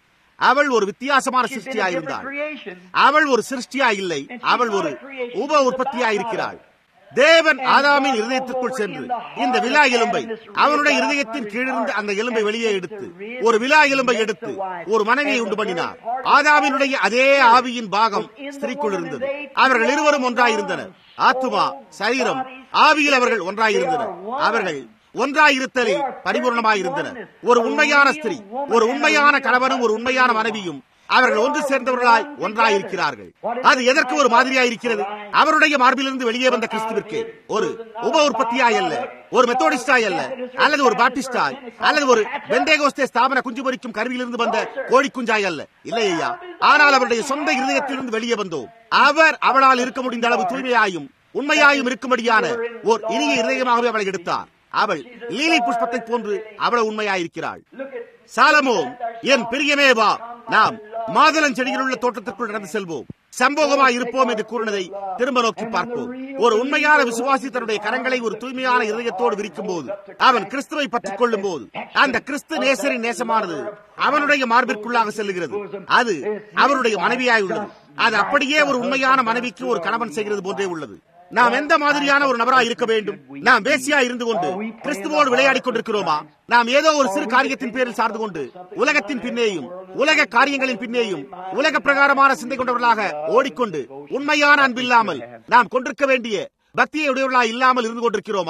Speaker 1: அவள் ஒரு வித்தியாசமான சிருஷ்டியா இருந்தாள் அவள் ஒரு சிருஷ்டியா இல்லை அவள் ஒரு உப உற்பத்தியா இருக்கிறாள் தேவன் ஆதாமின் இருதயத்திற்குள் சென்று இந்த விழா எலும்பை அவனுடைய இருதயத்தின் கீழிருந்து அந்த எலும்பை வெளியே எடுத்து ஒரு விழா எலும்பை எடுத்து ஒரு மனைவியை உண்டு பண்ணினார் ஆதாமினுடைய அதே ஆவியின் பாகம் ஸ்திரீக்குள் இருந்தது அவர்கள் இருவரும் ஒன்றாயிருந்தனர் ஆத்துமா சரீரம் ஆவியில் அவர்கள் ஒன்றாயிருந்தனர் அவர்கள் ஒன்றாயிருத்தலில் பரிபூர்ணமாயிருந்தனர் ஒரு உண்மையான ஸ்திரீ ஒரு உண்மையான கணவனும் ஒரு உண்மையான மனைவியும் அவர்கள் ஒன்று சேர்ந்தவர்களாய் ஒன்றாயிருக்கிறார்கள் அது எதற்கு ஒரு மாதிரியாயிருக்கிறது அவருடைய மார்பிலிருந்து வெளியே வந்த கிறிஸ்துவிற்கு ஒரு உப உற்பத்தியாய் அல்ல ஒரு மெத்தோடிஸ்டாய் அல்ல அல்லது ஒரு பாப்டிஸ்டாய் அல்லது ஒரு பெந்தேகோஸ்தே ஸ்தாபன குஞ்சு பொறிக்கும் கருவியிலிருந்து வந்த கோழி குஞ்சாய் அல்ல இல்லை ஐயா ஆனால் அவருடைய சொந்த இருதயத்திலிருந்து வெளியே வந்தோம் அவர் அவளால் இருக்க முடிந்த அளவு தூய்மையாயும் உண்மையாயும் இருக்கும்படியான ஓர் இனிய இருதயமாகவே அவளை எடுத்தார் அவள் லீலை புஷ்பத்தை போன்று அவ்வளவு உண்மையாயிருக்கிறாள் சாலமோன் என் பிரியமே வா நாம் மாதுளஞ்செடியில் உள்ள தோட்டத்திற்குள் நடந்து செல்வோம் சம்போகமாய் இருப்போம் என்று கூறினதை திரும்ப நோக்கி பார்ப்போம் ஒரு உண்மையான விசுவாசி தன்னுடைய கரங்களை ஒரு தூய்மையான இதயத்தோடு விரிக்கும் போது அவன் கிறிஸ்துவை பற்றிக் கொள்ளும் போது அந்த கிறிஸ்து நேசரின் நேசமானது அவனுடைய மார்பிற்குள்ளாக செல்லுகிறது அது அவருடைய மனைவியாய் உள்ளது அது அப்படியே ஒரு உண்மையான மனைவிக்கு ஒரு கணவன் செய்கிறது போன்றே உள்ளது நாம் எந்த மாதிரியான ஒரு நபரா இருக்க வேண்டும் நாம் வேசியா இருந்து கொண்டு கிறிஸ்துவோடு விளையாடிக் கொண்டிருக்கிறோமா நாம் ஏதோ ஒரு சிறு காரியத்தின் பேரில் சார்ந்து கொண்டு உலகத்தின் பின்னேயும் உலக காரியங்களின் பின்னேயும் உலக பிரகாரமான சிந்தை கொண்டவர்களாக ஓடிக்கொண்டு உண்மையான அன்பில்லாமல் நாம் கொண்டிருக்க வேண்டிய பக்தியை உடையவர்களா இல்லாமல் இருந்து கொண்டிருக்கிறோமா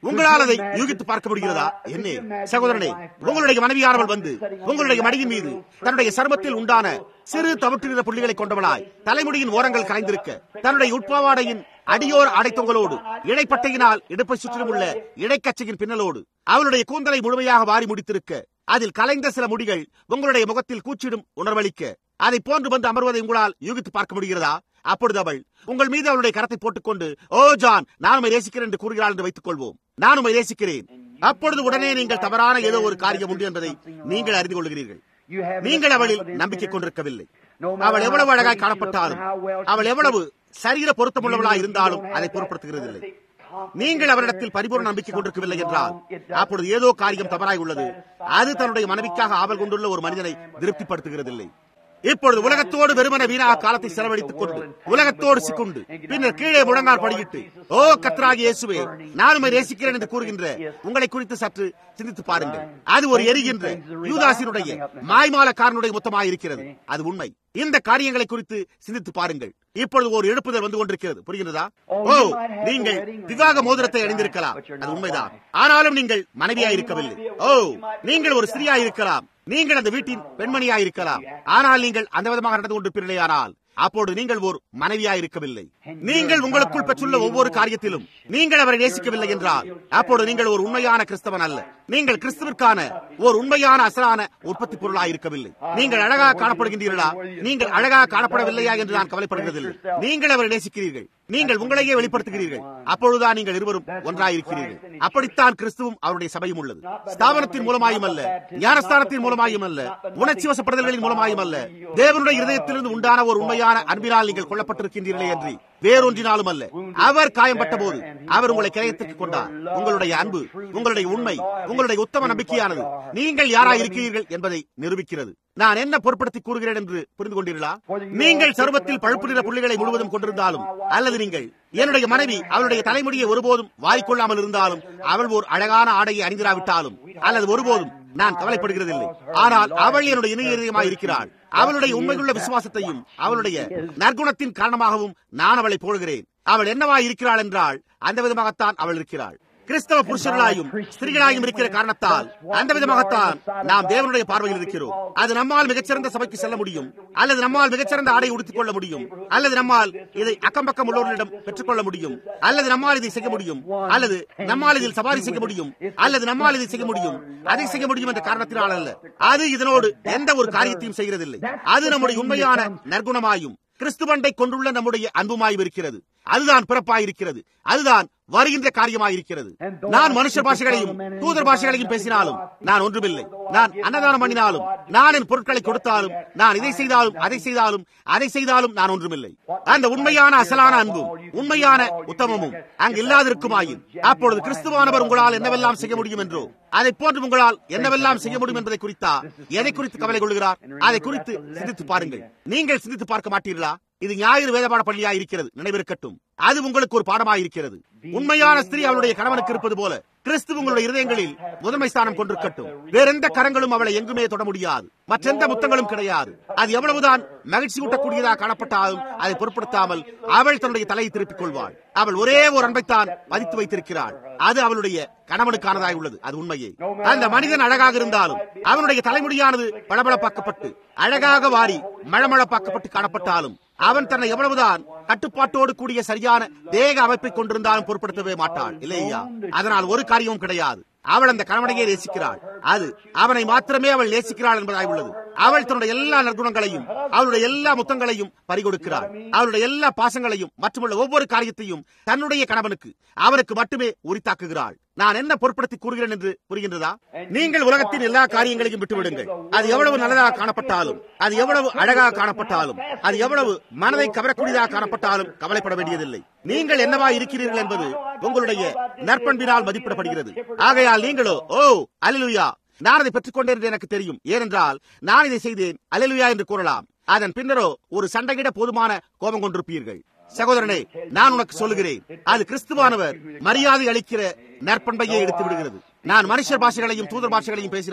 Speaker 1: உங்களால் அதை யூகித்து பார்க்க முடிகிறதா என்ன சகோதரனே உங்களுடைய மனைவியானவள் வந்து உங்களுடைய மடியின் மீது தன்னுடைய சர்மத்தில் உண்டான சிறு தவிட்டிருந்த புள்ளிகளை கொண்டவளாய் தலைமுடியின் ஓரங்கள் கலைந்திருக்க தன்னுடைய உட்பாவாடையின் அடியோர் அடைத்தொங்கலோடு இடைப்பட்டையினால் இடுப்பை சுற்றிலும் உள்ள இடைக்கச்சையின் பின்னலோடு அவளுடைய கூந்தலை முழுமையாக வாரி முடித்திருக்க அதில் கலைந்த சில முடிகள் உங்களுடைய முகத்தில் கூச்சிடும் உணர்வளிக்க அதை போன்று வந்து அமர்வதை உங்களால் யூகித்து பார்க்க முடிகிறதா அப்பொழுது அவள் உங்கள் மீது அவளுடைய கரத்தை போட்டுக்கொண்டு ஓ ஜான் நான் உண்மை நேசிக்கிறேன் என்று கூறுகிறாள் என்று வைத்துக் கொள்வோம் நான் உண்மை நேசிக்கிறேன் அப்பொழுது உடனே நீங்கள் தவறான ஏதோ ஒரு காரியம் உண்டு என்பதை நீங்கள் அறிந்து கொள்கிறீர்கள் நீங்கள் அவளில் நம்பிக்கை கொண்டிருக்கவில்லை அவள் எவ்வளவு அழகாய் காணப்பட்டாலும் அவள் எவ்வளவு சரீர பொருத்தமுள்ளவளாய் இருந்தாலும் அதை பொருட்படுத்துகிறதில்லை நீங்கள் அவரிடத்தில் பரிபூர்ண நம்பிக்கை கொண்டிருக்கவில்லை என்றால் அப்பொழுது ஏதோ காரியம் தவறாய் உள்ளது அது தன்னுடைய மனைவிக்காக ஆவல் கொண்டுள்ள ஒரு மனிதனை திருப்திப்படுத்துகிறதில்லை இப்பொழுது உலகத்தோடு வெறுமன வீணாக காலத்தை செலவழித்துக் கொண்டு உலகத்தோடு சிக்குண்டு பின்னர் கீழே முழங்கால் படியிட்டு ஓ கத்ராகி இயேசுவே நானும் நேசிக்கிறேன் என்று கூறுகின்ற உங்களை குறித்து சற்று சிந்தித்து பாருங்கள் அது ஒரு எரிகின்ற யூதாசினுடைய மாய்மாலக்காரனுடைய மொத்தமாக இருக்கிறது அது உண்மை இந்த காரியங்களை குறித்து சிந்தித்து பாருங்கள் இப்பொழுது ஒரு எழுப்புதல் வந்து கொண்டிருக்கிறது புரிகிறதா ஓ நீங்கள் விவாக மோதிரத்தை அணிந்திருக்கலாம் அது உண்மைதான் ஆனாலும் நீங்கள் மனைவியா இருக்கவில்லை ஓ நீங்கள் ஒரு ஸ்திரியா இருக்கலாம் நீங்கள் அந்த வீட்டின் பெண்மணியா இருக்கலாம் ஆனால் நீங்கள் அந்த விதமாக நடந்து கொண்டிருப்பீர்களேயானால் அப்போது நீங்கள் ஒரு மனைவியா இருக்கவில்லை நீங்கள் உங்களுக்குள் பெற்றுள்ள ஒவ்வொரு காரியத்திலும் நீங்கள் அவரை நேசிக்கவில்லை என்றால் அப்போது நீங்கள் ஒரு உண்மையான கிறிஸ்தவன் அல்ல நீங்கள் கிறிஸ்துவிற்கான ஒரு உண்மையான அசலான உற்பத்தி பொருளா இருக்கவில்லை நீங்கள் அழகாக காணப்படுகின்றீர்களா நீங்கள் அழகாக காணப்படவில்லையா என்று நான் கவலைப்படுகிறதில்லை நீங்கள் அவரை நேசிக்கிறீர்கள் நீங்கள் உங்களையே வெளிப்படுத்துகிறீர்கள் அப்பொழுதுதான் நீங்கள் இருவரும் ஒன்றாயிருக்கிறீர்கள் அப்படித்தான் கிறிஸ்துவும் அவருடைய சபையும் உள்ளது ஸ்தாபனத்தின் மூலமாயும் அல்ல ஞானஸ்தானத்தின் மூலமாயும் அல்ல உணர்ச்சி வசப்படுதல்களின் மூலமாயும் அல்ல தேவனுடைய இருதயத்திலிருந்து உண்டான ஒரு உண்மையான அன்பினால் நீங்கள் கொல்லப்பட்டிருக்கின்றீர்களே என்று வேறொன்றினாலும் அல்ல அவர் காயம்பட்ட போது அவர் உங்களை கிரயத்திற்கு கொண்டார் உங்களுடைய அன்பு உங்களுடைய உண்மை உங்களுடைய உத்தம நம்பிக்கையானது நீங்கள் யாரா இருக்கிறீர்கள் என்பதை நிரூபிக்கிறது நான் என்ன பொருட்படுத்தி கூறுகிறேன் என்று புரிந்து கொண்டீர்களா நீங்கள் சருவத்தில் பழுப்பு நிற புள்ளிகளை முழுவதும் கொண்டிருந்தாலும் அல்லது நீங்கள் என்னுடைய மனைவி அவளுடைய தலைமுடியை ஒருபோதும் வாரிக்கொள்ளாமல் இருந்தாலும் அவள் ஒரு அழகான ஆடையை அணிந்திராவிட்டாலும் அல்லது ஒருபோதும் நான் கவலைப்படுகிறதில்லை ஆனால் அவள் என்னுடைய இணையமாய் இருக்கிறாள் அவளுடைய உண்மையுள்ள விசுவாசத்தையும் அவளுடைய நற்குணத்தின் காரணமாகவும் நான் அவளை போடுகிறேன் அவள் என்னவாய் இருக்கிறாள் என்றால் அந்த விதமாகத்தான் அவள் இருக்கிறாள் கிறிஸ்தவ புருஷர்களாயும் ஸ்திரீகளாயும் இருக்கிற காரணத்தால் அந்த விதமாகத்தான் நாம் தேவனுடைய பார்வையில் இருக்கிறோம் அது நம்மால் மிகச்சிறந்த சபைக்கு செல்ல முடியும் அல்லது நம்மால் மிகச்சிறந்த ஆடை உடுத்திக் கொள்ள முடியும் அல்லது நம்மால் இதை அக்கம் பக்கம் உள்ளவர்களிடம் பெற்றுக்கொள்ள முடியும் அல்லது நம்மால் இதை செய்ய முடியும் அல்லது நம்மால் இதில் சவாரி செய்ய முடியும் அல்லது நம்மால் இதை செய்ய முடியும் அதை செய்ய முடியும் என்ற காரணத்தினால் அல்ல அது இதனோடு எந்த ஒரு காரியத்தையும் செய்கிறதில்லை அது நம்முடைய உண்மையான நற்குணமாயும் கிறிஸ்துவண்டை கொண்டுள்ள நம்முடைய அன்புமாயும் இருக்கிறது அதுதான் பிறப்பாயிருக்கிறது அதுதான் வருகின்ற காரியமாயிருக்கிறது நான் மனுஷ பாஷைகளையும் தூதர் பாஷைகளையும் பேசினாலும் நான் ஒன்றுமில்லை நான் அன்னதானம் பண்ணினாலும் நான் என் பொருட்களை கொடுத்தாலும் நான் இதை செய்தாலும் அதை செய்தாலும் அதை செய்தாலும் நான் ஒன்றுமில்லை அந்த உண்மையான அசலான அன்பும் உண்மையான உத்தமமும் அங்கு இல்லாதிருக்குமாயின் அப்பொழுது கிறிஸ்துவானவர் உங்களால் என்னவெல்லாம் செய்ய முடியும் என்றோ அதை போன்று உங்களால் என்னவெல்லாம் செய்ய முடியும் என்பதை குறித்தா எதை குறித்து கவலை கொள்கிறார் அதை குறித்து சிந்தித்து பாருங்கள் நீங்கள் சிந்தித்து பார்க்க மாட்டீர்களா இது ஞாயிறு வேதபாட பள்ளியா இருக்கிறது நினைவிருக்கட்டும் அது உங்களுக்கு ஒரு பாடமாக இருக்கிறது உண்மையான ஸ்திரீ அவளுடைய கணவனுக்கு இருப்பது போல கிறிஸ்து உங்களுடைய இருதயங்களில் முதன்மை ஸ்தானம் கொண்டிருக்கட்டும் வேற எந்த கரங்களும் அவளை எங்குமே தொட முடியாது மற்றெந்த முத்தங்களும் கிடையாது அது எவ்வளவுதான் மகிழ்ச்சி ஊட்டக்கூடியதாக காணப்பட்டாலும் அதை பொருட்படுத்தாமல் அவள் தன்னுடைய தலையை திருப்பிக் கொள்வாள் அவள் ஒரே ஒரு அன்பைத்தான் பதித்து வைத்திருக்கிறாள் அது அவளுடைய கணவனுக்கானதாய் உள்ளது அது உண்மையே அந்த மனிதன் அழகாக இருந்தாலும் அவனுடைய தலைமுடியானது பளபளப்பாக்கப்பட்டு அழகாக வாரி மழமழப்பாக்கப்பட்டு காணப்பட்டாலும் அவன் தன்னை எவ்வளவுதான் கட்டுப்பாட்டோடு கூடிய சரியான தேக அமைப்பை கொண்டிருந்தாலும் பொருட்படுத்தவே மாட்டாள் இல்லையா அதனால் ஒரு காரியமும் கிடையாது அவள் அந்த கணவனையே நேசிக்கிறாள் அது அவனை மாத்திரமே அவள் நேசிக்கிறாள் என்பதாய் உள்ளது அவள் தன்னுடைய எல்லா நற்குணங்களையும் அவளுடைய எல்லா முத்தங்களையும் பறிகொடுக்கிறாள் அவளுடைய எல்லா பாசங்களையும் மற்றுமுள்ள ஒவ்வொரு காரியத்தையும் தன்னுடைய கணவனுக்கு அவனுக்கு மட்டுமே உரித்தாக்குகிறாள் நான் என்ன பொருட்படுத்தி கூறுகிறேன் என்று புரிகின்றதா நீங்கள் உலகத்தின் எல்லா காரியங்களையும் விட்டுவிடுங்கள் அது எவ்வளவு நல்லதாக காணப்பட்டாலும் அது எவ்வளவு அழகாக காணப்பட்டாலும் அது எவ்வளவு மனதை கவரக்கூடியதாக காணப்பட்டாலும் கவலைப்பட வேண்டியதில்லை நீங்கள் என்னவா இருக்கிறீர்கள் என்பது உங்களுடைய நற்பண்பினால் மதிப்பிடப்படுகிறது ஆகையால் நீங்களோ ஓ அலிலுயா நான் அதை பெற்றுக்கொண்டேன் என்று எனக்கு தெரியும் ஏனென்றால் நான் இதை செய்தேன் அலிலுயா என்று கூறலாம் அதன் பின்னரோ ஒரு சண்டையிட போதுமான கோபம் கொண்டிருப்பீர்கள் சகோதரனே நான் உனக்கு சொல்லுகிறேன் அது கிறிஸ்துவானவர் மரியாதை அளிக்கிற நற்பண்பையே எடுத்து விடுகிறது நான் மனுஷர் பாஷைகளையும் தூதர் பாஷைகளையும் பேசினாலும்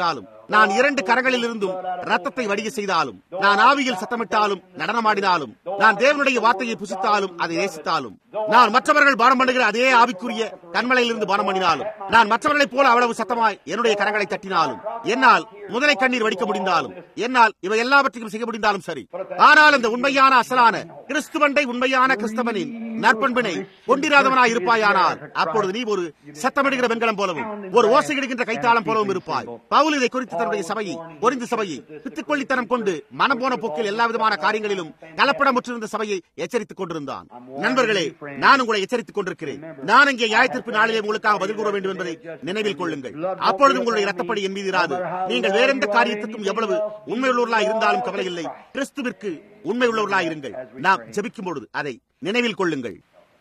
Speaker 1: நான் இரண்டு கரங்களில் இருந்தும் ரத்தத்தை வடிக செய்தாலும் நான் ஆவியில் சத்தமிட்டாலும் நடனமாடினாலும் நான் தேவனுடைய வார்த்தையை புசித்தாலும் அதை நேசித்தாலும் நான் மற்றவர்கள் பானம் பண்ணுகிற அதே ஆவிக்குரிய கண்மலையிலிருந்து பானம் பண்ணினாலும் நான் மற்றவர்களைப் போல அவ்வளவு சத்தமாய் என்னுடைய கரங்களை தட்டினாலும் என்னால் முதலை கண்ணீர் வடிக்க முடிந்தாலும் என்னால் இவை எல்லாவற்றையும் செய்ய முடிந்தாலும் சரி ஆனால் இந்த உண்மையான அசலான கிறிஸ்துவண்டை உண்மையான கிறிஸ்தவனின் நற்பண்பினை கொண்டிராதவனாய் இருப்பாயானால் அப்பொழுது நீ ஒரு சத்தமிடுகிற வெண்கலம் போலவும் ஒரு ஓசையிடுகின்ற கைத்தாளம் போலவும் இருப்பாய் பவுல் இதை குறித்து தன்னுடைய சபையை பொறிந்து சபையை பித்துக்கொள்ளித்தனம் கொண்டு மனம் போன போக்கில் எல்லா விதமான காரியங்களிலும் கலப்படமுற்றிருந்த சபையை எச்சரித்துக் கொண்டிருந்தான் நண்பர்களே நான் உங்களை எச்சரித்துக் கொண்டிருக்கிறேன் நான் இங்கே நியாயத்திற்கு நாளிலே உங்களுக்காக பதில் கூற வேண்டும் என்பதை நினைவில் கொள்ளுங்கள் அப்பொழுது உங்களுடைய ரத்தப்படி என் மீது இராது நீங்கள் வேற எந்த காரியத்துக்கும் எவ்வளவு உண்மையுள்ளவர்களாக இருந்தாலும் கவலை இல்லை கிறிஸ்துவிற்கு உண்மை உள்ளவர்களாக இருங்கள் நாம் ஜெபிக்கும் பொழுது அதை நினைவில் கொள்ளுங்கள்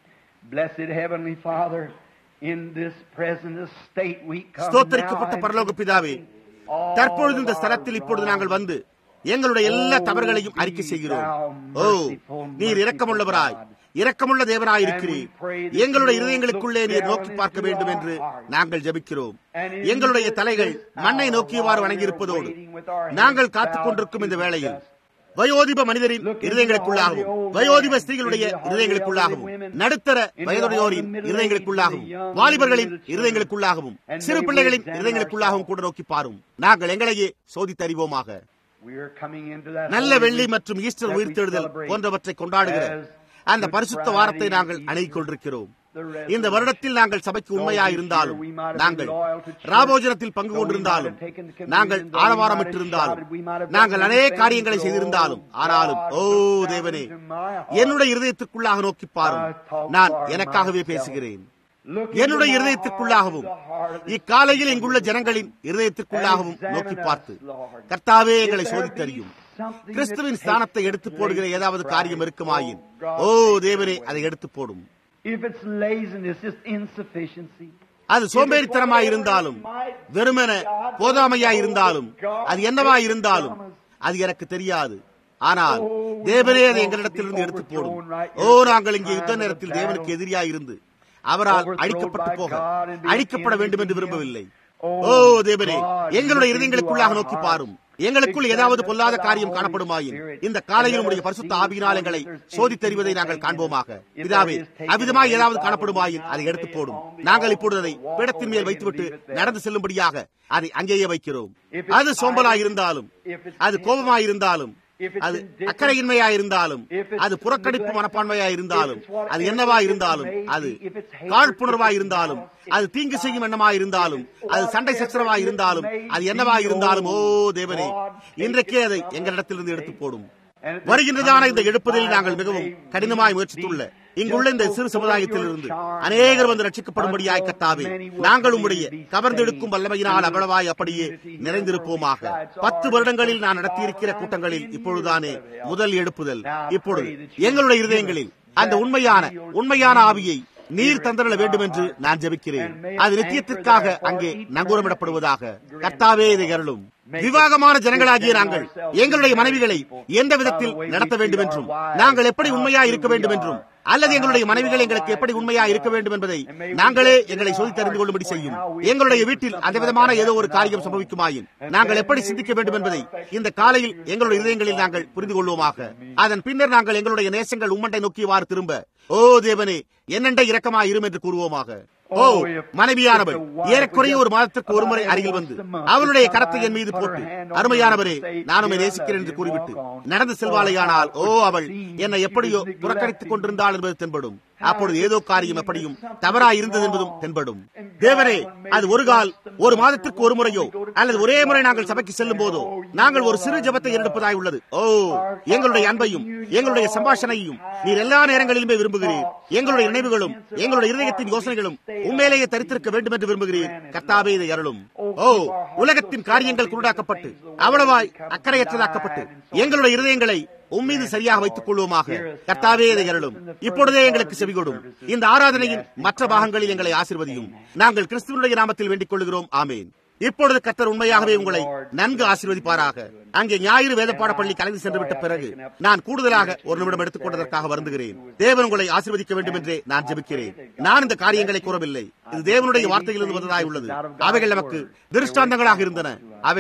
Speaker 3: Blessed Heavenly Father, in this present state we come
Speaker 1: ஸ்தோத்தரிக்கப்பட்ட
Speaker 3: now
Speaker 1: பரலோக பிதாவே தற்பொழுது இந்த ஸ்தலத்தில் இப்பொழுது நாங்கள் வந்து எங்களுடைய எல்லா தவறுகளையும் அறிக்கை செய்கிறோம் ஓ நீர் இரக்கமுள்ளவராய் இரக்கமுள்ள தேவனாய் இருக்கிறீர் எங்களுடைய இருதயங்களுக்குள்ளே நீர் நோக்கி பார்க்க வேண்டும் என்று நாங்கள் ஜெபிக்கிறோம் எங்களுடைய தலைகள் மண்ணை நோக்கியவாறு வணங்கியிருப்பதோடு நாங்கள் காத்துக் கொண்டிருக்கும் இந்த வேளையில் வயோதிப மனிதரின் இருதயங்களுக்குள்ளாகவும் வயோதிப ஸ்திரீகளுடைய இருதயங்களுக்குள்ளாகவும் நடுத்தர வயதுடையோரின் இருதயங்களுக்குள்ளாகவும் வாலிபர்களின் இருதயங்களுக்குள்ளாகவும் சிறு பிள்ளைகளின் இருதயங்களுக்குள்ளாகவும் கூட நோக்கி பாரும் நாங்கள் எங்களையே சோதித்தறிவோமாக
Speaker 3: we are coming into that
Speaker 1: நல்ல
Speaker 3: holy
Speaker 1: வெள்ளி
Speaker 3: week
Speaker 1: மற்றும் ஈஸ்டர்
Speaker 3: that we
Speaker 1: உயிர்த்தெழுதல்
Speaker 3: celebrate
Speaker 1: போன்றவற்றை கொண்டாடுகிற
Speaker 3: as
Speaker 1: அந்த பரிசுத்த வாரத்தை நாங்கள் அணுகிக் கொண்டிருக்கிறோம் இந்த வருடத்தில் நாங்கள் சபைக்கு உண்மையாக இருந்தாலும் நாங்கள் ராபோஜனத்தில் பங்கு கொண்டிருந்தாலும் நாங்கள் ஆரவாரமிட்டிருந்தாலும் நாங்கள் அநேக காரியங்களை செய்திருந்தாலும் ஆனாலும் ஓ தேவனே என்னுடைய இருதயத்திற்குள்ளாக நோக்கி பாரும் நான் எனக்காகவே பேசுகிறேன் என்னுடைய இருதயத்திற்குள்ளாகவும் இக்காலையில் இங்குள்ள ஜனங்களின் இருதயத்திற்குள்ளாகவும் நோக்கி பார்த்து கர்த்தாவே எங்களை சோதித்தறியும் கிறிஸ்துவின் ஸ்தானத்தை எடுத்து போடுகிற ஏதாவது காரியம் இருக்குமாயின் ஓ தேவனே அதை எடுத்து போடும்
Speaker 3: If it's laziness, just insufficiency.
Speaker 1: அது சோம்பேறித்தனமாய் இருந்தாலும் வெறுமன போதாமையாய் இருந்தாலும் அது என்னவாய் இருந்தாலும் அது எனக்கு தெரியாது ஆனால் தேவனே அதை எங்களிடத்திலிருந்து எடுத்து போடும் ஓ நாங்கள் இங்கே யுத்த நேரத்தில் தேவனுக்கு எதிரியாய் இருந்து அவரால் அழிக்கப்பட்டு போக அழிக்கப்பட வேண்டும் என்று விரும்பவில்லை ஓ தேவனே எங்களுடைய இருதயங்களுக்குள்ளாக நோக்கி பாரும் எங்களுக்குள் ஏதாவது பொல்லாத காரியம் காணப்படுமாயின் இந்த காலையில் உடைய பரிசுத்த ஆவியினால் எங்களை சோதித்தறிவதை நாங்கள் காண்போமாக பிதாவே அவ்விதமாய் ஏதாவது காணப்படுமாயின் அதை எடுத்து போடும் நாங்கள் இப்பொழுது அதை பீடத்தின் மேல் வைத்துவிட்டு நடந்து செல்லும்படியாக அதை அங்கேயே வைக்கிறோம் அது சோம்பலாய் இருந்தாலும் அது கோபமாய் இருந்தாலும் அது அக்கறையின்மையா இருந்தாலும் அது புறக்கணிப்பு மனப்பான்மையா இருந்தாலும் அது என்னவா இருந்தாலும் அது காழ்ப்புணர்வா இருந்தாலும் அது தீங்கு செய்யும் எண்ணமா இருந்தாலும் அது சண்டை சச்சரவா இருந்தாலும் அது என்னவா இருந்தாலும் ஓ தேவனே இன்றைக்கே அதை எங்களிடத்திலிருந்து எடுத்து போடும் வருகின்றதான இந்த எழுப்புதலில் நாங்கள் மிகவும் கடினமாய் முயற்சித்துள்ள இங்குள்ள இந்த சிறு சமுதாயத்தில் இருந்து அநேகர் வந்து ரட்சிக்கப்படும்படியாய் கத்தாவே நாங்கள் உம்முடைய கவர்ந்தெடுக்கும் வல்லமையினால் அவ்வளவாய் அப்படியே நிறைந்திருப்போமாக பத்து வருடங்களில் நான் நடத்தியிருக்கிற கூட்டங்களில் இப்பொழுதுதானே முதல் எழுப்புதல் இப்பொழுது எங்களுடைய இருதயங்களில் அந்த உண்மையான உண்மையான ஆவியை நீர் தந்தரல வேண்டும் என்று நான் ஜெபிக்கிறேன் அது நித்தியத்திற்காக அங்கே நங்கூரமிடப்படுவதாக கர்த்தாவே இதை அருளும் விவாகமான ஜனங்களாகிய நாங்கள் எங்களுடைய மனைவிகளை எந்த விதத்தில் நடத்த வேண்டும் என்றும் நாங்கள் எப்படி உண்மையா இருக்க வேண்டும் என்றும் அல்லது எங்களுடைய மனைவிகள் எங்களுக்கு எப்படி உண்மையா இருக்க வேண்டும் என்பதை நாங்களே எங்களை சோதித்து அறிந்து கொள்ளும்படி செய்யும் எங்களுடைய வீட்டில் அந்த விதமான ஏதோ ஒரு காரியம் சம்பவிக்குமாயின் நாங்கள் எப்படி சிந்திக்க வேண்டும் என்பதை இந்த காலையில் எங்களுடைய இதயங்களில் நாங்கள் புரிந்து கொள்வோமாக அதன் பின்னர் நாங்கள் எங்களுடைய நேசங்கள் உம்மண்டை நோக்கியவாறு திரும்ப ஓ தேவனே என்னென்ற இரக்கமா இரும் என்று கூறுவோமாக ஓ மனைவியானவள் ஏறக்குறைய ஒரு மாதத்திற்கு ஒருமுறை அருகில் வந்து அவளுடைய கரத்தை என் மீது போட்டு அருமையானவரே நான் உண்மை நேசிக்கிறேன் என்று கூறிவிட்டு நடந்து செல்வாளையானால் ஓ அவள் என்னை எப்படியோ புறக்கணித்துக் கொண்டிருந்தாள் என்பது தென்படும் அப்பொழுது ஏதோ காரியம் எப்படியும் தவறா இருந்தது என்பதும் தென்படும் தேவரே அது ஒரு கால் ஒரு மாதத்திற்கு ஒரு முறையோ அல்லது ஒரே முறை நாங்கள் சபைக்கு செல்லும் போதோ நாங்கள் ஒரு சிறு ஜபத்தை எடுப்பதாய் உள்ளது ஓ எங்களுடைய அன்பையும் எங்களுடைய சம்பாஷணையும் நீர் எல்லா நேரங்களிலுமே விரும்புகிறீர் எங்களுடைய நினைவுகளும் எங்களுடைய இருதயத்தின் யோசனைகளும் உண்மையிலேயே தரித்திருக்க வேண்டும் என்று விரும்புகிறீர் கர்த்தாவே இதை அருளும் ஓ உலகத்தின் காரியங்கள் குருடாக்கப்பட்டு அவ்வளவாய் அக்கறையற்றதாக்கப்பட்டு எங்களுடைய இருதயங்களை உம்மீது சரியாக வைத்துக் கொள்வோமாக கர்த்தாவே இதை அருளும் இப்பொழுதே எங்களுக்கு செவிகொடும் இந்த ஆராதனையின் மற்ற பாகங்களில் எங்களை ஆசிர்வதியும் நாங்கள் கிறிஸ்துவனுடைய நாமத்தில் வேண்டிக் கொள்கிறோம் ஆமேன் இப்பொழுது கர்த்தர் உண்மையாகவே உங்களை நன்கு ஆசீர்வதிப்பாராக அங்கே ஞாயிறு வேதப்பாட பள்ளி கலந்து சென்று விட்ட பிறகு நான் கூடுதலாக ஒரு நிமிடம் எடுத்துக் கொண்டதற்காக வருந்துகிறேன் தேவன் உங்களை ஆசீர்வதிக்க வேண்டும் என்றே நான் ஜெபிக்கிறேன் நான் இந்த காரியங்களை கூறவில்லை இது தேவனுடைய வார்த்தையிலிருந்து வந்ததாய் உள்ளது அவைகள் நமக்கு திருஷ்டாந்தங்களாக இருந்தன அவைகள்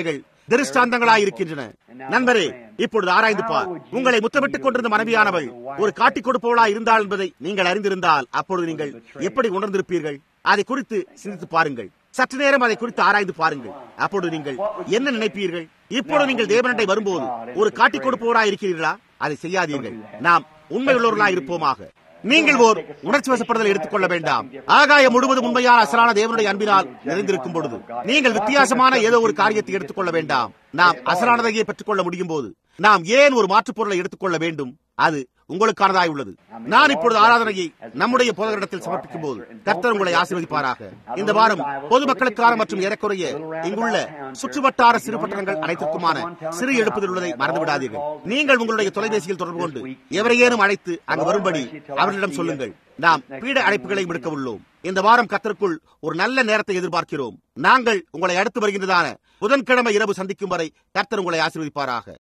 Speaker 1: திருஷ்டாந்தங்களாய் இருக்கின்றன நண்பரே இப்பொழுது ஆராய்ந்து பார் உங்களை முத்தமிட்டுக் கொண்டிருந்த மனைவியானவள் ஒரு காட்டிக் கொடுப்பவளாய் இருந்தாள் என்பதை நீங்கள் அறிந்திருந்தால் அப்பொழுது நீங்கள் எப்படி உணர்ந்திருப்பீர்கள் அதை குறித்து சிந்தித்து பாருங்கள் சற்று நேரம் அதை குறித்து ஆராய்ந்து பாருங்கள் அப்பொழுது நீங்கள் என்ன நினைப்பீர்கள் இப்பொழுது நீங்கள் தேவனண்டை வரும்போது ஒரு காட்டிக் கொடுப்பவராய் இருக்கிறீர்களா அதை செய்யாதீர்கள் நாம் உண்மையுள்ளவர்களாய் இருப்போமாக நீங்கள் ஓர் உணர்ச்சி வசப்படுதலை எடுத்துக்கொள்ள வேண்டாம் ஆகாயம் முழுவதும் உண்மையான அசலான தேவனுடைய அன்பினால் நிறைந்திருக்கும் பொழுது நீங்கள் வித்தியாசமான ஏதோ ஒரு காரியத்தை எடுத்துக்கொள்ள வேண்டாம் நாம் அசலானதையே பெற்றுக்கொள்ள முடியும் போது நாம் ஏன் ஒரு மாற்றுப் பொருளை எடுத்துக்கொள்ள வேண்டும் அது உங்களுக்கானதாய் உள்ளது நான் இப்பொழுது ஆராதனையை நம்முடைய போதகரிடத்தில் சமர்ப்பிக்கும் போது கர்த்தர் உங்களை ஆசீர்வதிப்பாராக இந்த வாரம் பொதுமக்களுக்கான மற்றும் ஏறக்குறைய இங்குள்ள சுற்றுவட்டார சிறு பட்டணங்கள் அனைத்திற்குமான சிறு எழுப்புதல் உள்ளதை மறந்துவிடாதீர்கள் நீங்கள் உங்களுடைய தொலைபேசியில் தொடர்பு கொண்டு எவரையேனும் அழைத்து அங்கு வரும்படி அவர்களிடம் சொல்லுங்கள் நாம் பீட அழைப்புகளை விடுக்க உள்ளோம் இந்த வாரம் கத்தருக்குள் ஒரு நல்ல நேரத்தை எதிர்பார்க்கிறோம் நாங்கள் உங்களை அடுத்து வருகின்றதான புதன்கிழமை இரவு சந்திக்கும் வரை கர்த்தர் உங்களை ஆசீர்வதிப்பாராக